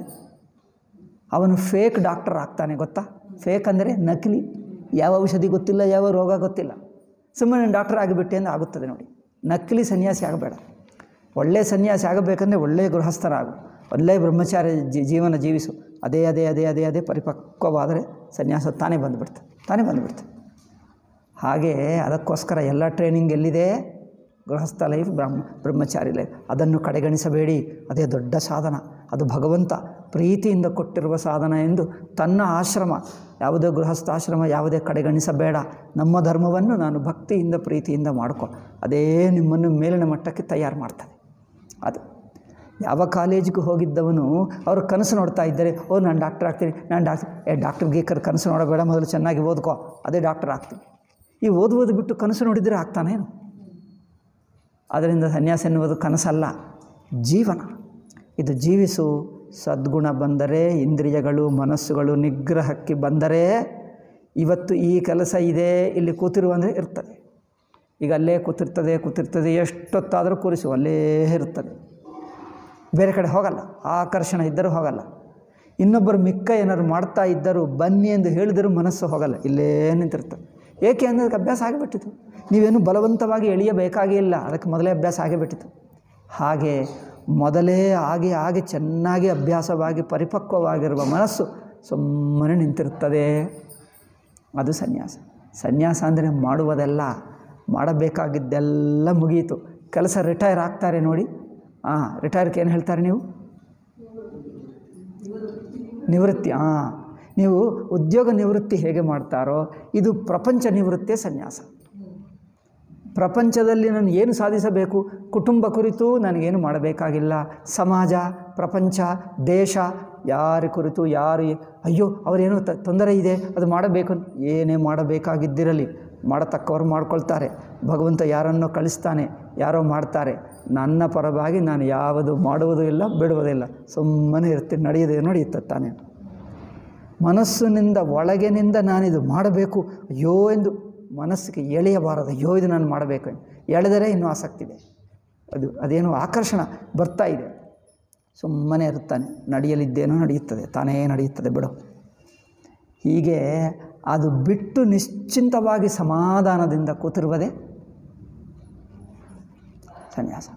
Speaker 1: ಅವನು ಫೇಕ್ ಡಾಕ್ಟರ್ ಆಗ್ತಾನೆ ಗೊತ್ತಾ ಫೇಕ್ ಅಂದರೆ ನಕಲಿ ಯಾವ ಔಷಧಿ ಗೊತ್ತಿಲ್ಲ ಯಾವ ರೋಗ ಗೊತ್ತಿಲ್ಲ ಸುಮ್ಮನೆ ಡಾಕ್ಟರ್ ಆಗಿಬಿಟ್ಟೆ ಅಂತ ಆಗುತ್ತದೆ ನೋಡಿ ನಕಲಿ ಸನ್ಯಾಸಿ ಆಗಬೇಡ ಒಳ್ಳೆಯ ಸನ್ಯಾಸಿ ಆಗಬೇಕಂದ್ರೆ ಒಳ್ಳೆಯ ಗೃಹಸ್ಥರಾಗು ಒಳ್ಳೆಯ ಬ್ರಹ್ಮಚಾರಿ ಜೀ ಜೀವನ ಜೀವಿಸು ಅದೇ ಅದೇ ಅದೇ ಅದೇ ಅದೇ ಪರಿಪಕ್ವವಾದರೆ ಸನ್ಯಾಸ ತಾನೇ ಬಂದುಬಿಡ್ತದೆ ತಾನೇ ಬಂದುಬಿಡ್ತದೆ ಹಾಗೆ ಅದಕ್ಕೋಸ್ಕರ ಎಲ್ಲ ಟ್ರೈನಿಂಗ್ ಎಲ್ಲಿದೆ ಗೃಹಸ್ಥ ಲೈಫ್ ಬ್ರಹ್ಮ ಬ್ರಹ್ಮಚಾರಿ ಲೈಫ್ ಅದನ್ನು ಕಡೆಗಣಿಸಬೇಡಿ ಅದೇ ದೊಡ್ಡ ಸಾಧನ ಅದು ಭಗವಂತ ಪ್ರೀತಿಯಿಂದ ಕೊಟ್ಟಿರುವ ಸಾಧನ ಎಂದು ತನ್ನ ಆಶ್ರಮ ಯಾವುದೇ ಗೃಹಸ್ಥಾಶ್ರಮ ಯಾವುದೇ ಕಡೆಗಣಿಸಬೇಡ ನಮ್ಮ ಧರ್ಮವನ್ನು ನಾನು ಭಕ್ತಿಯಿಂದ ಪ್ರೀತಿಯಿಂದ ಮಾಡ್ಕೊ ಅದೇ ನಿಮ್ಮನ್ನು ಮೇಲಿನ ಮಟ್ಟಕ್ಕೆ ತಯಾರು ಮಾಡ್ತದೆ ಅದು ಯಾವ ಕಾಲೇಜಿಗೆ ಹೋಗಿದ್ದವನು ಅವರು ಕನಸು ನೋಡ್ತಾ ಇದ್ದಾರೆ ಓ ನಾನು ಡಾಕ್ಟರ್ ಆಗ್ತೀನಿ ನಾನು ಡಾಕ್ಟರ್ ಏ ಡಾಕ್ಟರ್ ಗೀಕರ್ ಕನಸು ನೋಡಬೇಡ ಮೊದಲು ಚೆನ್ನಾಗಿ ಓದ್ಕೋ ಅದೇ ಡಾಕ್ಟರ್ ಆಗ್ತೀನಿ ಈ ಓದುವುದು ಬಿಟ್ಟು ಕನಸು ನೋಡಿದರೆ ಆಗ್ತಾನೇನು ಅದರಿಂದ ಸನ್ಯಾಸ ಎನ್ನುವುದು ಕನಸಲ್ಲ ಜೀವನ ಇದು ಜೀವಿಸು ಸದ್ಗುಣ ಬಂದರೆ ಇಂದ್ರಿಯಗಳು ಮನಸ್ಸುಗಳು ನಿಗ್ರಹಕ್ಕೆ ಬಂದರೆ ಇವತ್ತು ಈ ಕೆಲಸ ಇದೆ ಇಲ್ಲಿ ಕೂತಿರು ಅಂದರೆ ಇರ್ತದೆ ಈಗ ಅಲ್ಲೇ ಕೂತಿರ್ತದೆ ಕೂತಿರ್ತದೆ ಎಷ್ಟೊತ್ತಾದರೂ ಕೂರಿಸು ಅಲ್ಲೇ ಇರ್ತದೆ ಬೇರೆ ಕಡೆ ಹೋಗಲ್ಲ ಆಕರ್ಷಣೆ ಇದ್ದರೂ ಹೋಗಲ್ಲ ಇನ್ನೊಬ್ಬರು ಮಿಕ್ಕ ಏನಾದ್ರು ಮಾಡ್ತಾ ಇದ್ದರೂ ಬನ್ನಿ ಎಂದು ಹೇಳಿದರೂ ಮನಸ್ಸು ಹೋಗಲ್ಲ ಇಲ್ಲೇ ನಿಂತಿರ್ತದೆ ಏಕೆ ಅಂದರೆ ಅದಕ್ಕೆ ಅಭ್ಯಾಸ ಆಗಿಬಿಟ್ಟಿತು ನೀವೇನು ಬಲವಂತವಾಗಿ ಎಳೆಯಬೇಕಾಗೇ ಇಲ್ಲ ಅದಕ್ಕೆ ಮೊದಲೇ ಅಭ್ಯಾಸ ಆಗಿಬಿಟ್ಟಿತು ಹಾಗೆ ಮೊದಲೇ ಆಗಿ ಆಗಿ ಚೆನ್ನಾಗಿ ಅಭ್ಯಾಸವಾಗಿ ಪರಿಪಕ್ವವಾಗಿರುವ ಮನಸ್ಸು ಸುಮ್ಮನೆ ನಿಂತಿರುತ್ತದೆ ಅದು ಸನ್ಯಾಸ ಸನ್ಯಾಸ ಅಂದರೆ ಮಾಡುವುದೆಲ್ಲ ಮಾಡಬೇಕಾಗಿದ್ದೆಲ್ಲ ಮುಗಿಯಿತು ಕೆಲಸ ರಿಟೈರ್ ಆಗ್ತಾರೆ ನೋಡಿ ಹಾಂ ರಿಟೈರ್ಗೆ ಏನು ಹೇಳ್ತಾರೆ ನೀವು ನಿವೃತ್ತಿ ಹಾಂ ನೀವು ಉದ್ಯೋಗ ನಿವೃತ್ತಿ ಹೇಗೆ ಮಾಡ್ತಾರೋ ಇದು ಪ್ರಪಂಚ ನಿವೃತ್ತಿಯೇ ಸನ್ಯಾಸ ಪ್ರಪಂಚದಲ್ಲಿ ನಾನು ಏನು ಸಾಧಿಸಬೇಕು ಕುಟುಂಬ ಕುರಿತು ನನಗೇನು ಮಾಡಬೇಕಾಗಿಲ್ಲ ಸಮಾಜ ಪ್ರಪಂಚ ದೇಶ ಯಾರ ಕುರಿತು ಯಾರು ಅಯ್ಯೋ ಅವರೇನೋ ತ ತೊಂದರೆ ಇದೆ ಅದು ಮಾಡಬೇಕು ಅಂತ ಏನೇ ಮಾಡಬೇಕಾಗಿದ್ದಿರಲಿ ಮಾಡತಕ್ಕವರು ಮಾಡ್ಕೊಳ್ತಾರೆ ಭಗವಂತ ಯಾರನ್ನೋ ಕಳಿಸ್ತಾನೆ ಯಾರೋ ಮಾಡ್ತಾರೆ ನನ್ನ ಪರವಾಗಿ ನಾನು ಯಾವುದು ಮಾಡುವುದೂ ಇಲ್ಲ ಬಿಡುವುದಿಲ್ಲ ಸುಮ್ಮನೆ ಇರ್ತೀನಿ ನಡೆಯೋದೇ ನಡೆಯುತ್ತೆ ತಾನೇ ಮನಸ್ಸಿನಿಂದ ಒಳಗಿನಿಂದ ನಾನಿದು ಮಾಡಬೇಕು ಅಯ್ಯೋ ಎಂದು ಮನಸ್ಸಿಗೆ ಎಳೆಯಬಾರದು ಅಯ್ಯೋ ಇದು ನಾನು ಮಾಡಬೇಕು ಎಳೆದರೆ ಇನ್ನೂ ಆಸಕ್ತಿ ಇದೆ ಅದು ಅದೇನೋ ಆಕರ್ಷಣ ಬರ್ತಾ ಇದೆ ಸುಮ್ಮನೆ ಇರುತ್ತಾನೆ ನಡೆಯಲಿದ್ದೇನೋ ನಡೆಯುತ್ತದೆ ತಾನೇ ನಡೆಯುತ್ತದೆ ಬಿಡು ಹೀಗೆ ಅದು ಬಿಟ್ಟು ನಿಶ್ಚಿಂತವಾಗಿ ಸಮಾಧಾನದಿಂದ ಕೂತಿರುವುದೇ ಸನ್ಯಾಸ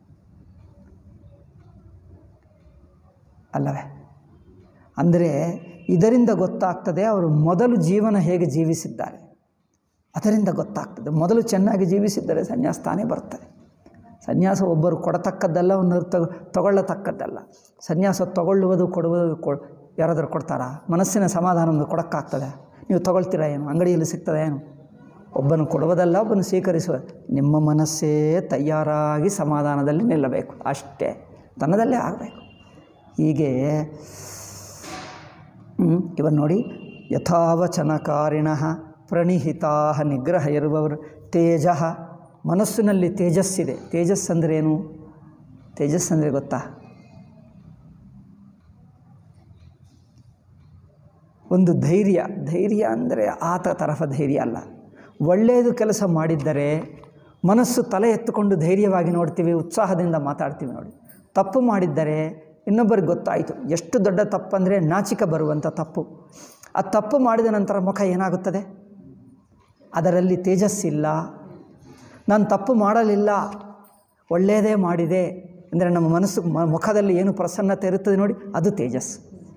Speaker 1: ಅಲ್ಲವೇ ಅಂದರೆ ಇದರಿಂದ ಗೊತ್ತಾಗ್ತದೆ ಅವರು ಮೊದಲು ಜೀವನ ಹೇಗೆ ಜೀವಿಸಿದ್ದಾರೆ ಅದರಿಂದ ಗೊತ್ತಾಗ್ತದೆ ಮೊದಲು ಚೆನ್ನಾಗಿ ಜೀವಿಸಿದ್ದರೆ ಸನ್ಯಾಸ ತಾನೇ ಬರ್ತದೆ ಸನ್ಯಾಸ ಒಬ್ಬರು ಕೊಡತಕ್ಕದ್ದಲ್ಲ ಒಂದು ತಗೊ ತಗೊಳ್ಳತಕ್ಕದ್ದಲ್ಲ ಸನ್ಯಾಸ ತಗೊಳ್ಳುವುದು ಕೊಡುವುದು ಕೊ ಯಾರಾದರೂ ಕೊಡ್ತಾರಾ ಮನಸ್ಸಿನ ಸಮಾಧಾನವನ್ನು ಕೊಡೋಕ್ಕಾಗ್ತದೆ ನೀವು ತಗೊಳ್ತೀರಾ ಏನು ಅಂಗಡಿಯಲ್ಲಿ ಸಿಗ್ತದೆ ಏನು ಒಬ್ಬನು ಕೊಡುವುದಲ್ಲ ಒಬ್ಬನು ಸ್ವೀಕರಿಸುವ ನಿಮ್ಮ ಮನಸ್ಸೇ ತಯಾರಾಗಿ ಸಮಾಧಾನದಲ್ಲಿ ನಿಲ್ಲಬೇಕು ಅಷ್ಟೇ ತನ್ನದಲ್ಲೇ ಆಗಬೇಕು ಹೀಗೆ ಇವನ್ ನೋಡಿ ಯಥಾವಚನಕಾರಿಣ ಪ್ರಣಿಹಿತಾ ನಿಗ್ರಹ ಇರುವವರು ತೇಜ ಮನಸ್ಸಿನಲ್ಲಿ ತೇಜಸ್ಸಿದೆ ತೇಜಸ್ಸಂದ್ರೆ ಏನು ತೇಜಸ್ಸಂದರೆ ಗೊತ್ತಾ ಒಂದು ಧೈರ್ಯ ಧೈರ್ಯ ಅಂದರೆ ಆತ ತರಹ ಧೈರ್ಯ ಅಲ್ಲ ಒಳ್ಳೆಯದು ಕೆಲಸ ಮಾಡಿದ್ದರೆ ಮನಸ್ಸು ತಲೆ ಎತ್ತುಕೊಂಡು ಧೈರ್ಯವಾಗಿ ನೋಡ್ತೀವಿ ಉತ್ಸಾಹದಿಂದ ಮಾತಾಡ್ತೀವಿ ನೋಡಿ ತಪ್ಪು ಮಾಡಿದ್ದರೆ ಇನ್ನೊಬ್ಬರಿಗೆ ಗೊತ್ತಾಯಿತು ಎಷ್ಟು ದೊಡ್ಡ ತಪ್ಪಂದರೆ ನಾಚಿಕ ಬರುವಂಥ ತಪ್ಪು ಆ ತಪ್ಪು ಮಾಡಿದ ನಂತರ ಮುಖ ಏನಾಗುತ್ತದೆ ಅದರಲ್ಲಿ ತೇಜಸ್ಸಿಲ್ಲ ನಾನು ತಪ್ಪು ಮಾಡಲಿಲ್ಲ ಒಳ್ಳೆಯದೇ ಮಾಡಿದೆ ಅಂದರೆ ನಮ್ಮ ಮನಸ್ಸು ಮ- ಮುಖದಲ್ಲಿ ಏನು ಪ್ರಸನ್ನತೆ ಇರುತ್ತದೆ ನೋಡಿ ಅದು ತೇಜಸ್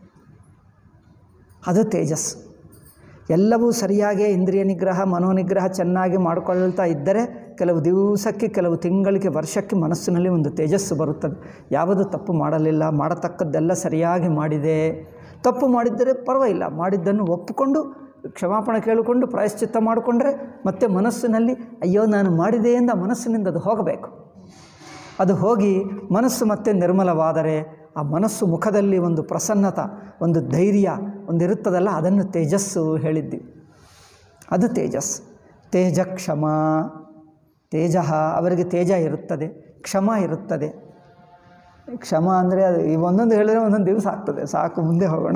Speaker 1: ಅದು ತೇಜಸ್ ಎಲ್ಲವೂ ಸರಿಯಾಗಿ ಇಂದ್ರಿಯ ನಿಗ್ರಹ ಮನೋನಿಗ್ರಹ ಚೆನ್ನಾಗಿ ಮಾಡಿಕೊಳ್ತಾ ಇದ್ದರೆ ಕೆಲವು ದಿವಸಕ್ಕೆ ಕೆಲವು ತಿಂಗಳಿಗೆ ವರ್ಷಕ್ಕೆ ಮನಸ್ಸಿನಲ್ಲಿ ಒಂದು ತೇಜಸ್ಸು ಬರುತ್ತದೆ ಯಾವುದು ತಪ್ಪು ಮಾಡಲಿಲ್ಲ ಮಾಡತಕ್ಕದ್ದೆಲ್ಲ ಸರಿಯಾಗಿ ಮಾಡಿದೆ ತಪ್ಪು ಮಾಡಿದ್ದರೆ ಪರವಾಗಿಲ್ಲ ಮಾಡಿದ್ದನ್ನು ಒಪ್ಪಿಕೊಂಡು ಕ್ಷಮಾಪಣೆ ಕೇಳಿಕೊಂಡು ಪ್ರಾಯಶ್ಚಿತ್ತ ಮಾಡಿಕೊಂಡ್ರೆ ಮತ್ತೆ ಮನಸ್ಸಿನಲ್ಲಿ ಅಯ್ಯೋ ನಾನು ಮಾಡಿದೆ ಎಂದ ಮನಸ್ಸಿನಿಂದ ಅದು ಹೋಗಬೇಕು ಅದು ಹೋಗಿ ಮನಸ್ಸು ಮತ್ತೆ ನಿರ್ಮಲವಾದರೆ ಆ ಮನಸ್ಸು ಮುಖದಲ್ಲಿ ಒಂದು ಪ್ರಸನ್ನತ ಒಂದು ಧೈರ್ಯ ಒಂದು ಇರುತ್ತದಲ್ಲ ಅದನ್ನು ತೇಜಸ್ಸು ಹೇಳಿದ್ದೀವಿ ಅದು ತೇಜಸ್ ತೇಜ ಕ್ಷಮ ತೇಜ ಅವರಿಗೆ ತೇಜ ಇರುತ್ತದೆ ಕ್ಷಮ ಇರುತ್ತದೆ ಕ್ಷಮ ಅಂದರೆ ಅದು ಈ ಒಂದೊಂದು ಹೇಳಿದ್ರೆ ಒಂದೊಂದು ದಿವಸ ಆಗ್ತದೆ ಸಾಕು ಮುಂದೆ ಹೋಗೋಣ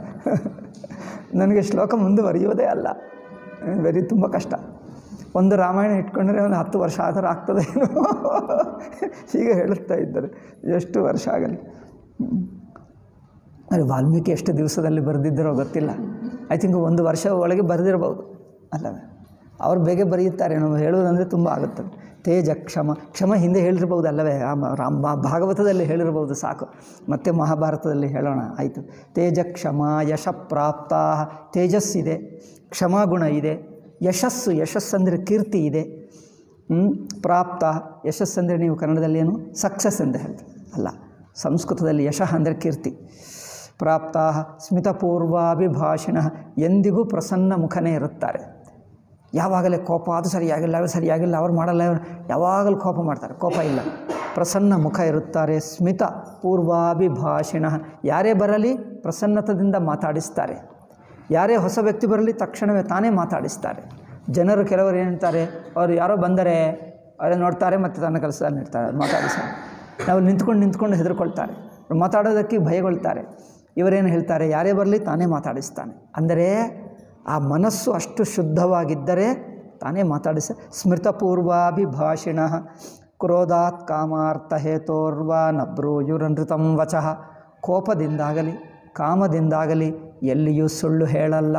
Speaker 1: ನನಗೆ ಶ್ಲೋಕ ಮುಂದುವರಿಯೋದೇ ಅಲ್ಲ ವೆರಿ ತುಂಬ ಕಷ್ಟ ಒಂದು ರಾಮಾಯಣ ಇಟ್ಕೊಂಡ್ರೆ ಒಂದು ಹತ್ತು ವರ್ಷ ಆದರೂ ಆಗ್ತದೆ ಹೀಗೆ ಹೇಳುತ್ತಾ ಇದ್ದಾರೆ ಎಷ್ಟು ವರ್ಷ ಆಗಲಿ ಅರೆ ವಾಲ್ಮೀಕಿ ಎಷ್ಟು ದಿವಸದಲ್ಲಿ ಬರೆದಿದ್ದರೋ ಗೊತ್ತಿಲ್ಲ ಐ ಥಿಂಕ್ ಒಂದು ವರ್ಷ ಒಳಗೆ ಬರೆದಿರ್ಬೋದು ಅಲ್ಲವೇ ಅವ್ರು ಬೇಗ ಬರೆಯುತ್ತಾರೆ ನಾವು ಹೇಳುವುದಂದರೆ ತುಂಬ ಆಗುತ್ತದೆ ತೇಜ ಕ್ಷಮ ಕ್ಷಮ ಹಿಂದೆ ಹೇಳಿರ್ಬೋದು ಅಲ್ಲವೇ ಆ ಮ- ರಾಮ ಭಾ- ಭಾಗವತದಲ್ಲಿ ಹೇಳಿರ್ಬೋದು ಸಾಕು ಮತ್ತೆ ಮಹಾಭಾರತದಲ್ಲಿ ಹೇಳೋಣ ಆಯಿತು ತೇಜ ಕ್ಷಮ ಯಶ ಪ್ರಾಪ್ತ ತೇಜಸ್ಸಿದೆ ಕ್ಷಮಾಗುಣ ಇದೆ ಯಶಸ್ಸು ಯಶಸ್ಸಂದರೆ ಕೀರ್ತಿ ಇದೆ ಹ್ಮ್? ಪ್ರಾಪ್ತ ಯಶಸ್ಸಂದರೆ ನೀವು ಕನ್ನಡದಲ್ಲಿ ಏನು ಸಕ್ಸಸ್ ಅಂತ ಹೇಳ್ತೀವಿ ಅಲ್ಲ ಸಂಸ್ಕೃತದಲ್ಲಿ ಯಶಃ ಅಂದರೆ ಕೀರ್ತಿ ಪ್ರಾಪ್ತ ಸ್ಮಿತಪೂರ್ವಾಭಿಭಾಷಿಣ ಎಂದಿಗೂ ಪ್ರಸನ್ನ ಮುಖನೇ ಇರುತ್ತಾರೆ ಯಾವಾಗಲೇ ಕೋಪ ಅದು ಸರಿಯಾಗಿಲ್ಲ ಅದು ಸರಿಯಾಗಿಲ್ಲ ಅವ್ರು ಮಾಡಲ್ಲ ಇವ್ರು ಯಾವಾಗಲೂ ಕೋಪ ಮಾಡ್ತಾರೆ ಕೋಪ ಇಲ್ಲ ಪ್ರಸನ್ನ ಮುಖ ಇರುತ್ತಾರೆ ಸ್ಮಿತ ಪೂರ್ವಾಭಿಭಾಷಿಣ ಯಾರೇ ಬರಲಿ ಪ್ರಸನ್ನತದಿಂದ ಮಾತಾಡಿಸ್ತಾರೆ ಯಾರೇ ಹೊಸ ವ್ಯಕ್ತಿ ಬರಲಿ ತಕ್ಷಣವೇ ತಾನೇ ಮಾತಾಡಿಸ್ತಾರೆ ಜನರು ಕೆಲವರು ಏನಂತಾರೆ ಅವರು ಯಾರೋ ಬಂದರೆ ಅವರೇ ನೋಡ್ತಾರೆ ಮತ್ತು ತನ್ನ ಕೆಲಸದಲ್ಲಿ ಇರ್ತಾರೆ ಮಾತಾಡಿಸ್ತಾರೆ ನಾವು ನಿಂತ್ಕೊಂಡು ನಿಂತ್ಕೊಂಡು ಹೆದರ್ಕೊಳ್ತಾರೆ ಅವ್ರು ಮಾತಾಡೋದಕ್ಕೆ ಭಯಗೊಳ್ತಾರೆ ಇವರೇನು ಹೇಳ್ತಾರೆ ಯಾರೇ ಬರಲಿ ತಾನೇ ಮಾತಾಡಿಸ್ತಾನೆ ಅಂದರೆ ಆ ಮನಸ್ಸು ಅಷ್ಟು ಶುದ್ಧವಾಗಿದ್ದರೆ ತಾನೇ ಮಾತಾಡಿಸ ಸ್ಮೃತಪೂರ್ವಾಭಿಭಾಷಿಣ ಕ್ರೋಧಾತ್ ಕಾಮಾರ್ಥ ಹೇತೋರ್ವ ನಬ್ರೂಯುರನೃತಂ ವಚಃ ಕೋಪದಿಂದಾಗಲಿ ಕಾಮದಿಂದಾಗಲಿ ಎಲ್ಲಿಯೂ ಸುಳ್ಳು ಹೇಳಲ್ಲ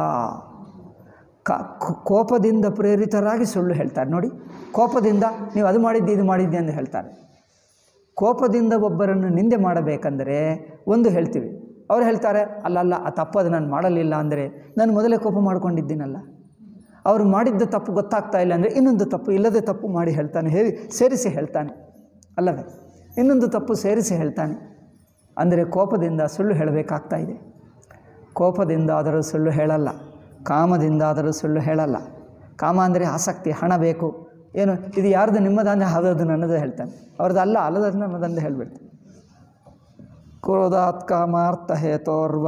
Speaker 1: ಕ ಕೋ- ಕೋಪದಿಂದ ಪ್ರೇರಿತರಾಗಿ ಸುಳ್ಳು ಹೇಳ್ತಾರೆ ನೋಡಿ ಕೋಪದಿಂದ ನೀವು ಅದು ಮಾಡಿದ್ದಿ ಇದು ಮಾಡಿದ್ದಿ ಅಂತ ಹೇಳ್ತಾರೆ ಕೋಪದಿಂದ ಒಬ್ಬರನ್ನು ನಿಂದೆ ಮಾಡಬೇಕಂದರೆ ಒಂದು ಹೇಳ್ತೀವಿ ಅವ್ರು ಹೇಳ್ತಾರೆ ಅಲ್ಲಲ್ಲ ಆ ತಪ್ಪು ಅದು ನಾನು ಮಾಡಲಿಲ್ಲ ಅಂದರೆ ನಾನು ಮೊದಲೇ ಕೋಪ ಮಾಡ್ಕೊಂಡಿದ್ದೀನಲ್ಲ ಅವರು ಮಾಡಿದ್ದ ತಪ್ಪು ಗೊತ್ತಾಗ್ತಾ ಇಲ್ಲ ಅಂದರೆ ಇನ್ನೊಂದು ತಪ್ಪು ಇಲ್ಲದೆ ತಪ್ಪು ಮಾಡಿ ಹೇಳ್ತಾನೆ ಹೇಳಿ ಸೇರಿಸಿ ಹೇಳ್ತಾನೆ ಅಲ್ಲವೇ ಇನ್ನೊಂದು ತಪ್ಪು ಸೇರಿಸಿ ಹೇಳ್ತಾನೆ ಅಂದರೆ ಕೋಪದಿಂದ ಸುಳ್ಳು ಹೇಳಬೇಕಾಗ್ತಾ ಇದೆ ಕೋಪದಿಂದಾದರೂ ಸುಳ್ಳು ಹೇಳಲ್ಲ ಕಾಮದಿಂದಾದರೂ ಸುಳ್ಳು ಹೇಳಲ್ಲ ಕಾಮ ಅಂದರೆ ಆಸಕ್ತಿ ಹಣ ಬೇಕು ಏನು ಇದು ಯಾರ್ದು ನಿಮ್ಮದ ಅಂದರೆ ಹೌದು ನನ್ನದು ಹೇಳ್ತಾನೆ ಅವ್ರದ್ದು ಅಲ್ಲ ಅಲ್ಲದ ನಮ್ಮದಂದು ಹೇಳ್ಬಿಡ್ತಾನೆ ಕ್ರೋಧಾತ್ ಕಾಮಾರ್ಥ ಹೇತೋರ್ವ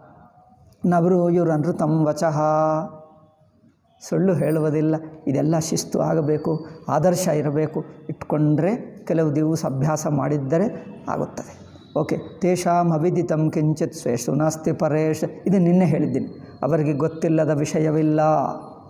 Speaker 1: ನವರೂಯುರನೃತಂ ವಚಃ ಸುಳ್ಳು ಹೇಳುವುದಿಲ್ಲ ಇದೆಲ್ಲ ಶಿಸ್ತು ಆಗಬೇಕು ಆದರ್ಶ ಇರಬೇಕು ಇಟ್ಕೊಂಡ್ರೆ ಕೆಲವು ದಿವಸ ಅಭ್ಯಾಸ ಮಾಡಿದ್ದರೆ ಆಗುತ್ತದೆ ಓಕೆ ತೇಷಾಂ ಅವಿದಿತಂ ಕಿಂಚಿತ್ ಸ್ವೇಷು ನಾಸ್ತಿ ಪರೇಶ್ ಇದು ನಿನ್ನೆ ಹೇಳಿದ್ದೀನಿ ಅವರಿಗೆ ಗೊತ್ತಿಲ್ಲದ ವಿಷಯವಿಲ್ಲ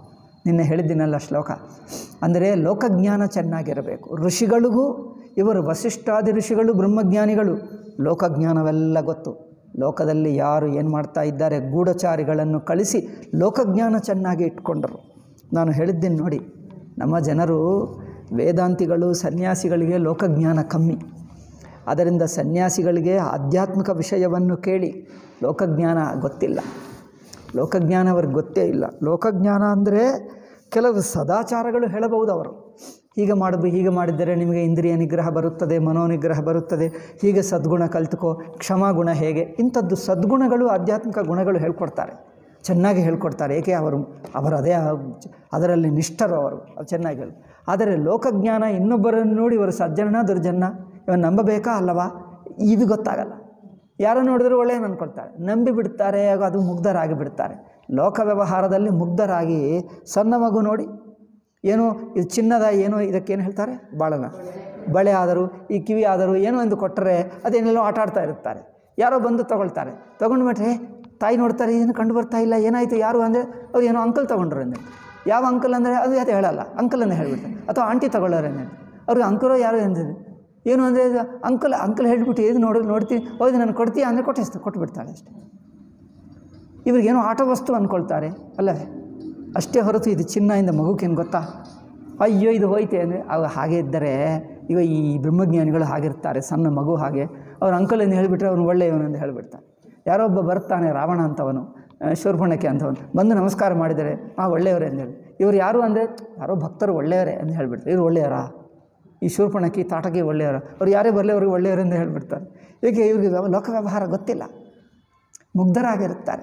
Speaker 1: ನಿನ್ನೆ ಹೇಳಿದ್ದೀನಲ್ಲ ಶ್ಲೋಕ ಅಂದರೆ ಲೋಕಜ್ಞಾನ ಚೆನ್ನಾಗಿರಬೇಕು ಋಷಿಗಳಿಗೂ ಇವರು ವಸಿಷ್ಠಾದಿ ಋಷಿಗಳು ಬ್ರಹ್ಮಜ್ಞಾನಿಗಳು ಲೋಕಜ್ಞಾನವೆಲ್ಲ ಗೊತ್ತು ಲೋಕದಲ್ಲಿ ಯಾರು ಏನು ಮಾಡ್ತಾ ಇದ್ದಾರೆ ಗೂಢಚಾರಿಗಳನ್ನು ಕಳಿಸಿ ಲೋಕಜ್ಞಾನ ಚೆನ್ನಾಗಿ ಇಟ್ಕೊಂಡರು ನಾನು ಹೇಳಿದ್ದೀನಿ ನೋಡಿ ನಮ್ಮ ಜನರು ವೇದಾಂತಿಗಳು ಸನ್ಯಾಸಿಗಳಿಗೆ ಲೋಕಜ್ಞಾನ ಕಮ್ಮಿ ಅದರಿಂದ ಸನ್ಯಾಸಿಗಳಿಗೆ ಆಧ್ಯಾತ್ಮಿಕ ವಿಷಯವನ್ನು ಕೇಳಿ ಲೋಕಜ್ಞಾನ ಗೊತ್ತಿಲ್ಲ ಲೋಕಜ್ಞಾನ ಅವ್ರಿಗೆ ಗೊತ್ತೇ ಇಲ್ಲ ಲೋಕಜ್ಞಾನ ಅಂದರೆ ಕೆಲವು ಸದಾಚಾರಗಳು ಹೇಳಬಹುದು ಅವರು ಹೀಗೆ ಮಾಡಬೇಕು ಹೀಗೆ ಮಾಡಿದರೆ ನಿಮಗೆ ಇಂದ್ರಿಯ ನಿಗ್ರಹ ಬರುತ್ತದೆ ಮನೋನಿಗ್ರಹ ಬರುತ್ತದೆ ಹೀಗೆ ಸದ್ಗುಣ ಕಲ್ತುಕೋ ಕ್ಷಮಾಗುಣ ಹೇಗೆ ಇಂಥದ್ದು ಸದ್ಗುಣಗಳು ಆಧ್ಯಾತ್ಮಿಕ ಗುಣಗಳು ಹೇಳ್ಕೊಡ್ತಾರೆ ಚೆನ್ನಾಗಿ ಹೇಳ್ಕೊಡ್ತಾರೆ ಏಕೆ ಅವರು ಅವರು ಅದೇ ಅದರಲ್ಲಿ ನಿಷ್ಠರು ಅವರು ಅದು ಚೆನ್ನಾಗಿ ಹೇಳಿ ಆದರೆ ಲೋಕಜ್ಞಾನ ಇನ್ನೊಬ್ಬರನ್ನು ನೋಡಿ ಇವರು ಸಜ್ಜನ ದುರ್ಜನ ಇವನು ನಂಬಬೇಕಾ ಅಲ್ಲವಾ ಇದು ಗೊತ್ತಾಗಲ್ಲ ಯಾರು ನೋಡಿದ್ರು ಒಳ್ಳೆಯದು ಅಂದ್ಕೊಳ್ತಾರೆ ನಂಬಿ ಬಿಡ್ತಾರೆ ಆಗ ಅದು ಮುಗ್ಧರಾಗಿ ಬಿಡ್ತಾರೆ ಲೋಕ ವ್ಯವಹಾರದಲ್ಲಿ ಮುಗ್ಧರಾಗಿ ಸಣ್ಣ ಮಗು ನೋಡಿ ಏನೋ ಇದು ಚಿನ್ನದ ಏನೋ ಇದಕ್ಕೇನು ಹೇಳ್ತಾರೆ ಬಾಳನ ಬಳೆ ಆದರೂ ಈ ಕಿವಿ ಆದರೂ ಏನೋ ಎಂದು ಕೊಟ್ಟರೆ ಅದೇನೆಲ್ಲೋ ಆಟ ಆಡ್ತಾ ಇರುತ್ತಾರೆ ಯಾರೋ ಬಂದು ತಗೊಳ್ತಾರೆ ತೊಗೊಂಡ್ಬಿಟ್ರೆ ತಾಯಿ ನೋಡ್ತಾರೆ ಏನು ಕಂಡು ಬರ್ತಾ ಇಲ್ಲ ಏನಾಯಿತು ಯಾರು ಅಂದರೆ ಅವ್ರು ಏನೋ ಅಂಕಲ್ ತೊಗೊಂಡ್ರು ಅಂದರೆ ಯಾವ ಅಂಕಲ್ ಅಂದರೆ ಅದು ಅದು ಹೇಳಲ್ಲ ಅಂಕಲ್ ಅಂತ ಹೇಳ್ಬಿಡ್ತಾರೆ ಅಥವಾ ಆಂಟಿ ತಗೊಳ್ಳೋರೆ ಅವ್ರಿಗೆ ಅಂಕರೋ ಯಾರು ಎಂದಿದೆ ಏನು ಅಂದರೆ ಅಂಕಲ್ ಅಂಕಲ್ ಹೇಳ್ಬಿಟ್ಟು ಏನು ನೋಡಿ ನೋಡ್ತೀನಿ ಹೌದು ನಾನು ಕೊಡ್ತೀಯ ಅಂದರೆ ಕೊಟ್ಟಿಸ್ತು ಕೊಟ್ಬಿಡ್ತಾಳೆ ಅಷ್ಟೇ ಇವ್ರಿಗೇನೋ ಆಟ ವಸ್ತು ಅಂದ್ಕೊಳ್ತಾರೆ ಅಲ್ಲವೇ ಅಷ್ಟೇ ಹೊರತು ಇದು ಚಿನ್ನದಿಂದ ಮಗುಕೇನು ಗೊತ್ತಾ ಅಯ್ಯೋ ಇದು ಹೋಯ್ತೆ ಅಂದರೆ ಅವ ಹಾಗೆ ಇದ್ದರೆ ಈಗ ಈ ಬ್ರಹ್ಮಜ್ಞಾನಿಗಳು ಹಾಗಿರ್ತಾರೆ ಸಣ್ಣ ಮಗು ಹಾಗೆ ಅವ್ರ ಅಂಕಲ್ ಎಂದು ಹೇಳಿಬಿಟ್ರೆ ಅವನು ಒಳ್ಳೆಯವನು ಎಂದು ಹೇಳಿಬಿಡ್ತಾನೆ ಯಾರೋ ಒಬ್ಬ ಬರ್ತಾನೆ ರಾವಣ ಅಂತವನು ಶೂರ್ಪಣಕ್ಕೆ ಅಂತವನು ಬಂದು ನಮಸ್ಕಾರ ಮಾಡಿದರೆ ಆ ಒಳ್ಳೆಯವರೇ ಅಂತ ಹೇಳಿ ಇವರು ಯಾರು ಅಂದರೆ ಯಾರೋ ಭಕ್ತರು ಒಳ್ಳೆಯವರೇ ಅಂತ ಹೇಳಿಬಿಡ್ತಾರೆ ಇವರು ಒಳ್ಳೆಯವರಾ ಈ ಶೂರ್ಪಣಕ್ಕೆ ತಾಟಕಿ ಒಳ್ಳೆಯವರು ಅವ್ರು ಯಾರೇ ಬರಲಿ ಅವ್ರಿಗೆ ಒಳ್ಳೆಯವರು ಎಂದು ಹೇಳಿಬಿಡ್ತಾರೆ ಏಕೆ ಇವ್ರಿಗೆ ವ್ಯವ- ಲೋಕ ವ್ಯವಹಾರ ಗೊತ್ತಿಲ್ಲ ಮುಗ್ಧರಾಗಿರುತ್ತಾರೆ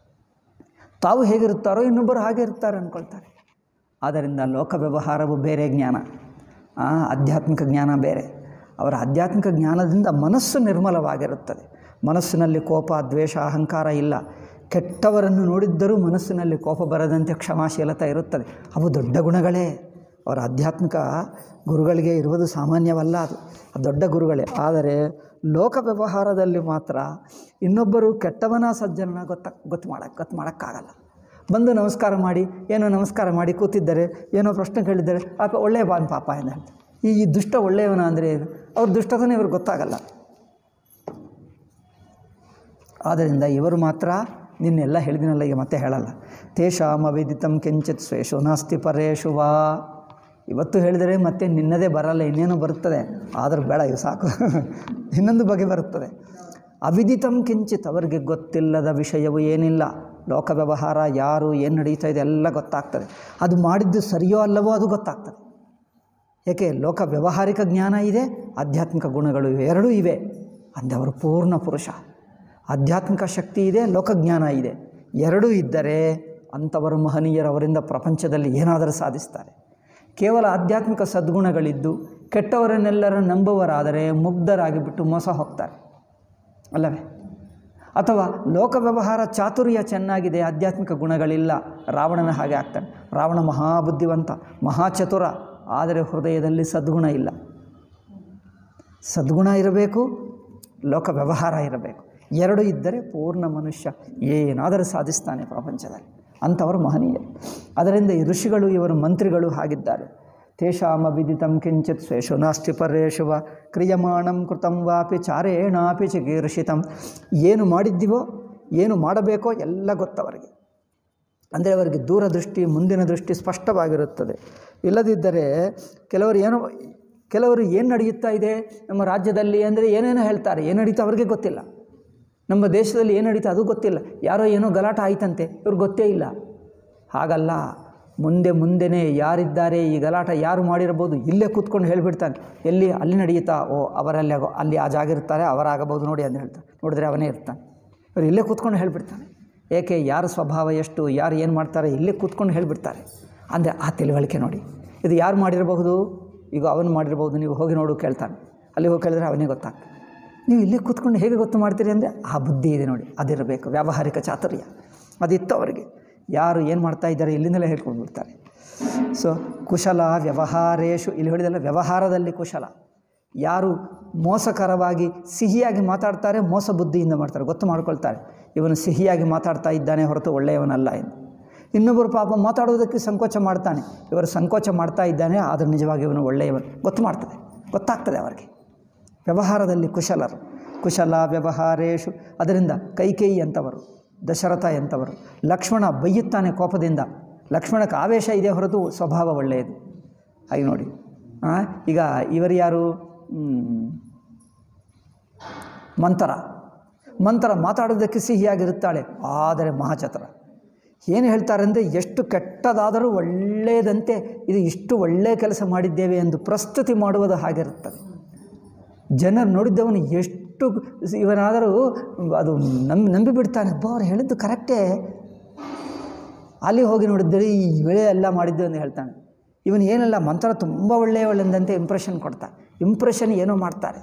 Speaker 1: ತಾವು ಹೇಗಿರುತ್ತಾರೋ ಇನ್ನೊಬ್ಬರು ಹಾಗೆ ಇರ್ತಾರೆ ಅಂದ್ಕೊಳ್ತಾರೆ ಆದ್ದರಿಂದ ಲೋಕ ವ್ಯವಹಾರವು ಬೇರೆ ಜ್ಞಾನ ಆ, ಆಧ್ಯಾತ್ಮಿಕ ಜ್ಞಾನ ಬೇರೆ ಅವರ ಆಧ್ಯಾತ್ಮಿಕ ಜ್ಞಾನದಿಂದ ಮನಸ್ಸು ನಿರ್ಮಲವಾಗಿರುತ್ತದೆ ಮನಸ್ಸಿನಲ್ಲಿ ಕೋಪ ದ್ವೇಷ ಅಹಂಕಾರ ಇಲ್ಲ ಕೆಟ್ಟವರನ್ನು ನೋಡಿದ್ದರೂ ಮನಸ್ಸಿನಲ್ಲಿ ಕೋಪ ಬರದಂತೆ ಕ್ಷಮಾಶೀಲತೆ ಇರುತ್ತದೆ ಅವು ದೊಡ್ಡ ಗುಣಗಳೇ ಅವರ ಆಧ್ಯಾತ್ಮಿಕ ಗುರುಗಳಿಗೆ ಇರುವುದು ಸಾಮಾನ್ಯವಲ್ಲ ಅದು ಅದು ದೊಡ್ಡ ಗುರುಗಳೇ ಆದರೆ ಲೋಕ ವ್ಯವಹಾರದಲ್ಲಿ ಮಾತ್ರ ಇನ್ನೊಬ್ಬರು ಕೆಟ್ಟವನ ಸಜ್ಜನ ಗೊತ್ತ ಗೊತ್ತು ಮಾಡಕ್ಕೆ ಗೊತ್ತು ಮಾಡೋಕ್ಕಾಗಲ್ಲ ಬಂದು ನಮಸ್ಕಾರ ಮಾಡಿ ಏನೋ ನಮಸ್ಕಾರ ಮಾಡಿ ಕೂತಿದ್ದಾರೆ ಏನೋ ಪ್ರಶ್ನೆ ಕೇಳಿದ್ದಾರೆ ಪಾಪ ಒಳ್ಳೆಯ ಬಾನ್ ಪಾಪ ಎಂದು ಹೇಳ್ತಾರೆ ಈ ಈ ದುಷ್ಟ ಒಳ್ಳೆಯವನ ಅಂದರೆ ಏನು ಅವ್ರ ದುಷ್ಟತನ ಇವ್ರಿಗೆ ಗೊತ್ತಾಗಲ್ಲ ಆದ್ದರಿಂದ ಇವರು ಮಾತ್ರ ನಿನ್ನೆಲ್ಲ ಹೇಳಿದಿನಲ್ಲ ಈಗ ಮತ್ತೆ ಹೇಳಲ್ಲ ತೇಷಾಮ ವೇದಿತಂ ಕೆಂಚಿತ್ ಸ್ವೇಷು ನಾಸ್ತಿ ಪರೇಶು ವಾ ಇವತ್ತು ಹೇಳಿದರೆ ಮತ್ತೆ ನಿನ್ನದೇ ಬರಲ್ಲ ಇನ್ನೇನು ಬರುತ್ತದೆ ಆದರೂ ಬೇಡ ಇವು ಸಾಕು ಇನ್ನೊಂದು ಬಗೆ ಬರುತ್ತದೆ ಅವಿದಿತಂ ಕಿಂಚಿತ್ ಅವರಿಗೆ ಗೊತ್ತಿಲ್ಲದ ವಿಷಯವು ಏನಿಲ್ಲ ಲೋಕ ವ್ಯವಹಾರ ಯಾರು ಏನು ನಡೀತಾ ಇದೆ ಎಲ್ಲ ಗೊತ್ತಾಗ್ತದೆ ಅದು ಮಾಡಿದ್ದು ಸರಿಯೋ ಅಲ್ಲವೋ ಅದು ಗೊತ್ತಾಗ್ತದೆ ಏಕೆ ಲೋಕ ವ್ಯಾವಹಾರಿಕ ಜ್ಞಾನ ಇದೆ ಆಧ್ಯಾತ್ಮಿಕ ಗುಣಗಳು ಇವೆ ಎರಡೂ ಇವೆ ಅಂದೆ ಅವರು ಪೂರ್ಣ ಪುರುಷ ಆಧ್ಯಾತ್ಮಿಕ ಶಕ್ತಿ ಇದೆ ಲೋಕಜ್ಞಾನ ಇದೆ ಎರಡೂ ಇದ್ದರೆ ಅಂಥವರು ಮಹನೀಯರು ಅವರಿಂದ ಪ್ರಪಂಚದಲ್ಲಿ ಏನಾದರೂ ಸಾಧಿಸ್ತಾರೆ ಕೇವಲ ಆಧ್ಯಾತ್ಮಿಕ ಸದ್ಗುಣಗಳಿದ್ದು ಕೆಟ್ಟವರನ್ನೆಲ್ಲರೂ ನಂಬುವರಾದರೆ ಮುಗ್ಧರಾಗಿ ಬಿಟ್ಟು ಮೋಸ ಹೋಗ್ತಾರೆ ಅಲ್ಲವೇ ಅಥವಾ ಲೋಕ ವ್ಯವಹಾರ ಚಾತುರ್ಯ ಚೆನ್ನಾಗಿದೆ ಆಧ್ಯಾತ್ಮಿಕ ಗುಣಗಳಿಲ್ಲ ರಾವಣನ ಹಾಗೆ ಆಗ್ತಾನೆ ರಾವಣ ಮಹಾಬುದ್ಧಿವಂತ ಮಹಾಚತುರ ಆದರೆ ಹೃದಯದಲ್ಲಿ ಸದ್ಗುಣ ಇಲ್ಲ ಸದ್ಗುಣ ಇರಬೇಕು ಲೋಕ ವ್ಯವಹಾರ ಇರಬೇಕು ಎರಡು ಇದ್ದರೆ ಪೂರ್ಣ ಮನುಷ್ಯ ಏನಾದರೂ ಸಾಧಿಸ್ತಾನೆ ಪ್ರಪಂಚದಲ್ಲಿ ಅಂಥವರು ಮಹನೀಯರು ಅದರಿಂದ ಈ ಋಷಿಗಳು ಇವರು ಮಂತ್ರಿಗಳು ಹಾಗಿದ್ದಾರೆ ತೇಷಾಮ ವಿದಿತಂ ಕಿಂಚಿತ್ ಸ್ವೇಷು ನಾಸ್ತಿ ಪರೇಶು ವ ಕ್ರಿಯಮಾಣಂ ಕೃತಂ ವಾಪಿ ಚಾರೇಣಾಪಿ ಚಿಕೀರ್ಷಿತಂ ಏನು ಮಾಡಿದ್ದೀವೋ ಏನು ಮಾಡಬೇಕೋ ಎಲ್ಲ ಗೊತ್ತವರಿಗೆ ಅಂದರೆ ಅವರಿಗೆ ದೂರದೃಷ್ಟಿ ಮುಂದಿನ ದೃಷ್ಟಿ ಸ್ಪಷ್ಟವಾಗಿರುತ್ತದೆ ಇಲ್ಲದಿದ್ದರೆ ಕೆಲವರು ಏನೋ ಕೆಲವರು ಏನು ನಡೆಯುತ್ತಾ ಇದೆ ನಮ್ಮ ರಾಜ್ಯದಲ್ಲಿ ಅಂದರೆ ಏನೇನೋ ಹೇಳ್ತಾರೆ ಏನು ನಡೀತಾ ಅವ್ರಿಗೆ ಗೊತ್ತಿಲ್ಲ ನಮ್ಮ ದೇಶದಲ್ಲಿ ಏನು ನಡೀತಾ ಅದು ಗೊತ್ತಿಲ್ಲ ಯಾರೋ ಏನೋ ಗಲಾಟ ಆಯ್ತಂತೆ ಇವ್ರಿಗೆ ಗೊತ್ತೇ ಇಲ್ಲ ಹಾಗಲ್ಲ ಮುಂದೆ ಮುಂದೆನೇ ಯಾರಿದ್ದಾರೆ ಈ ಗಲಾಟ ಯಾರು ಮಾಡಿರ್ಬೋದು ಇಲ್ಲೇ ಕೂತ್ಕೊಂಡು ಹೇಳಿಬಿಡ್ತಾನೆ ಎಲ್ಲಿ ಅಲ್ಲಿ ನಡೆಯುತ್ತಾ ಓ ಅವರಲ್ಲಿ ಆಗೋ ಅಲ್ಲಿ ಆ ಜಾಗ ಇರ್ತಾರೆ ಅವರಾಗಬಹುದು ನೋಡಿ ಅಂತ ಹೇಳ್ತಾನೆ ನೋಡಿದ್ರೆ ಅವನೇ ಇರ್ತಾನೆ ಇವ್ರು ಇಲ್ಲೇ ಕೂತ್ಕೊಂಡು ಹೇಳಿಬಿಡ್ತಾನೆ ಏಕೆ ಯಾರ ಸ್ವಭಾವ ಎಷ್ಟು ಯಾರು ಏನು ಮಾಡ್ತಾರೆ ಇಲ್ಲೇ ಕೂತ್ಕೊಂಡು ಹೇಳಿಬಿಡ್ತಾರೆ ಅಂದರೆ ಆ ತಿಳುವಳಿಕೆ ನೋಡಿ ಇದು ಯಾರು ಮಾಡಿರಬಹುದು ಈಗ ಅವನು ಮಾಡಿರ್ಬೋದು ನೀವು ಹೋಗಿ ನೋಡು ಕೇಳ್ತಾನೆ ಅಲ್ಲಿ ಹೋಗಿ ಕೇಳಿದ್ರೆ ಅವನೇ ಗೊತ್ತಾಗ್ತದೆ ನೀವು ಇಲ್ಲೇ ಕೂತ್ಕೊಂಡು ಹೇಗೆ ಗೊತ್ತು ಮಾಡ್ತೀರಿ ಅಂದರೆ ಆ ಬುದ್ಧಿ ಇದೆ ನೋಡಿ ಅದಿರಬೇಕು ವ್ಯಾವಹಾರಿಕ ಚಾತುರ್ಯ ಅದಿತ್ತು ಅವರಿಗೆ ಯಾರು ಏನು ಮಾಡ್ತಾ ಇದ್ದಾರೆ ಇಲ್ಲಿಂದಲೇ ಹೇಳ್ಕೊಂಡು ಬಿಡ್ತಾರೆ ಸೊ ಕುಶಲ ವ್ಯವಹಾರೇಶು ಇಲ್ಲಿ ಹೇಳಿದಲ್ಲ ವ್ಯವಹಾರದಲ್ಲಿ ಕುಶಲ ಯಾರು ಮೋಸಕರವಾಗಿ ಸಿಹಿಯಾಗಿ ಮಾತಾಡ್ತಾರೆ ಮೋಸ ಬುದ್ಧಿಯಿಂದ ಮಾಡ್ತಾರೆ ಗೊತ್ತು ಮಾಡ್ಕೊಳ್ತಾರೆ ಇವನು ಸಿಹಿಯಾಗಿ ಮಾತಾಡ್ತಾ ಇದ್ದಾನೆ ಹೊರತು ಒಳ್ಳೆಯವನಲ್ಲ ಎಂದು ಇನ್ನೊಬ್ಬರು ಪಾಪ ಮಾತಾಡೋದಕ್ಕೆ ಸಂಕೋಚ ಮಾಡ್ತಾನೆ ಇವರು ಸಂಕೋಚ ಮಾಡ್ತಾ ಇದ್ದಾನೆ ಆದರೆ ನಿಜವಾಗಿ ಇವನು ಒಳ್ಳೆಯವನು ಗೊತ್ತು ಮಾಡ್ತದೆ ಗೊತ್ತಾಗ್ತದೆ ಅವರಿಗೆ ವ್ಯವಹಾರದಲ್ಲಿ ಕುಶಲರು ಕುಶಲ ವ್ಯವಹಾರೇಶು ಅದರಿಂದ ಕೈಕೇಯಿ ಅಂತವರು ದಶರಥ ಎಂಥವರು ಲಕ್ಷ್ಮಣ ಬೈಯುತ್ತಾನೆ ಕೋಪದಿಂದ ಲಕ್ಷ್ಮಣಕ್ಕೆ ಆವೇಶ ಇದೆ ಹೊರತು ಸ್ವಭಾವ ಒಳ್ಳೆಯದು ಹಾಗೆ ನೋಡಿ ಆ, ಈಗ ಇವರು ಯಾರು ಹ್ಮ್, ಮಂತರ ಮಂತರ ಮಾತಾಡೋದಕ್ಕೆ ಸಿಹಿಯಾಗಿರುತ್ತಾಳೆ ಆದರೆ ಮಹಾಚತರ ಏನು ಹೇಳ್ತಾರೆ ಅಂದರೆ ಎಷ್ಟು ಕೆಟ್ಟದಾದರೂ ಒಳ್ಳೆಯದಂತೆ ಇದು ಇಷ್ಟು ಒಳ್ಳೆಯ ಕೆಲಸ ಮಾಡಿದ್ದೇವೆ ಎಂದು ಪ್ರಸ್ತುತಿ ಮಾಡುವುದು ಹಾಗಿರುತ್ತದೆ ಜನರು ನೋಡಿದ್ದವನು ಎಷ್ಟು ಇವನಾದರೂ ಅದು ನಂಬಿ ನಂಬಿಬಿಡ್ತಾನೆ ಅಬ್ಬ ಅವ್ರು ಹೇಳಿದ್ದು ಕರೆಕ್ಟೇ ಅಲ್ಲಿ ಹೋಗಿ ನೋಡಿದ್ದರೆ ಈ ವೇಳೆ ಎಲ್ಲ ಮಾಡಿದ್ದು ಅಂತ ಹೇಳ್ತಾನೆ ಇವನು ಏನೆಲ್ಲ ಮಂತ್ರ ತುಂಬ ಒಳ್ಳೆಯ ಒಳ್ಳೆಯದಂತೆ ಇಂಪ್ರೆಷನ್ ಕೊಡ್ತಾರೆ ಇಂಪ್ರೆಷನ್ ಏನೋ ಮಾಡ್ತಾರೆ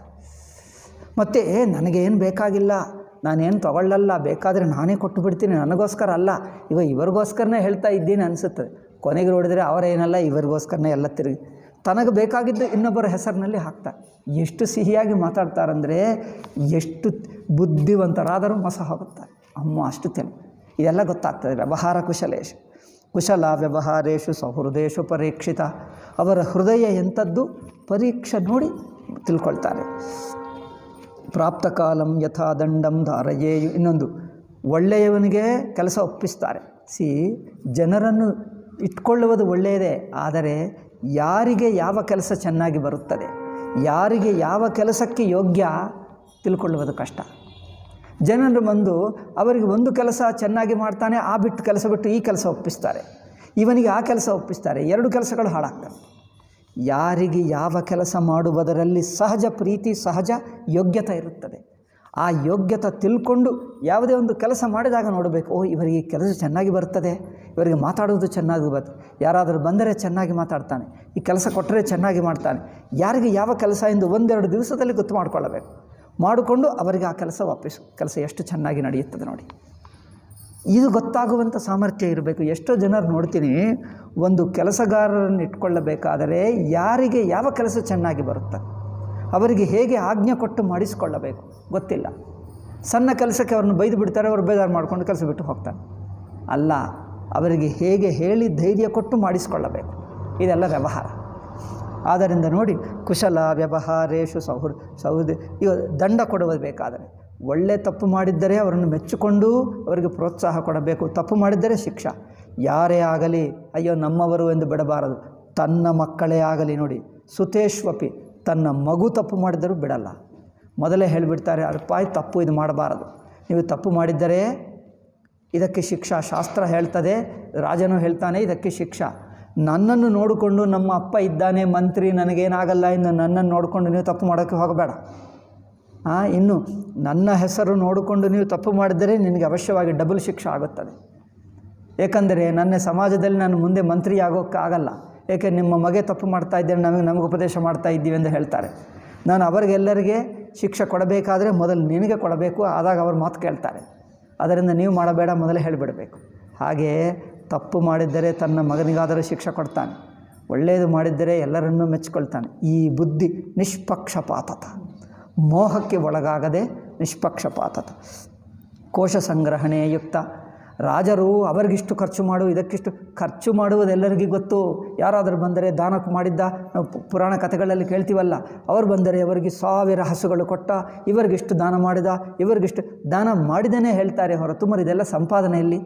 Speaker 1: ಮತ್ತು ನನಗೇನು ಬೇಕಾಗಿಲ್ಲ ನಾನೇನು ತಗೊಳ್ಳಲ್ಲ ಬೇಕಾದರೆ ನಾನೇ ಕೊಟ್ಟು ಬಿಡ್ತೀನಿ ನನಗೋಸ್ಕರ ಅಲ್ಲ ಇವ ಇವರಿಗೋಸ್ಕರನೇ ಹೇಳ್ತಾ ಇದ್ದೀನಿ ಅನಿಸುತ್ತದೆ ಕೊನೆಗೆ ನೋಡಿದರೆ ಅವರೇನಲ್ಲ ಇವರಿಗೋಸ್ಕರನೇ ಎಲ್ಲ ತಿರುಗಿ ತನಗೆ ಬೇಕಾಗಿದ್ದು ಇನ್ನೊಬ್ಬರ ಹೆಸರಿನಲ್ಲಿ ಹಾಕ್ತಾರೆ ಎಷ್ಟು ಸಿಹಿಯಾಗಿ ಮಾತಾಡ್ತಾರಂದರೆ ಎಷ್ಟು ಬುದ್ಧಿವಂತರಾದರೂ ಮೋಸ ಹೋಗುತ್ತಾರೆ ಅಮ್ಮ ಅಷ್ಟು ತೆಲು ಇದೆಲ್ಲ ಗೊತ್ತಾಗ್ತದೆ ವ್ಯವಹಾರ ಕುಶಲೇಶು ಕುಶಲ ವ್ಯವಹಾರೇಶು ಸಹೃದಯೇಶು ಪರೀಕ್ಷಿತ ಅವರ ಹೃದಯ ಎಂಥದ್ದು ಪರೀಕ್ಷೆ ನೋಡಿ ತಿಳ್ಕೊಳ್ತಾರೆ ಪ್ರಾಪ್ತ ಕಾಲಂ ಯಥಾ ದಂಡಂ ಧಾರಯೇಯು ಇನ್ನೊಂದು ಒಳ್ಳೆಯವನಿಗೆ ಕೆಲಸ ಒಪ್ಪಿಸ್ತಾರೆ ಸಿ ಜನರನ್ನು ಇಟ್ಕೊಳ್ಳುವುದು ಒಳ್ಳೆಯದೇ ಆದರೆ ಯಾರಿಗೆ ಯಾವ ಕೆಲಸ ಚೆನ್ನಾಗಿ ಬರುತ್ತದೆ ಯಾರಿಗೆ ಯಾವ ಕೆಲಸಕ್ಕೆ ಯೋಗ್ಯ ತಿಳ್ಕೊಳ್ಳುವುದು ಕಷ್ಟ ಜನರು ಬಂದು ಅವರಿಗೆ ಒಂದು ಕೆಲಸ ಚೆನ್ನಾಗಿ ಮಾಡ್ತಾನೆ ಆ ಬಿಟ್ಟು ಕೆಲಸ ಬಿಟ್ಟು ಈ ಕೆಲಸ ಒಪ್ಪಿಸ್ತಾರೆ ಇವನಿಗೆ ಆ ಕೆಲಸ ಒಪ್ಪಿಸ್ತಾರೆ ಎರಡು ಕೆಲಸಗಳು ಹಾಳಾಗ್ತವೆ ಯಾರಿಗೆ ಯಾವ ಕೆಲಸ ಮಾಡುವುದರಲ್ಲಿ ಸಹಜ ಪ್ರೀತಿ ಸಹಜ ಯೋಗ್ಯತೆ ಇರುತ್ತದೆ ಆ ಯೋಗ್ಯತೆ ತಿಳ್ಕೊಂಡು ಯಾವುದೇ ಒಂದು ಕೆಲಸ ಮಾಡಿದಾಗ ನೋಡಬೇಕು ಓ ಇವರಿಗೆ ಕೆಲಸ ಚೆನ್ನಾಗಿ ಬರ್ತದೆ ಇವರಿಗೆ ಮಾತಾಡೋದು ಚೆನ್ನಾಗಿ ಬರ್ತದೆ ಯಾರಾದರೂ ಬಂದರೆ ಚೆನ್ನಾಗಿ ಮಾತಾಡ್ತಾನೆ ಈ ಕೆಲಸ ಕೊಟ್ಟರೆ ಚೆನ್ನಾಗಿ ಮಾಡ್ತಾನೆ ಯಾರಿಗೆ ಯಾವ ಕೆಲಸ ಎಂದು ಒಂದೆರಡು ದಿವಸದಲ್ಲಿ ಗೊತ್ತು ಮಾಡಿಕೊಳ್ಳಬೇಕು ಮಾಡಿಕೊಂಡು ಅವರಿಗೆ ಆ ಕೆಲಸ ವಾಪಸ್ಸು ಕೆಲಸ ಎಷ್ಟು ಚೆನ್ನಾಗಿ ನಡೆಯುತ್ತದೆ ನೋಡಿ ಇದು ಗೊತ್ತಾಗುವಂಥ ಸಾಮರ್ಥ್ಯ ಇರಬೇಕು ಎಷ್ಟೋ ಜನರು ನೋಡ್ತೀನಿ ಒಂದು ಕೆಲಸಗಾರರನ್ನು ಇಟ್ಕೊಳ್ಳಬೇಕಾದರೆ ಯಾರಿಗೆ ಯಾವ ಕೆಲಸ ಚೆನ್ನಾಗಿ ಬರುತ್ತೆ ಅವರಿಗೆ ಹೇಗೆ ಆಜ್ಞೆ ಕೊಟ್ಟು ಮಾಡಿಸಿಕೊಳ್ಳಬೇಕು ಗೊತ್ತಿಲ್ಲ ಸಣ್ಣ ಕೆಲಸಕ್ಕೆ ಅವ್ರನ್ನ ಬೈದು ಬಿಡ್ತಾರೆ ಅವರು ಬೇಜಾರು ಮಾಡ್ಕೊಂಡು ಕೆಲಸ ಬಿಟ್ಟು ಹೋಗ್ತಾರೆ ಅಲ್ಲ ಅವರಿಗೆ ಹೇಗೆ ಹೇಳಿ ಧೈರ್ಯ ಕೊಟ್ಟು ಮಾಡಿಸಿಕೊಳ್ಳಬೇಕು ಇದೆಲ್ಲ ವ್ಯವಹಾರ ಆದ್ದರಿಂದ ನೋಡಿ ಕುಶಲ ವ್ಯವಹಾರೇಶು ಸೌಹೃದ ಸೌಹೃದ ಈಗ ದಂಡ ಕೊಡುವುದು ಬೇಕಾದರೆ ಒಳ್ಳೆ ತಪ್ಪು ಮಾಡಿದ್ದರೆ ಅವರನ್ನು ಮೆಚ್ಚಿಕೊಂಡು ಅವರಿಗೆ ಪ್ರೋತ್ಸಾಹ ಕೊಡಬೇಕು ತಪ್ಪು ಮಾಡಿದ್ದರೆ ಶಿಕ್ಷಾ ಯಾರೇ ಆಗಲಿ ಅಯ್ಯೋ ನಮ್ಮವರು ಎಂದು ಬಿಡಬಾರದು ತನ್ನ ಮಕ್ಕಳೇ ಆಗಲಿ ನೋಡಿ ಸುತೇಶ್ವಪಿ ತನ್ನ ಮಗು ತಪ್ಪು ಮಾಡಿದರೂ ಬಿಡಲ್ಲ ಮೊದಲೇ ಹೇಳಿಬಿಡ್ತಾರೆ ಅರ್ಪಾಯ್ ತಪ್ಪು ಇದು ಮಾಡಬಾರದು ನೀವು ತಪ್ಪು ಮಾಡಿದ್ದರೆ ಇದಕ್ಕೆ ಶಿಕ್ಷಾ ಶಾಸ್ತ್ರ ಹೇಳ್ತದೆ ರಾಜನು ಹೇಳ್ತಾನೆ ಇದಕ್ಕೆ ಶಿಕ್ಷಾ ನನ್ನನ್ನು ನೋಡಿಕೊಂಡು ನಮ್ಮ ಅಪ್ಪ ಇದ್ದಾನೆ ಮಂತ್ರಿ ನನಗೇನಾಗಲ್ಲ ಎಂದು ನನ್ನನ್ನು ನೋಡಿಕೊಂಡು ನೀವು ತಪ್ಪು ಮಾಡೋಕ್ಕೆ ಹೋಗಬೇಡ ಹಾಂ ಇನ್ನು ನನ್ನ ಹೆಸರು ನೋಡಿಕೊಂಡು ನೀವು ತಪ್ಪು ಮಾಡಿದರೆ ನಿನಗೆ ಅವಶ್ಯವಾಗಿ ಡಬಲ್ ಶಿಕ್ಷೆ ಆಗುತ್ತದೆ ಏಕೆಂದರೆ ನನ್ನ ಸಮಾಜದಲ್ಲಿ ನಾನು ಮುಂದೆ ಮಂತ್ರಿ ಆಗೋಕ್ಕಾಗಲ್ಲ ಏಕೆ ನಿಮ್ಮ ಮಗೆ ತಪ್ಪು ಮಾಡ್ತಾ ಇದ್ದೇನೆ ನಮಗೆ ನಮಗೆ ಉಪದೇಶ ಮಾಡ್ತಾ ಇದ್ದೀವಿ ಎಂದು ಹೇಳ್ತಾರೆ ನಾನು ಅವರಿಗೆಲ್ಲರಿಗೆ ಶಿಕ್ಷೆ ಕೊಡಬೇಕಾದ್ರೆ ಮೊದಲು ನಿನಗೆ ಕೊಡಬೇಕು ಆದಾಗ ಅವ್ರ ಮಾತು ಕೇಳ್ತಾರೆ ಅದರಿಂದ ನೀವು ಮಾಡಬೇಡ ಮೊದಲೇ ಹೇಳಿಬಿಡಬೇಕು ಹಾಗೆ ತಪ್ಪು ಮಾಡಿದ್ದರೆ ತನ್ನ ಮಗನಿಗಾದರೂ ಶಿಕ್ಷೆ ಕೊಡ್ತಾನೆ ಒಳ್ಳೆಯದು ಮಾಡಿದ್ದರೆ ಎಲ್ಲರನ್ನೂ ಮೆಚ್ಚಿಕೊಳ್ತಾನೆ ಈ ಬುದ್ಧಿ ನಿಷ್ಪಕ್ಷಪಾತತ ಮೋಹಕ್ಕೆ ಒಳಗಾಗದೆ ನಿಷ್ಪಕ್ಷಪಾತತ ಕೋಶ ಸಂಗ್ರಹಣೆ ಯುಕ್ತ ರಾಜರು ಅವರಿಗಿಷ್ಟು ಖರ್ಚು ಮಾಡು ಇದಕ್ಕಿಷ್ಟು ಖರ್ಚು ಮಾಡುವುದೆಲ್ಲರಿಗೂ ಗೊತ್ತು ಯಾರಾದರೂ ಬಂದರೆ ದಾನಕ್ಕೆ ಮಾಡಿದ್ದ ನಾವು ಪು- ಪುರಾಣ ಕಥೆಗಳಲ್ಲಿ ಕೇಳ್ತೀವಲ್ಲ ಅವರು ಬಂದರೆ ಅವರಿಗೆ ಸಾವಿರ ಹಸುಗಳು ಕೊಟ್ಟ ಇವರಿಗಿಷ್ಟು ದಾನ ಮಾಡಿದ ಇವರಿಗಿಷ್ಟು ದಾನ ಮಾಡಿದನೇ ಹೇಳ್ತಾರೆ ಹೊರತು ಮರು ಇದೆಲ್ಲ ಸಂಪಾದನೆಯಲ್ಲಿ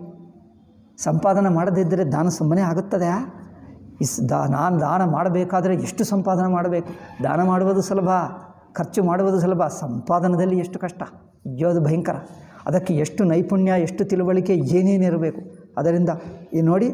Speaker 1: ಸಂಪಾದನೆ ಮಾಡದಿದ್ದರೆ ದಾನ ಸುಮ್ಮನೆ ಆಗುತ್ತದೆ ಇಸ್ ದಾ ನಾನು ದಾನ ಮಾಡಬೇಕಾದ್ರೆ ಎಷ್ಟು ಸಂಪಾದನೆ ಮಾಡಬೇಕು ದಾನ ಮಾಡುವುದು ಸುಲಭ ಖರ್ಚು ಮಾಡುವುದು ಸುಲಭ ಸಂಪಾದನದಲ್ಲಿ ಎಷ್ಟು ಕಷ್ಟ ಅಯ್ಯೋದು ಭಯಂಕರ ಅದಕ್ಕೆ ಎಷ್ಟು ನೈಪುಣ್ಯ ಎಷ್ಟು ತಿಳುವಳಿಕೆ ಏನೇನಿರಬೇಕು ಅದರಿಂದ ಈ ನೋಡಿ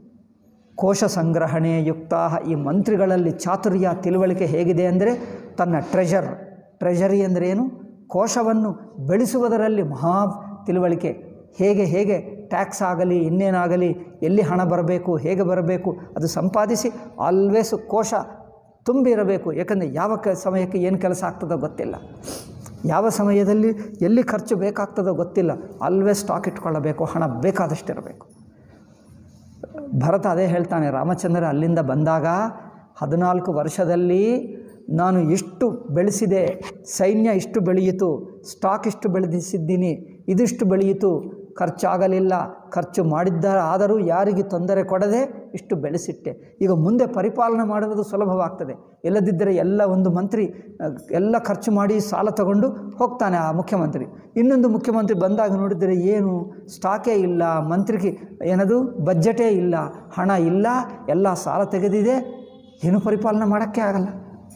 Speaker 1: ಕೋಶ ಸಂಗ್ರಹಣೆ ಯುಕ್ತ ಈ ಮಂತ್ರಿಗಳಲ್ಲಿ ಚಾತುರ್ಯ ತಿಳುವಳಿಕೆ ಹೇಗಿದೆ ಅಂದರೆ ತನ್ನ ಟ್ರೆಷರ್ ಟ್ರೆಷರಿ ಅಂದರೆ ಏನು ಕೋಶವನ್ನು ಬೆಳೆಸುವುದರಲ್ಲಿ ಮಹಾ ತಿಳುವಳಿಕೆ ಹೇಗೆ ಹೇಗೆ ಟ್ಯಾಕ್ಸ್ ಆಗಲಿ ಇನ್ನೇನಾಗಲಿ ಎಲ್ಲಿ ಹಣ ಬರಬೇಕು ಹೇಗೆ ಬರಬೇಕು ಅದು ಸಂಪಾದಿಸಿ ಆಲ್ವೇಸ್ ಕೋಶ ತುಂಬಿರಬೇಕು ಯಾಕಂದರೆ ಯಾವ ಕ ಸಮಯಕ್ಕೆ ಏನು ಕೆಲಸ ಆಗ್ತದೋ ಗೊತ್ತಿಲ್ಲ ಯಾವ ಸಮಯದಲ್ಲಿ ಎಲ್ಲಿ ಖರ್ಚು ಬೇಕಾಗ್ತದೋ ಗೊತ್ತಿಲ್ಲ ಆಲ್ವೇಸ್ ಸ್ಟಾಕ್ ಇಟ್ಕೊಳ್ಳಬೇಕು ಹಣ ಬೇಕಾದಷ್ಟಿರಬೇಕು ಭರತ ಅದೇ ಹೇಳ್ತಾನೆ ರಾಮಚಂದ್ರ ಅಲ್ಲಿಂದ ಬಂದಾಗ ಹದಿನಾಲ್ಕು ವರ್ಷದಲ್ಲಿ ನಾನು ಇಷ್ಟು ಬೆಳೆಸಿದೆ ಸೈನ್ಯ ಇಷ್ಟು ಬೆಳೆಯಿತು ಸ್ಟಾಕ್ ಇಷ್ಟು ಬೆಳೆದಿಸಿದ್ದೀನಿ ಇದಿಷ್ಟು ಬೆಳೆಯಿತು ಖರ್ಚಾಗಲಿಲ್ಲ ಖರ್ಚು ಮಾಡಿದ್ದ ಆದರೂ ಯಾರಿಗೆ ತೊಂದರೆ ಕೊಡದೆ ಇಷ್ಟು ಬೆಳೆಸಿಟ್ಟೆ ಈಗ ಮುಂದೆ ಪರಿಪಾಲನೆ ಮಾಡುವುದು ಸುಲಭವಾಗ್ತದೆ ಇಲ್ಲದಿದ್ದರೆ ಎಲ್ಲ ಒಂದು ಮಂತ್ರಿ ಅಹ್, ಎಲ್ಲ ಖರ್ಚು ಮಾಡಿ ಸಾಲ ತಗೊಂಡು ಹೋಗ್ತಾನೆ ಆ ಮುಖ್ಯಮಂತ್ರಿ ಇನ್ನೊಂದು ಮುಖ್ಯಮಂತ್ರಿ ಬಂದಾಗ ನೋಡಿದರೆ ಏನು ಸ್ಟಾಕೇ ಇಲ್ಲ ಮಂತ್ರಿಗೆ ಏನದು ಬಜೆಟೇ ಇಲ್ಲ ಹಣ ಇಲ್ಲ ಎಲ್ಲ ಸಾಲ ತೆಗೆದಿದೆ ಏನು ಪರಿಪಾಲನೆ ಮಾಡೋಕ್ಕೆ ಆಗಲ್ಲ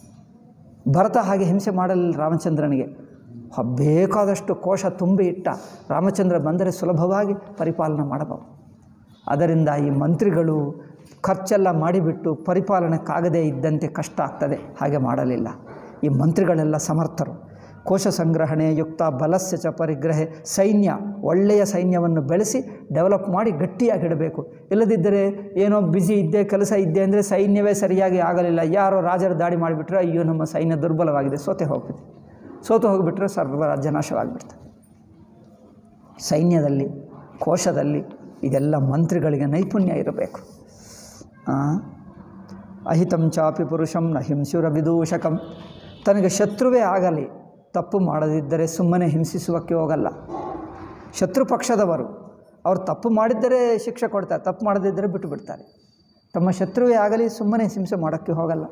Speaker 1: ಭರತ ಹಾಗೆ ಹಿಂಸೆ ಮಾಡಲಿಲ್ಲ ರಾಮಚಂದ್ರನಿಗೆ ಹ- ಬೇಕಾದಷ್ಟು ಕೋಶ ತುಂಬಿ ಇಟ್ಟ ರಾಮಚಂದ್ರ ಬಂದರೆ ಸುಲಭವಾಗಿ ಪರಿಪಾಲನೆ ಮಾಡಬಹುದು ಅದರಿಂದ ಈ ಮಂತ್ರಿಗಳು ಖರ್ಚೆಲ್ಲ ಮಾಡಿಬಿಟ್ಟು ಪರಿಪಾಲನೆಕ್ಕಾಗದೇ ಇದ್ದಂತೆ ಕಷ್ಟ ಆಗ್ತದೆ ಹಾಗೆ ಮಾಡಲಿಲ್ಲ ಈ ಮಂತ್ರಿಗಳೆಲ್ಲ ಸಮರ್ಥರು ಕೋಶ ಸಂಗ್ರಹಣೆ ಯುಕ್ತ ಬಲಸ್ಯ ಚ ಪರಿಗ್ರಹೆ ಸೈನ್ಯ ಒಳ್ಳೆಯ ಸೈನ್ಯವನ್ನು ಬೆಳೆಸಿ ಡೆವಲಪ್ ಮಾಡಿ ಗಟ್ಟಿಯಾಗಿಡಬೇಕು ಇಲ್ಲದಿದ್ದರೆ ಏನೋ ಬ್ಯುಸಿ ಇದ್ದೆ ಕೆಲಸ ಇದ್ದೆ ಅಂದರೆ ಸೈನ್ಯವೇ ಸರಿಯಾಗಿ ಆಗಲಿಲ್ಲ ಯಾರೋ ರಾಜರು ದಾಳಿ ಮಾಡಿಬಿಟ್ರೆ ಅಯ್ಯೋ ನಮ್ಮ ಸೈನ್ಯ ದುರ್ಬಲವಾಗಿದೆ ಸೋತೆ ಹೋಗ್ಬಿಟ್ಟು ಸೋತು ಹೋಗಿಬಿಟ್ರೆ ಸರ್ವ ರಾಜ್ಯ ನಾಶವಾಗಿಬಿಡ್ತದೆ ಸೈನ್ಯದಲ್ಲಿ ಕೋಶದಲ್ಲಿ ಇದೆಲ್ಲ ಮಂತ್ರಿಗಳಿಗೆ ನೈಪುಣ್ಯ ಇರಬೇಕು ಆ? ಅಹಿತಂ ಚಾಪಿ ಪುರುಷಂ ನ ಹಿಂಸುರ ವಿದೂಷಕಂ ತನಗೆ ಶತ್ರುವೇ ಆಗಲಿ ತಪ್ಪು ಮಾಡದಿದ್ದರೆ ಸುಮ್ಮನೆ ಹಿಂಸಿಸುವಕ್ಕೆ ಹೋಗಲ್ಲ ಶತ್ರು ಪಕ್ಷದವರು ಅವ್ರು ತಪ್ಪು ಮಾಡಿದ್ದರೆ ಶಿಕ್ಷೆ ಕೊಡ್ತಾರೆ ತಪ್ಪು ಮಾಡದಿದ್ದರೆ ಬಿಟ್ಟು ಬಿಡ್ತಾರೆ ತಮ್ಮ ಶತ್ರುವೇ ಆಗಲಿ ಸುಮ್ಮನೆ ಹಿಂಸೆ ಮಾಡೋಕ್ಕೆ ಹೋಗಲ್ಲ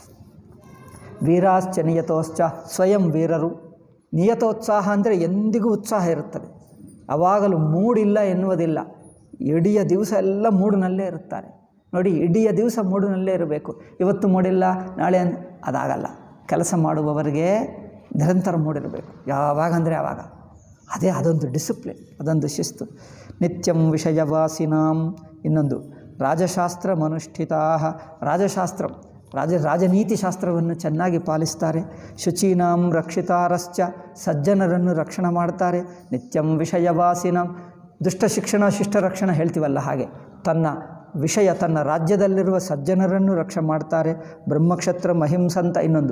Speaker 1: ವೀರಾಶ್ಚ ನಿಯತೋಶ್ಚ ಸ್ವಯಂ ವೀರರು ನಿಯತೋತ್ಸಾಹ ಅಂದರೆ ಎಂದಿಗೂ ಉತ್ಸಾಹ ಇರುತ್ತದೆ ಅವಾಗಲೂ ಮೂಡಿಲ್ಲ ಎನ್ನುವುದಿಲ್ಲ ಇಡೀ ದಿವಸ ಎಲ್ಲ ಮೂಡಿನಲ್ಲೇ ಇರುತ್ತಾರೆ ನೋಡಿ ಇಡೀ ದಿವಸ ಮೂಡಿನಲ್ಲೇ ಇರಬೇಕು ಇವತ್ತು ಮೂಡಿಲ್ಲ ನಾಳೆ ಅಂದ್ ಅದಾಗಲ್ಲ ಕೆಲಸ ಮಾಡುವವರಿಗೆ ನಿರಂತರ ಮೂಡಿರಬೇಕು ಯಾವಾಗ ಅಂದರೆ ಆವಾಗ ಅದೇ ಅದೊಂದು ಡಿಸಿಪ್ಲಿನ್ ಅದೊಂದು ಶಿಸ್ತು ನಿತ್ಯಂ ವಿಷಯವಾಸಿನಾಂ ಇನ್ನೊಂದು ರಾಜಶಾಸ್ತ್ರ ಮನುಷ್ಠಿತಾ ರಾಜಶಾಸ್ತ್ರ ರಾಜ ರಾಜನೀತಿ ಶಾಸ್ತ್ರವನ್ನು ಚೆನ್ನಾಗಿ ಪಾಲಿಸ್ತಾರೆ ಶುಚೀನಾಂ ರಕ್ಷಿತಾರಶ್ಚ ಸಜ್ಜನರನ್ನು ರಕ್ಷಣೆ ಮಾಡ್ತಾರೆ ನಿತ್ಯಂ ವಿಷಯವಾಸಿನಾಂ ದುಷ್ಟ ಶಿಕ್ಷಣ ಶಿಷ್ಟ ರಕ್ಷಣೆ ಹೇಳ್ತೀವಲ್ಲ ಹಾಗೆ ತನ್ನ ವಿಷಯ ತನ್ನ ರಾಜ್ಯದಲ್ಲಿರುವ ಸಜ್ಜನರನ್ನು ರಕ್ಷಣೆ ಮಾಡ್ತಾರೆ ಬ್ರಹ್ಮಕ್ಷತ್ರ ಮಹಿಂಸಂತ ಇನ್ನೊಂದು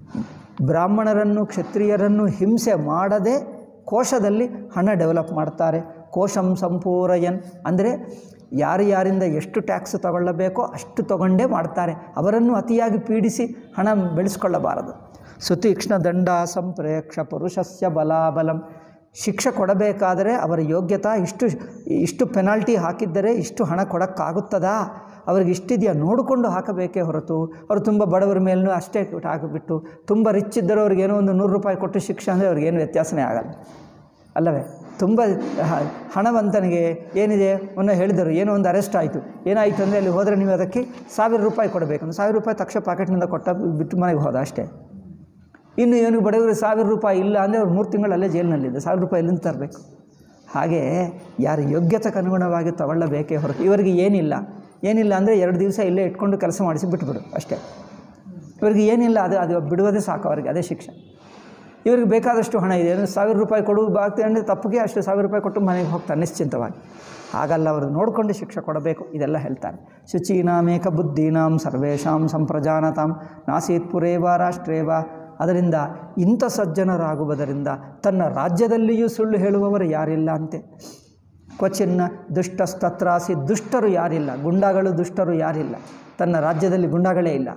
Speaker 1: ಬ್ರಾಹ್ಮಣರನ್ನು ಕ್ಷತ್ರಿಯರನ್ನು ಹಿಂಸೆ ಮಾಡದೆ ಕೋಶದಲ್ಲಿ ಹಣ ಡೆವಲಪ್ ಮಾಡ್ತಾರೆ ಕೋಶಂ ಸಂಪೂರಯನ್ ಅಂದರೆ ಯಾರು ಯಾರಿಂದ ಎಷ್ಟು ಟ್ಯಾಕ್ಸ್ ತಗೊಳ್ಳಬೇಕೋ ಅಷ್ಟು ತಗೊಂಡೇ ಮಾಡ್ತಾರೆ ಅವರನ್ನು ಅತಿಯಾಗಿ ಪೀಡಿಸಿ ಹಣ ಬೆಳೆಸ್ಕೊಳ್ಳಬಾರದು ಸುತೀಕ್ಷ್ಣ ದಂಡ ಸಂಪ್ರೇಕ್ಷ ಪುರುಷಸ್ಯ ಬಲಾಬಲಂ ಶಿಕ್ಷೆ ಕೊಡಬೇಕಾದರೆ ಅವರ ಯೋಗ್ಯತಾ ಇಷ್ಟು ಇಷ್ಟು ಪೆನಾಲ್ಟಿ ಹಾಕಿದ್ದರೆ ಇಷ್ಟು ಹಣ ಕೊಡೋಕ್ಕಾಗುತ್ತದಾ ಅವ್ರಿಗೆ ಇಷ್ಟಿದೆಯಾ ನೋಡಿಕೊಂಡು ಹಾಕಬೇಕೇ ಹೊರತು ಅವರು ತುಂಬ ಬಡವರ ಮೇಲೂ ಅಷ್ಟೇ ಹಾಕಿಬಿಟ್ಟು ತುಂಬ ರಿಚ್ ಇದ್ದರೂ ಅವ್ರಿಗೆ ಏನೋ ಒಂದು ನೂರು ರೂಪಾಯಿ ಕೊಟ್ಟು ಶಿಕ್ಷೆ ಅಂದರೆ ಅವ್ರಿಗೇನು ವ್ಯತ್ಯಾಸನೇ ಆಗಲ್ಲ ಅಲ್ಲವೇ ತುಂಬ ಹ- ಹಣವಂತನಿಗೆ ಏನಿದೆ ಮೊನ್ನೆ ಹೇಳಿದರು ಏನೋ ಒಂದು ಅರೆಸ್ಟ್ ಆಯಿತು ಏನಾಯಿತು ಅಂದರೆ ಅಲ್ಲಿ ಹೋದರೆ ನೀವು ಅದಕ್ಕೆ ಸಾವಿರ ರೂಪಾಯಿ ಕೊಡಬೇಕು ಒಂದು ಸಾವಿರ ರೂಪಾಯಿ ತಕ್ಷಣ ಪಾಕೆಟ್ನಿಂದ ಕೊಟ್ಟ ಬಿಟ್ಟು ಮನೆಗೆ ಹೋದ ಅಷ್ಟೇ ಇನ್ನು ಏನು ಬಡವರು ಸಾವಿರ ರೂಪಾಯಿ ಇಲ್ಲ ಅಂದರೆ ಅವ್ರು ಮೂರು ತಿಂಗಳು ಅಲ್ಲೇ ಜೈಲಿನಲ್ಲಿದೆ ಸಾವಿರ ರೂಪಾಯಿ ಎಲ್ಲಿಂದ ತರಬೇಕು ಹಾಗೆ ಯಾರ ಯೋಗ್ಯತೆಗೆ ಅನುಗುಣವಾಗಿ ತಗೊಳ್ಳಬೇಕೇ ಹೊರತು ಇವರಿಗೆ ಏನಿಲ್ಲ ಏನಿಲ್ಲ ಅಂದರೆ ಎರಡು ದಿವಸ ಇಲ್ಲೇ ಇಟ್ಕೊಂಡು ಕೆಲಸ ಮಾಡಿಸಿ ಬಿಟ್ಬಿಡು ಅಷ್ಟೇ ಇವರಿಗೆ ಏನಿಲ್ಲ ಅದು ಅದು ಬಿಡುವುದೇ ಸಾಕು ಅವರಿಗೆ ಅದೇ ಶಿಕ್ಷೆ ಇವ್ರಿಗೆ ಬೇಕಾದಷ್ಟು ಹಣ ಇದೆ ಅಂದರೆ ಸಾವಿರ ರೂಪಾಯಿ ಕೊಡು ಬಾಗ್ತದೆ ಅಂದರೆ ತಪ್ಪಿಗೆ ಅಷ್ಟು ಸಾವಿರ ರೂಪಾಯಿ ಕೊಟ್ಟು ಮನೆಗೆ ಹೋಗ್ತಾರೆ ನಿಶ್ಚಿಂತವಾಗಿ ಹಾಗಲ್ಲ ಅವರು ನೋಡಿಕೊಂಡು ಶಿಕ್ಷೆ ಕೊಡಬೇಕು ಇದೆಲ್ಲ ಹೇಳ್ತಾರೆ ಶುಚೀನಾಮೇಕ ಬುದ್ಧೀನಾಂ ಸರ್ವೇಷಾಂ ಸಂಪ್ರಜಾನತಾಂ ನಾಸೀತ್ ಪುರೇವ ರಾಷ್ಟ್ರೇವ ಅದರಿಂದ ಇಂಥ ಸಜ್ಜನರಾಗುವುದರಿಂದ ತನ್ನ ರಾಜ್ಯದಲ್ಲಿಯೂ ಸುಳ್ಳು ಹೇಳುವವರು ಯಾರಿಲ್ಲ ಅಂತೆ ಕ್ವಚಿನ್ನ ದುಷ್ಟಸ್ತತ್ರಾಸಿ ದುಷ್ಟರು ಯಾರಿಲ್ಲ ಗುಂಡಾಗಳು ದುಷ್ಟರು ಯಾರಿಲ್ಲ ತನ್ನ ರಾಜ್ಯದಲ್ಲಿ ಗುಂಡಾಗಳೇ ಇಲ್ಲ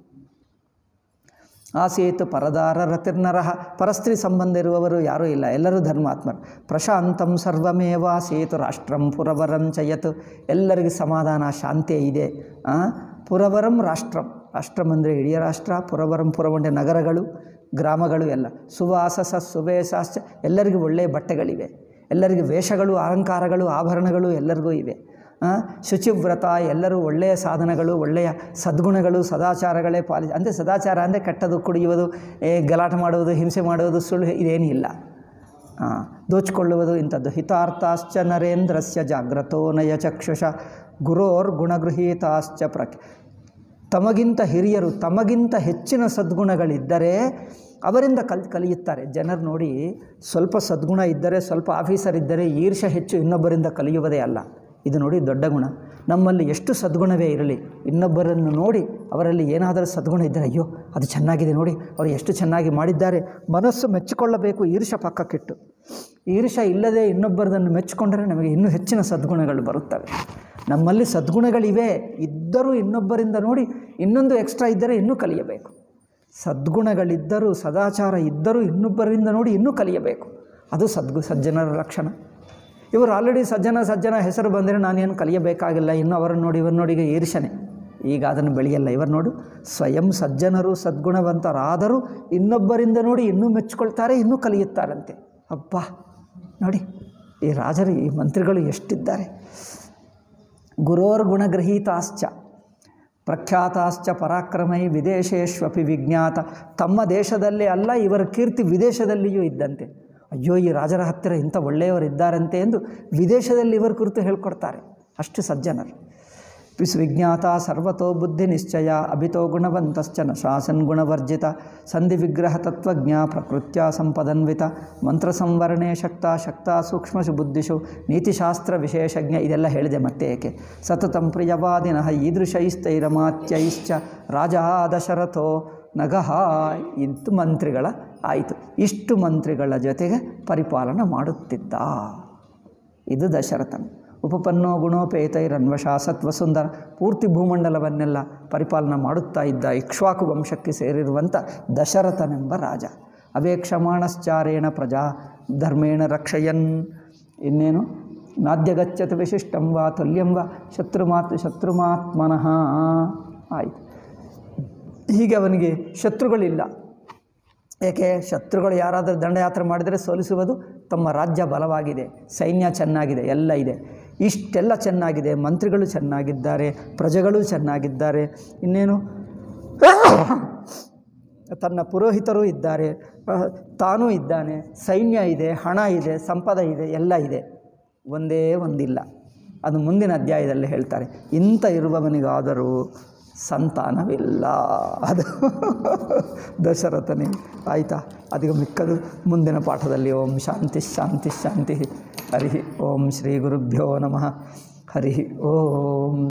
Speaker 1: ಆಸೀತ್ ಪರದಾರ ರತಿರ್ನರಹ ಪರಸ್ತ್ರೀ ಸಂಬಂಧ ಇರುವವರು ಯಾರೂ ಇಲ್ಲ ಎಲ್ಲರೂ ಧರ್ಮಾತ್ಮರು ಪ್ರಶಾಂತಂ ಸರ್ವಮೇವ ಆಸೀತ್ ರಾಷ್ಟ್ರಂ ಪುರವರಂ ಚಯತ್ ಎಲ್ಲರಿಗೂ ಸಮಾಧಾನ ಶಾಂತಿ ಇದೆ ಆ? ಪುರವರಂ ರಾಷ್ಟ್ರಂ ರಾಷ್ಟ್ರಂ ಅಂದರೆ ಇಡೀ ರಾಷ್ಟ್ರ ಪುರವರಂ ಪುರವಂಡೆ ನಗರಗಳು ಗ್ರಾಮಗಳು ಎಲ್ಲ ಸುವಾಸಸ ಸುವೇಶಾಶ್ಚ ಎಲ್ಲರಿಗೂ ಒಳ್ಳೆಯ ಬಟ್ಟೆಗಳಿವೆ ಎಲ್ಲರಿಗೂ ವೇಷಗಳು ಅಲಂಕಾರಗಳು ಆಭರಣಗಳು ಎಲ್ಲರಿಗೂ ಇವೆ ಆ, ಶುಚಿವ್ರತ ಎಲ್ಲರೂ ಒಳ್ಳೆಯ ಸಾಧನಗಳು ಒಳ್ಳೆಯ ಸದ್ಗುಣಗಳು ಸದಾಚಾರಗಳೇ ಪಾಲಿ ಅಂದರೆ ಸದಾಚಾರ ಅಂದರೆ ಕೆಟ್ಟದು ಕುಡಿಯುವುದು ಏ ಗಲಾಟೆ ಮಾಡುವುದು ಹಿಂಸೆ ಮಾಡುವುದು ಸುಳ್ಳು ಇದೇನಿಲ್ಲ ಆ, ದೋಚಿಕೊಳ್ಳುವುದು ಇಂಥದ್ದು ಹಿತಾರ್ಥಾಶ್ಚ ನರೇಂದ್ರಸ್ಯ ಜಾಗ್ರತೋ ನಯ ಚಕ್ಷುಷ ಗುರೋರ್ ಗುಣಗೃಹೀತಾಶ್ಚ ಪ್ರಕ್ ತಮಗಿಂತ ಹಿರಿಯರು ತಮಗಿಂತ ಹೆಚ್ಚಿನ ಸದ್ಗುಣಗಳಿದ್ದರೆ ಅವರಿಂದ ಕಲ್ ಕಲಿಯುತ್ತಾರೆ ಜನರು ನೋಡಿ ಸ್ವಲ್ಪ ಸದ್ಗುಣ ಇದ್ದರೆ ಸ್ವಲ್ಪ ಆಫೀಸರ್ ಇದ್ದರೆ ಈರ್ಷ ಹೆಚ್ಚು ಇನ್ನೊಬ್ಬರಿಂದ ಕಲಿಯುವುದೇ ಅಲ್ಲ ಇದು ನೋಡಿ ದೊಡ್ಡ ಗುಣ ನಮ್ಮಲ್ಲಿ ಎಷ್ಟು ಸದ್ಗುಣವೇ ಇರಲಿ ಇನ್ನೊಬ್ಬರನ್ನು ನೋಡಿ ಅವರಲ್ಲಿ ಏನಾದರೂ ಸದ್ಗುಣ ಇದ್ದರೆ ಅಯ್ಯೋ ಅದು ಚೆನ್ನಾಗಿದೆ ನೋಡಿ ಅವರು ಎಷ್ಟು ಚೆನ್ನಾಗಿ ಮಾಡಿದ್ದಾರೆ ಮನಸ್ಸು ಮೆಚ್ಚಿಕೊಳ್ಳಬೇಕು ಈರ್ಷ ಪಕ್ಕಕ್ಕಿಟ್ಟು ಈರ್ಷ ಇಲ್ಲದೆ ಇನ್ನೊಬ್ಬರದನ್ನು ಮೆಚ್ಚಿಕೊಂಡರೆ ನಮಗೆ ಇನ್ನೂ ಹೆಚ್ಚಿನ ಸದ್ಗುಣಗಳು ಬರುತ್ತವೆ ನಮ್ಮಲ್ಲಿ ಸದ್ಗುಣಗಳಿವೆ ಇದ್ದರೂ ಇನ್ನೊಬ್ಬರಿಂದ ನೋಡಿ ಇನ್ನೊಂದು ಎಕ್ಸ್ಟ್ರಾ ಇದ್ದರೆ ಇನ್ನೂ ಕಲಿಯಬೇಕು ಸದ್ಗುಣಗಳಿದ್ದರೂ ಸದಾಚಾರ ಇದ್ದರೂ ಇನ್ನೊಬ್ಬರಿಂದ ನೋಡಿ ಇನ್ನೂ ಕಲಿಯಬೇಕು ಅದು ಸದ್ಗು ಸಜ್ಜನರ ಲಕ್ಷಣ ಇವರು ಆಲ್ರೆಡಿ ಸಜ್ಜನ ಸಜ್ಜನ ಹೆಸರು ಬಂದರೆ ನಾನೇನು ಕಲಿಯಬೇಕಾಗಿಲ್ಲ ಇನ್ನು ಅವರನ್ನು ನೋಡಿ ಇವರು ನೋಡಿ ಈಗ ಈರ್ಷನೆ ಈಗ ಅದನ್ನು ಬೆಳೆಯಲ್ಲ ಇವರು ನೋಡು ಸ್ವಯಂ ಸಜ್ಜನರು ಸದ್ಗುಣವಂತರಾದರೂ ಇನ್ನೊಬ್ಬರಿಂದ ನೋಡಿ ಇನ್ನೂ ಮೆಚ್ಕೊಳ್ತಾರೆ ಇನ್ನೂ ಕಲಿಯುತ್ತಾರಂತೆ ಅಬ್ಬ ನೋಡಿ ಈ ರಾಜರು ಈ ಮಂತ್ರಿಗಳು ಎಷ್ಟಿದ್ದಾರೆ ಗುರೋರ್ ಗುಣಗೃಹೀತಾಶ್ಚ ಪ್ರಖ್ಯಾತಾಶ್ಚ ಪರಾಕ್ರಮೈ ವಿದೇಶೇಶ್ವಪಿ ವಿಜ್ಞಾತ ತಮ್ಮ ದೇಶದಲ್ಲೇ ಅಲ್ಲ ಇವರ ಕೀರ್ತಿ ವಿದೇಶದಲ್ಲಿಯೂ ಇದ್ದಂತೆ ಅಯ್ಯೋ ಈ ರಾಜರ ಹತ್ತಿರ ಇಂಥ ಒಳ್ಳೆಯವರಿದ್ದಾರಂತೆ ಎಂದು ವಿದೇಶದಲ್ಲಿ ಇವರ ಕುರಿತು ಹೇಳ್ಕೊಡ್ತಾರೆ ಅಷ್ಟು ಸಜ್ಜನರು ವಿಜ್ಞಾತ ಸರ್ವತೋ ಬುದ್ಧಿ ನಿಶ್ಚಯ ಅಭಿತೋ ಗುಣವಂತಶ್ಚ ನ ಶಾಸನ್ ಗುಣವರ್ಜಿತ ಸಂಧಿ ವಿಗ್ರಹ ತತ್ವಜ್ಞ ಪ್ರಕೃತ್ಯ ಸಂಪದನ್ವಿತ ಮಂತ್ರ ಸಂವರಣೆ ಶಕ್ತ ಶಕ್ತ ಸೂಕ್ಷ್ಮಶು ಬುದ್ಧಿಷು ನೀತಿಶಾಸ್ತ್ರ ವಿಶೇಷಜ್ಞ ಇದೆಲ್ಲ ಹೇಳಿದೆ ಮತ್ತೆ ಏಕೆ ಸತತಂ ಪ್ರಿಯವಾದಿನಃ ಈದೃಶೈಸ್ತೈರಮಾತ್ಯೈಶ್ಚ ರಾಜ ದಶರಥೋ ನಗಹ ಇಂತು ಮಂತ್ರಿಗಳ ಆಯಿತು ಇಷ್ಟು ಮಂತ್ರಿಗಳ ಜೊತೆಗೆ ಪರಿಪಾಲನೆ ಮಾಡುತ್ತಿದ್ದ ಇದು ದಶರಥನು ಉಪಪನ್ನೋ ಗುಣೋಪೇತೈರನ್ವಶ ಸತ್ವಸುಂದರ ಪೂರ್ತಿ ಭೂಮಂಡಲವನ್ನೆಲ್ಲ ಪರಿಪಾಲನೆ ಮಾಡುತ್ತಾ ಇದ್ದ ಇಕ್ಷ್ವಾಕು ವಂಶಕ್ಕೆ ಸೇರಿರುವಂಥ ದಶರಥನೆಂಬ ರಾಜ ಅವೇಕ್ಷಮಾಣಶ್ಚಾರೇಣ ಪ್ರಜಾ ಧರ್ಮೇಣ ರಕ್ಷಯನ್ ಇನ್ನೇನು ನಾದ್ಯಗಚ್ಚತ ವಿಶಿಷ್ಟಂ ವಾ ತುಲ್ಯಂ ವಾ ಶತ್ರುಮಾತ್ ಶತ್ರುಮಾತ್ಮನಃ ಆಯಿತು ಹೀಗೆ ಅವನಿಗೆ ಶತ್ರುಗಳಿಲ್ಲ ಏಕೆ ಶತ್ರುಗಳು ಯಾರಾದರೂ ದಂಡಯಾತ್ರೆ ಮಾಡಿದರೆ ಸೋಲಿಸುವುದು ತಮ್ಮ ರಾಜ್ಯ ಬಲವಾಗಿದೆ ಸೈನ್ಯ ಚೆನ್ನಾಗಿದೆ ಎಲ್ಲ ಇದೆ ಇಷ್ಟೆಲ್ಲ ಚೆನ್ನಾಗಿದೆ ಮಂತ್ರಿಗಳು ಚೆನ್ನಾಗಿದ್ದಾರೆ ಪ್ರಜೆಗಳು ಚೆನ್ನಾಗಿದ್ದಾರೆ ಇನ್ನೇನು ತನ್ನ ಪುರೋಹಿತರು ಇದ್ದಾರೆ ಅಹ್, ತಾನೂ ಇದ್ದಾನೆ ಸೈನ್ಯ ಇದೆ ಹಣ ಇದೆ ಸಂಪದ ಇದೆ ಎಲ್ಲ ಇದೆ ಒಂದೇ ಒಂದಿಲ್ಲ ಅದು ಮುಂದಿನ ಅಧ್ಯಾಯದಲ್ಲಿ ಹೇಳ್ತಾರೆ ಇಂಥ ಇರುವವನಿಗಾದರೂ ಸಂತಾನವಿಲ್ಲ ಅದು ದಶರಥನೇ ಆಯಿತಾ ಅದೀಗ ಮಿಕ್ಕದು ಮುಂದಿನ ಪಾಠದಲ್ಲಿ ಓಂ ಶಾಂತಿ ಶಾಂತಿ ಶಾಂತಿ ಹರಿ ಓಂ ಶ್ರೀ ಗುರುಭ್ಯೋ ನಮಃ ಹರಿ ಓಂ